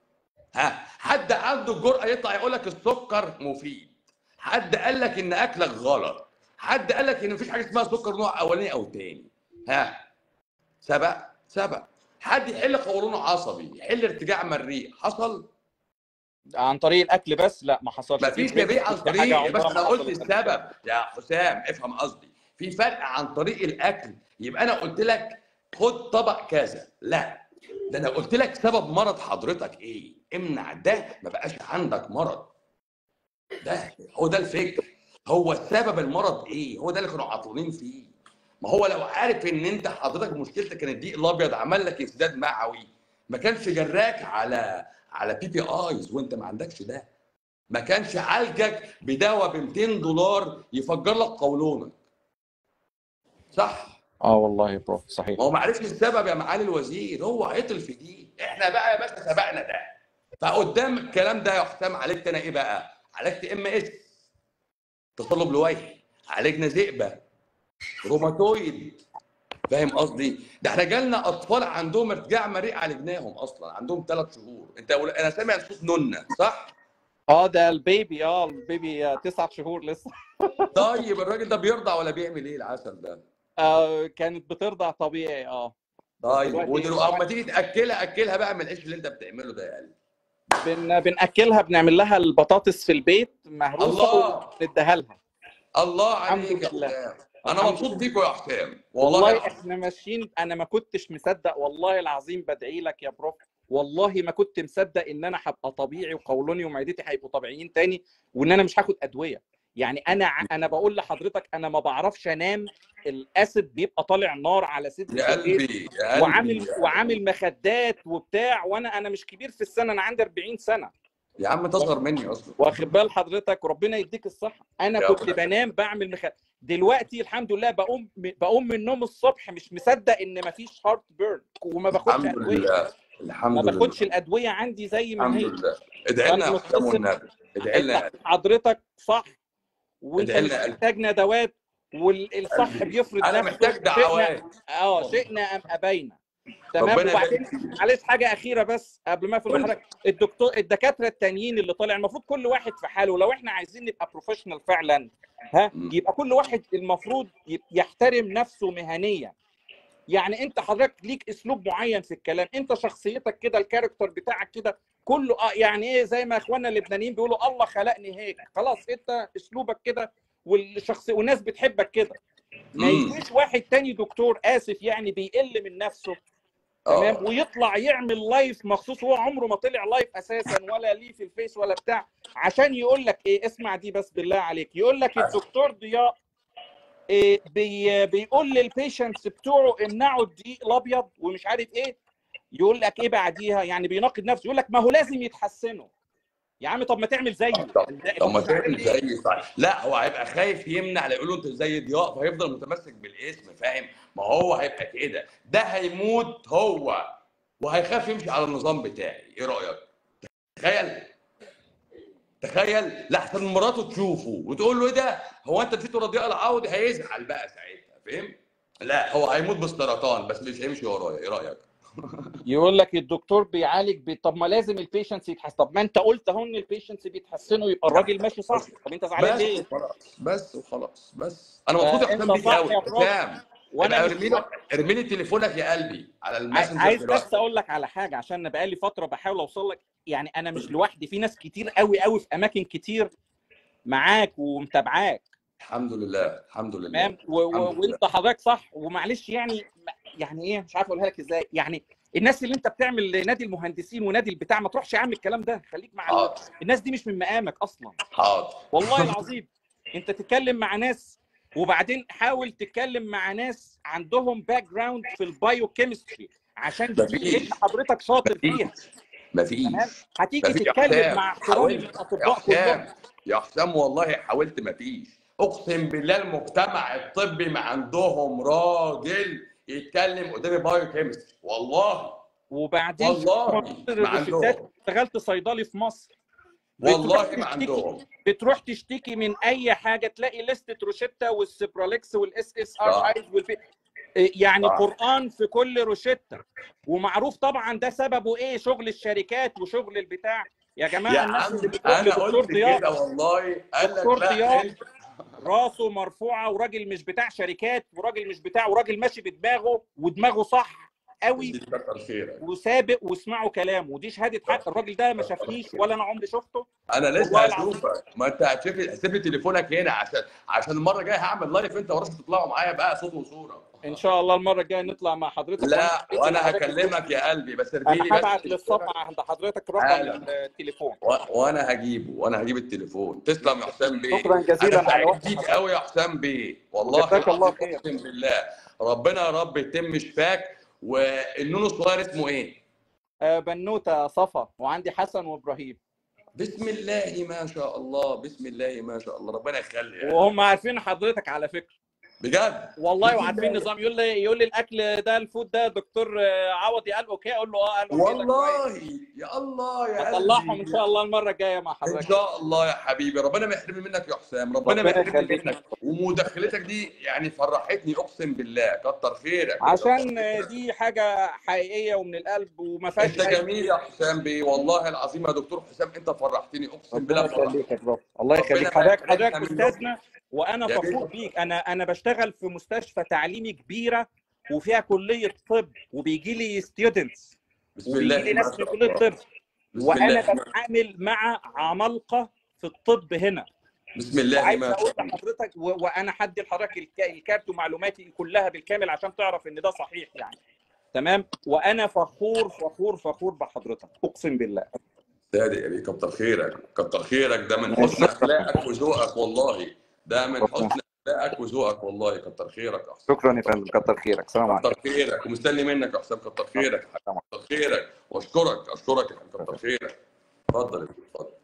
ها حد عنده الجرأه يطلع يقول لك السكر مفيد حد قال لك ان اكلك غلط حد قال لك ان مفيش حاجه اسمها سكر نوع اولاني او تاني ها سبق سبق حد يحل قولون عصبي يحل ارتجاع مريء حصل عن طريق الاكل بس لا ما حصلش مفيش في نبي عن في طريق حاجة يا عمرها باشا ما انا قلت حصلت. السبب يا حسام افهم قصدي في فرق عن طريق الاكل يبقى انا قلت لك خد طبق كذا لا ده انا قلت لك سبب مرض حضرتك ايه امنع ده ما بقاش عندك مرض ده هو ده الفكر هو السبب المرض ايه هو ده اللي كانوا عطلانين فيه ما هو لو عارف ان انت حضرتك مشكلتك كان الدقيق الابيض عمل لك انسداد معوي ما كانش جراك على على بي بي ايز وانت ما عندكش ده ما كانش عالجك بدواء ب 200 دولار يفجر لك قولونك صح اه والله يا بروف صحيح ما هو ما عرفش السبب يا معالي الوزير هو عطل في دي احنا بقى يا باشا سبقنا ده فقدام الكلام ده يا حسام عالجت انا ايه بقى عالجت ام اس تصلب لويحي عالجنا ذئبه روماتويد فاهم قصدي ده احنا جالنا اطفال عندهم ارتجاع مريء عالجناهم اصلا عندهم ثلاث شهور انت انا سامع صوت نونه صح اه ده البيبي اه البيبي آه، تسعة شهور لسه طيب الراجل ده بيرضع ولا بيعمل ايه العسل ده آه كانت بترضع طبيعي اه طيب دلوقتي- ودلوقتي اما تيجي تاكلها اكلها بقى من العيش اللي انت بتعمله ده يا قلبي بن بناكلها بنعمل لها البطاطس في البيت مهروسه الله. ونديها لها الله الحمد عليك يا لله. حسام انا الحمد مبسوط لله. بيكم يا حسام والله, والله العظيم. احنا ماشيين انا ما كنتش مصدق والله العظيم بدعي لك يا بروف والله ما كنت مصدق ان انا هبقى طبيعي وقولوني ومعدتي هيبقوا طبيعيين تاني وان انا مش هاخد ادويه يعني انا ع- انا بقول لحضرتك انا ما بعرفش انام الاسيد بيبقى طالع نار على صدري يا بالليل قلبي يا قلبي وعامل وعامل مخدات وبتاع وانا انا مش كبير في السنه انا عندي 40 سنه يا عم تصغر مني اصلا واخد بال حضرتك وربنا يديك الصحه انا يا كنت رب. بنام بعمل مخ... دلوقتي الحمد لله بقوم بقوم من النوم الصبح مش مصدق ان مفيش هارت بيرن وما باخدش الحمد ادويه لله ما الحمد لله باخدش الادويه عندي زي ما الحمد هي لله ادعي لنا يا فأنا حسام متصل- والنبي ادعي لنا يا انت حضرتك صح وانت ادعي مش لنا يا قلبي. محتاج ندوات والصح قلبي. بيفرض انا نفسه محتاج شئنا دعوات اه شئنا ام ابينا تمام ربنا وبعدين يبارك فيك معلش حاجه اخيره بس قبل ما اقفل قول. حضرتك الدكتور الدكاتره التانيين اللي طالع المفروض كل واحد في حاله لو احنا عايزين نبقى بروفيشنال فعلا ها مم. يبقى كل واحد المفروض يب- يحترم نفسه مهنيا يعني انت حضرتك ليك اسلوب معين في الكلام انت شخصيتك كده الكاركتر بتاعك كده كله اه يعني ايه زي ما اخواننا اللبنانيين بيقولوا الله خلقني هيك خلاص انت اسلوبك كده والشخص والناس بتحبك كده ما مم. يجيش واحد تاني دكتور اسف يعني بيقل من نفسه تمام اه ويطلع يعمل لايف مخصوص هو عمره ما طلع لايف اساسا ولا ليه في الفيس ولا بتاع عشان يقول لك ايه اسمع دي بس بالله عليك يقول لك الدكتور ضياء إيه بي بيقول للبيشنتس بتوعه امنعوا الدقيق الابيض ومش عارف ايه يقول لك ايه بعديها يعني بيناقض نفسه يقول لك ما هو لازم يتحسنوا يا عم طب ما تعمل زيه طب طب ما مش عارف تعمل إيه. زي صح لا هو هيبقى خايف يمنع لا يقولوا انت زي ضياء فهيفضل متمسك بالاسم فاهم ما هو هيبقى كده ده هيموت هو وهيخاف يمشي على النظام بتاعي ايه رايك تخيل تخيل لحسن مراته تشوفه وتقول له ايه ده هو انت نسيت ضياء العوضي هيزعل بقى ساعتها فاهم لا هو هيموت بالسرطان بس مش هيمشي ورايا ايه رايك يقول لك الدكتور بيعالج بي... طب ما لازم البيشنتس يتحسن طب ما انت قلت اهو ان البيشنتس بيتحسنوا يبقى الراجل ماشي صح طب انت زعلان بس ليه؟ وخلاص بس وخلاص بس انا مبسوط يا فأنت حسام بيك صح قوي يا برافو. حسام وانا ابقى مش ارمي لي ارمي لي تليفونك يا قلبي على عاي- الماسنجر عايز بس دلوقتي اقول لك على حاجه عشان انا بقالي فتره بحاول اوصل لك يعني انا مش لوحدي في ناس كتير قوي قوي في اماكن كتير معاك ومتابعاك الحمد لله الحمد لله تمام و- و- الحمد لله. وانت حضرتك صح ومعلش يعني يعني ايه مش عارف اقولها لك ازاي يعني الناس اللي انت بتعمل نادي المهندسين ونادي البتاع ما تروحش يا عم الكلام ده خليك مع ال- حاضر الناس دي مش من مقامك اصلا حاضر والله العظيم انت تتكلم مع ناس وبعدين حاول تتكلم مع ناس عندهم باك جراوند في البايو كيمستري عشان دي مفيش. انت حضرتك شاطر فيها مفيش تمام هتيجي مفيش. يا تتكلم حسام، مع احترامي حاولت. يا للاطباء كلهم حسام يا حسام والله حاولت مفيش اقسم بالله المجتمع الطبي ما عندهم راجل يتكلم قدام بايو كيمستري والله وبعدين والله مصر ما الروشتات عندهم اشتغلت صيدلي في مصر بتروح والله ما تشتكي عندهم بتروح تشتكي من اي حاجه تلاقي لستة روشتة والسبراليكس والاس اس ار صح. ايز والفي يعني صح. قران في كل روشتة ومعروف طبعا ده سببه ايه شغل الشركات وشغل البتاع يا جماعه يا الناس عم اللي بتروح انا لدكتور قلت ضياء كده والله قال لك دكتور لا ضياء انت راسه مرفوعه وراجل مش بتاع شركات وراجل مش بتاع وراجل ماشي بدماغه ودماغه صح قوي كتر خيرك وسابق واسمعوا كلامه ودي شهاده حق الراجل ده ما شافنيش ولا انا عمري شفته انا والله لسه العظيم. هشوفك ما انت هتشوف هسيب لي تليفونك هنا عشان عشان المره الجايه هعمل لايف انت وراسك تطلعوا معايا بقى صوت وصوره ان شاء الله المره الجايه نطلع مع حضرتك لا وأنا- وانا هكلمك يا قلبي بس ارمي لي انا بس هبعت تليفونك للصفحه عند حضرتك رقم حالا. التليفون و- وانا هجيبه وانا هجيب التليفون تسلم يا حسام بيه شكرا جزيلا انا على سعيد وقتك بيك قوي يا حسام بيه والله جزاك الله العظيم خير. اقسم بالله ربنا يا رب يتم شفاك والنونو الصغير اسمه ايه؟ آه، بنوته صفا وعندي حسن وابراهيم بسم الله ما شاء الله بسم الله ما شاء الله ربنا يخلي يعني. وهم عارفين حضرتك على فكره بجد والله بسم وعارفين الله. نظام يقول لي يقول لي الاكل ده الفود ده دكتور آه، عوضي قال اوكي اقول له اه قال اوكي ده كويس. والله يا الله يا هطلعهم قلبي ان شاء الله المره الجايه مع ان حضرتك شاء الله يا حبيبي ربنا ما يحرمني منك يا حسام ربنا ما ربنا يحرمني يخليك. منك ومداخلتك دي يعني فرحتني اقسم بالله كتر خيرك عشان آه، دي حاجه حقيقيه ومن القلب وما فيهاش انت جميل يا حسام بيه والله العظيم يا دكتور حسام انت فرحتني اقسم ربنا بالله فرحتني يخليك يا برافو الله ربنا يخليك حضرتك يبارك حضرتك لك. استاذنا وانا يا فخور بيه. بيك انا انا بشتغل في مستشفى تعليمي كبيره وفيها كليه طب وبيجي لي ستودنتس بسم وبيجي الله لي ما ناس من شاء كليه الله الطب بسم وانا الله بتعامل مع عمالقه في الطب هنا بسم الله وعايز ما اقول شاء الله لحضرتك و- وانا هدي لحضرتك الك- الكارت ومعلوماتي كلها بالكامل عشان تعرف ان ده صحيح يعني تمام وانا فخور فخور فخور بحضرتك اقسم بالله صادق يا بيه كتر خيرك كتر خيرك ده من حسن اخلاقك وذوقك والله ده من حسن اخلاقك وذوقك والله كتر خيرك يا حسام شكرا يا فندم كتر خيرك سلام عليكم كتر خيرك ومستني منك يا حسام كتر خيرك كتر خيرك واشكرك اشكرك يا حبيبي، كتر خيرك اتفضل يا بيه، اتفضل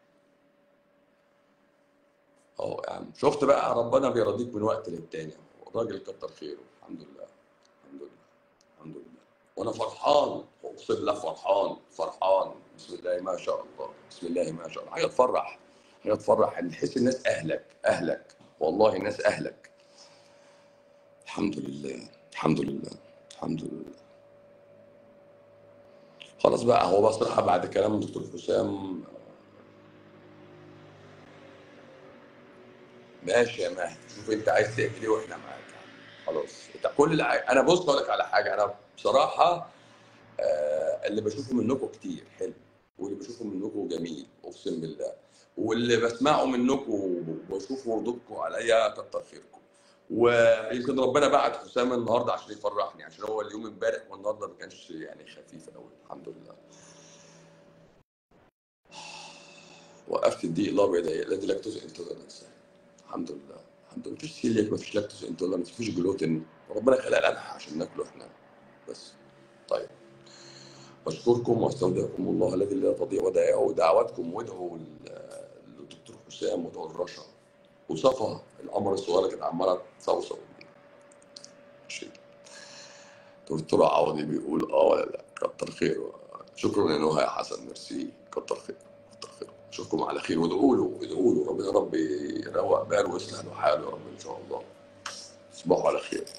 اهو يا عم شفت بقى ربنا بيرضيك من وقت للتاني الراجل كتر خيره الحمد لله الحمد لله الحمد لله وانا فرحان اقسم بالله فرحان فرحان بسم الله ما شاء الله بسم الله ما شاء الله حاجه تفرح حاجه تفرح ان تحس الناس اهلك اهلك والله الناس اهلك الحمد لله الحمد لله الحمد لله خلاص بقى هو بصراحه بعد كلام الدكتور حسام ماشي يا مهدي شوف انت عايز تعمل ايه واحنا معاك خلاص انت كل اللي عاي... انا بص اقول لك على حاجه انا بصراحه آه اللي بشوفه منكم كتير حلو واللي بشوفه منكم جميل اقسم بالله واللي بسمعه منكم وبشوفه ردودكم عليا كتر خيركم ويمكن ربنا بعت حسام النهارده عشان يفرحني عشان هو اليوم امبارح والنهارده ما كانش يعني خفيف قوي الحمد لله وقفت الدقيق الابيض اهي الذي لاكتوز انتولرنس الحمد لله الحمد لله مفيش سيليك مفيش لاكتوز انتولرنس مفيش جلوتين ربنا خلق القمح عشان ناكله احنا بس طيب بشكركم واستودعكم الله الذي لا تضيع ودائعه ودعواتكم وادعوا لل- للدكتور حسام وادعوا لرشا وصفا القمر الصغيره اللي كانت عماله تصوصو ماشي دكتور عوضي بيقول اه ولا لا كتر خيره شكرا يا نهى يا حسن ميرسي كتر خير كتر خير اشوفكم على خير وادعوا له ادعوا له ربنا يا رب يروق باله ويصلح له حاله يا رب ان شاء الله تصبحوا على خير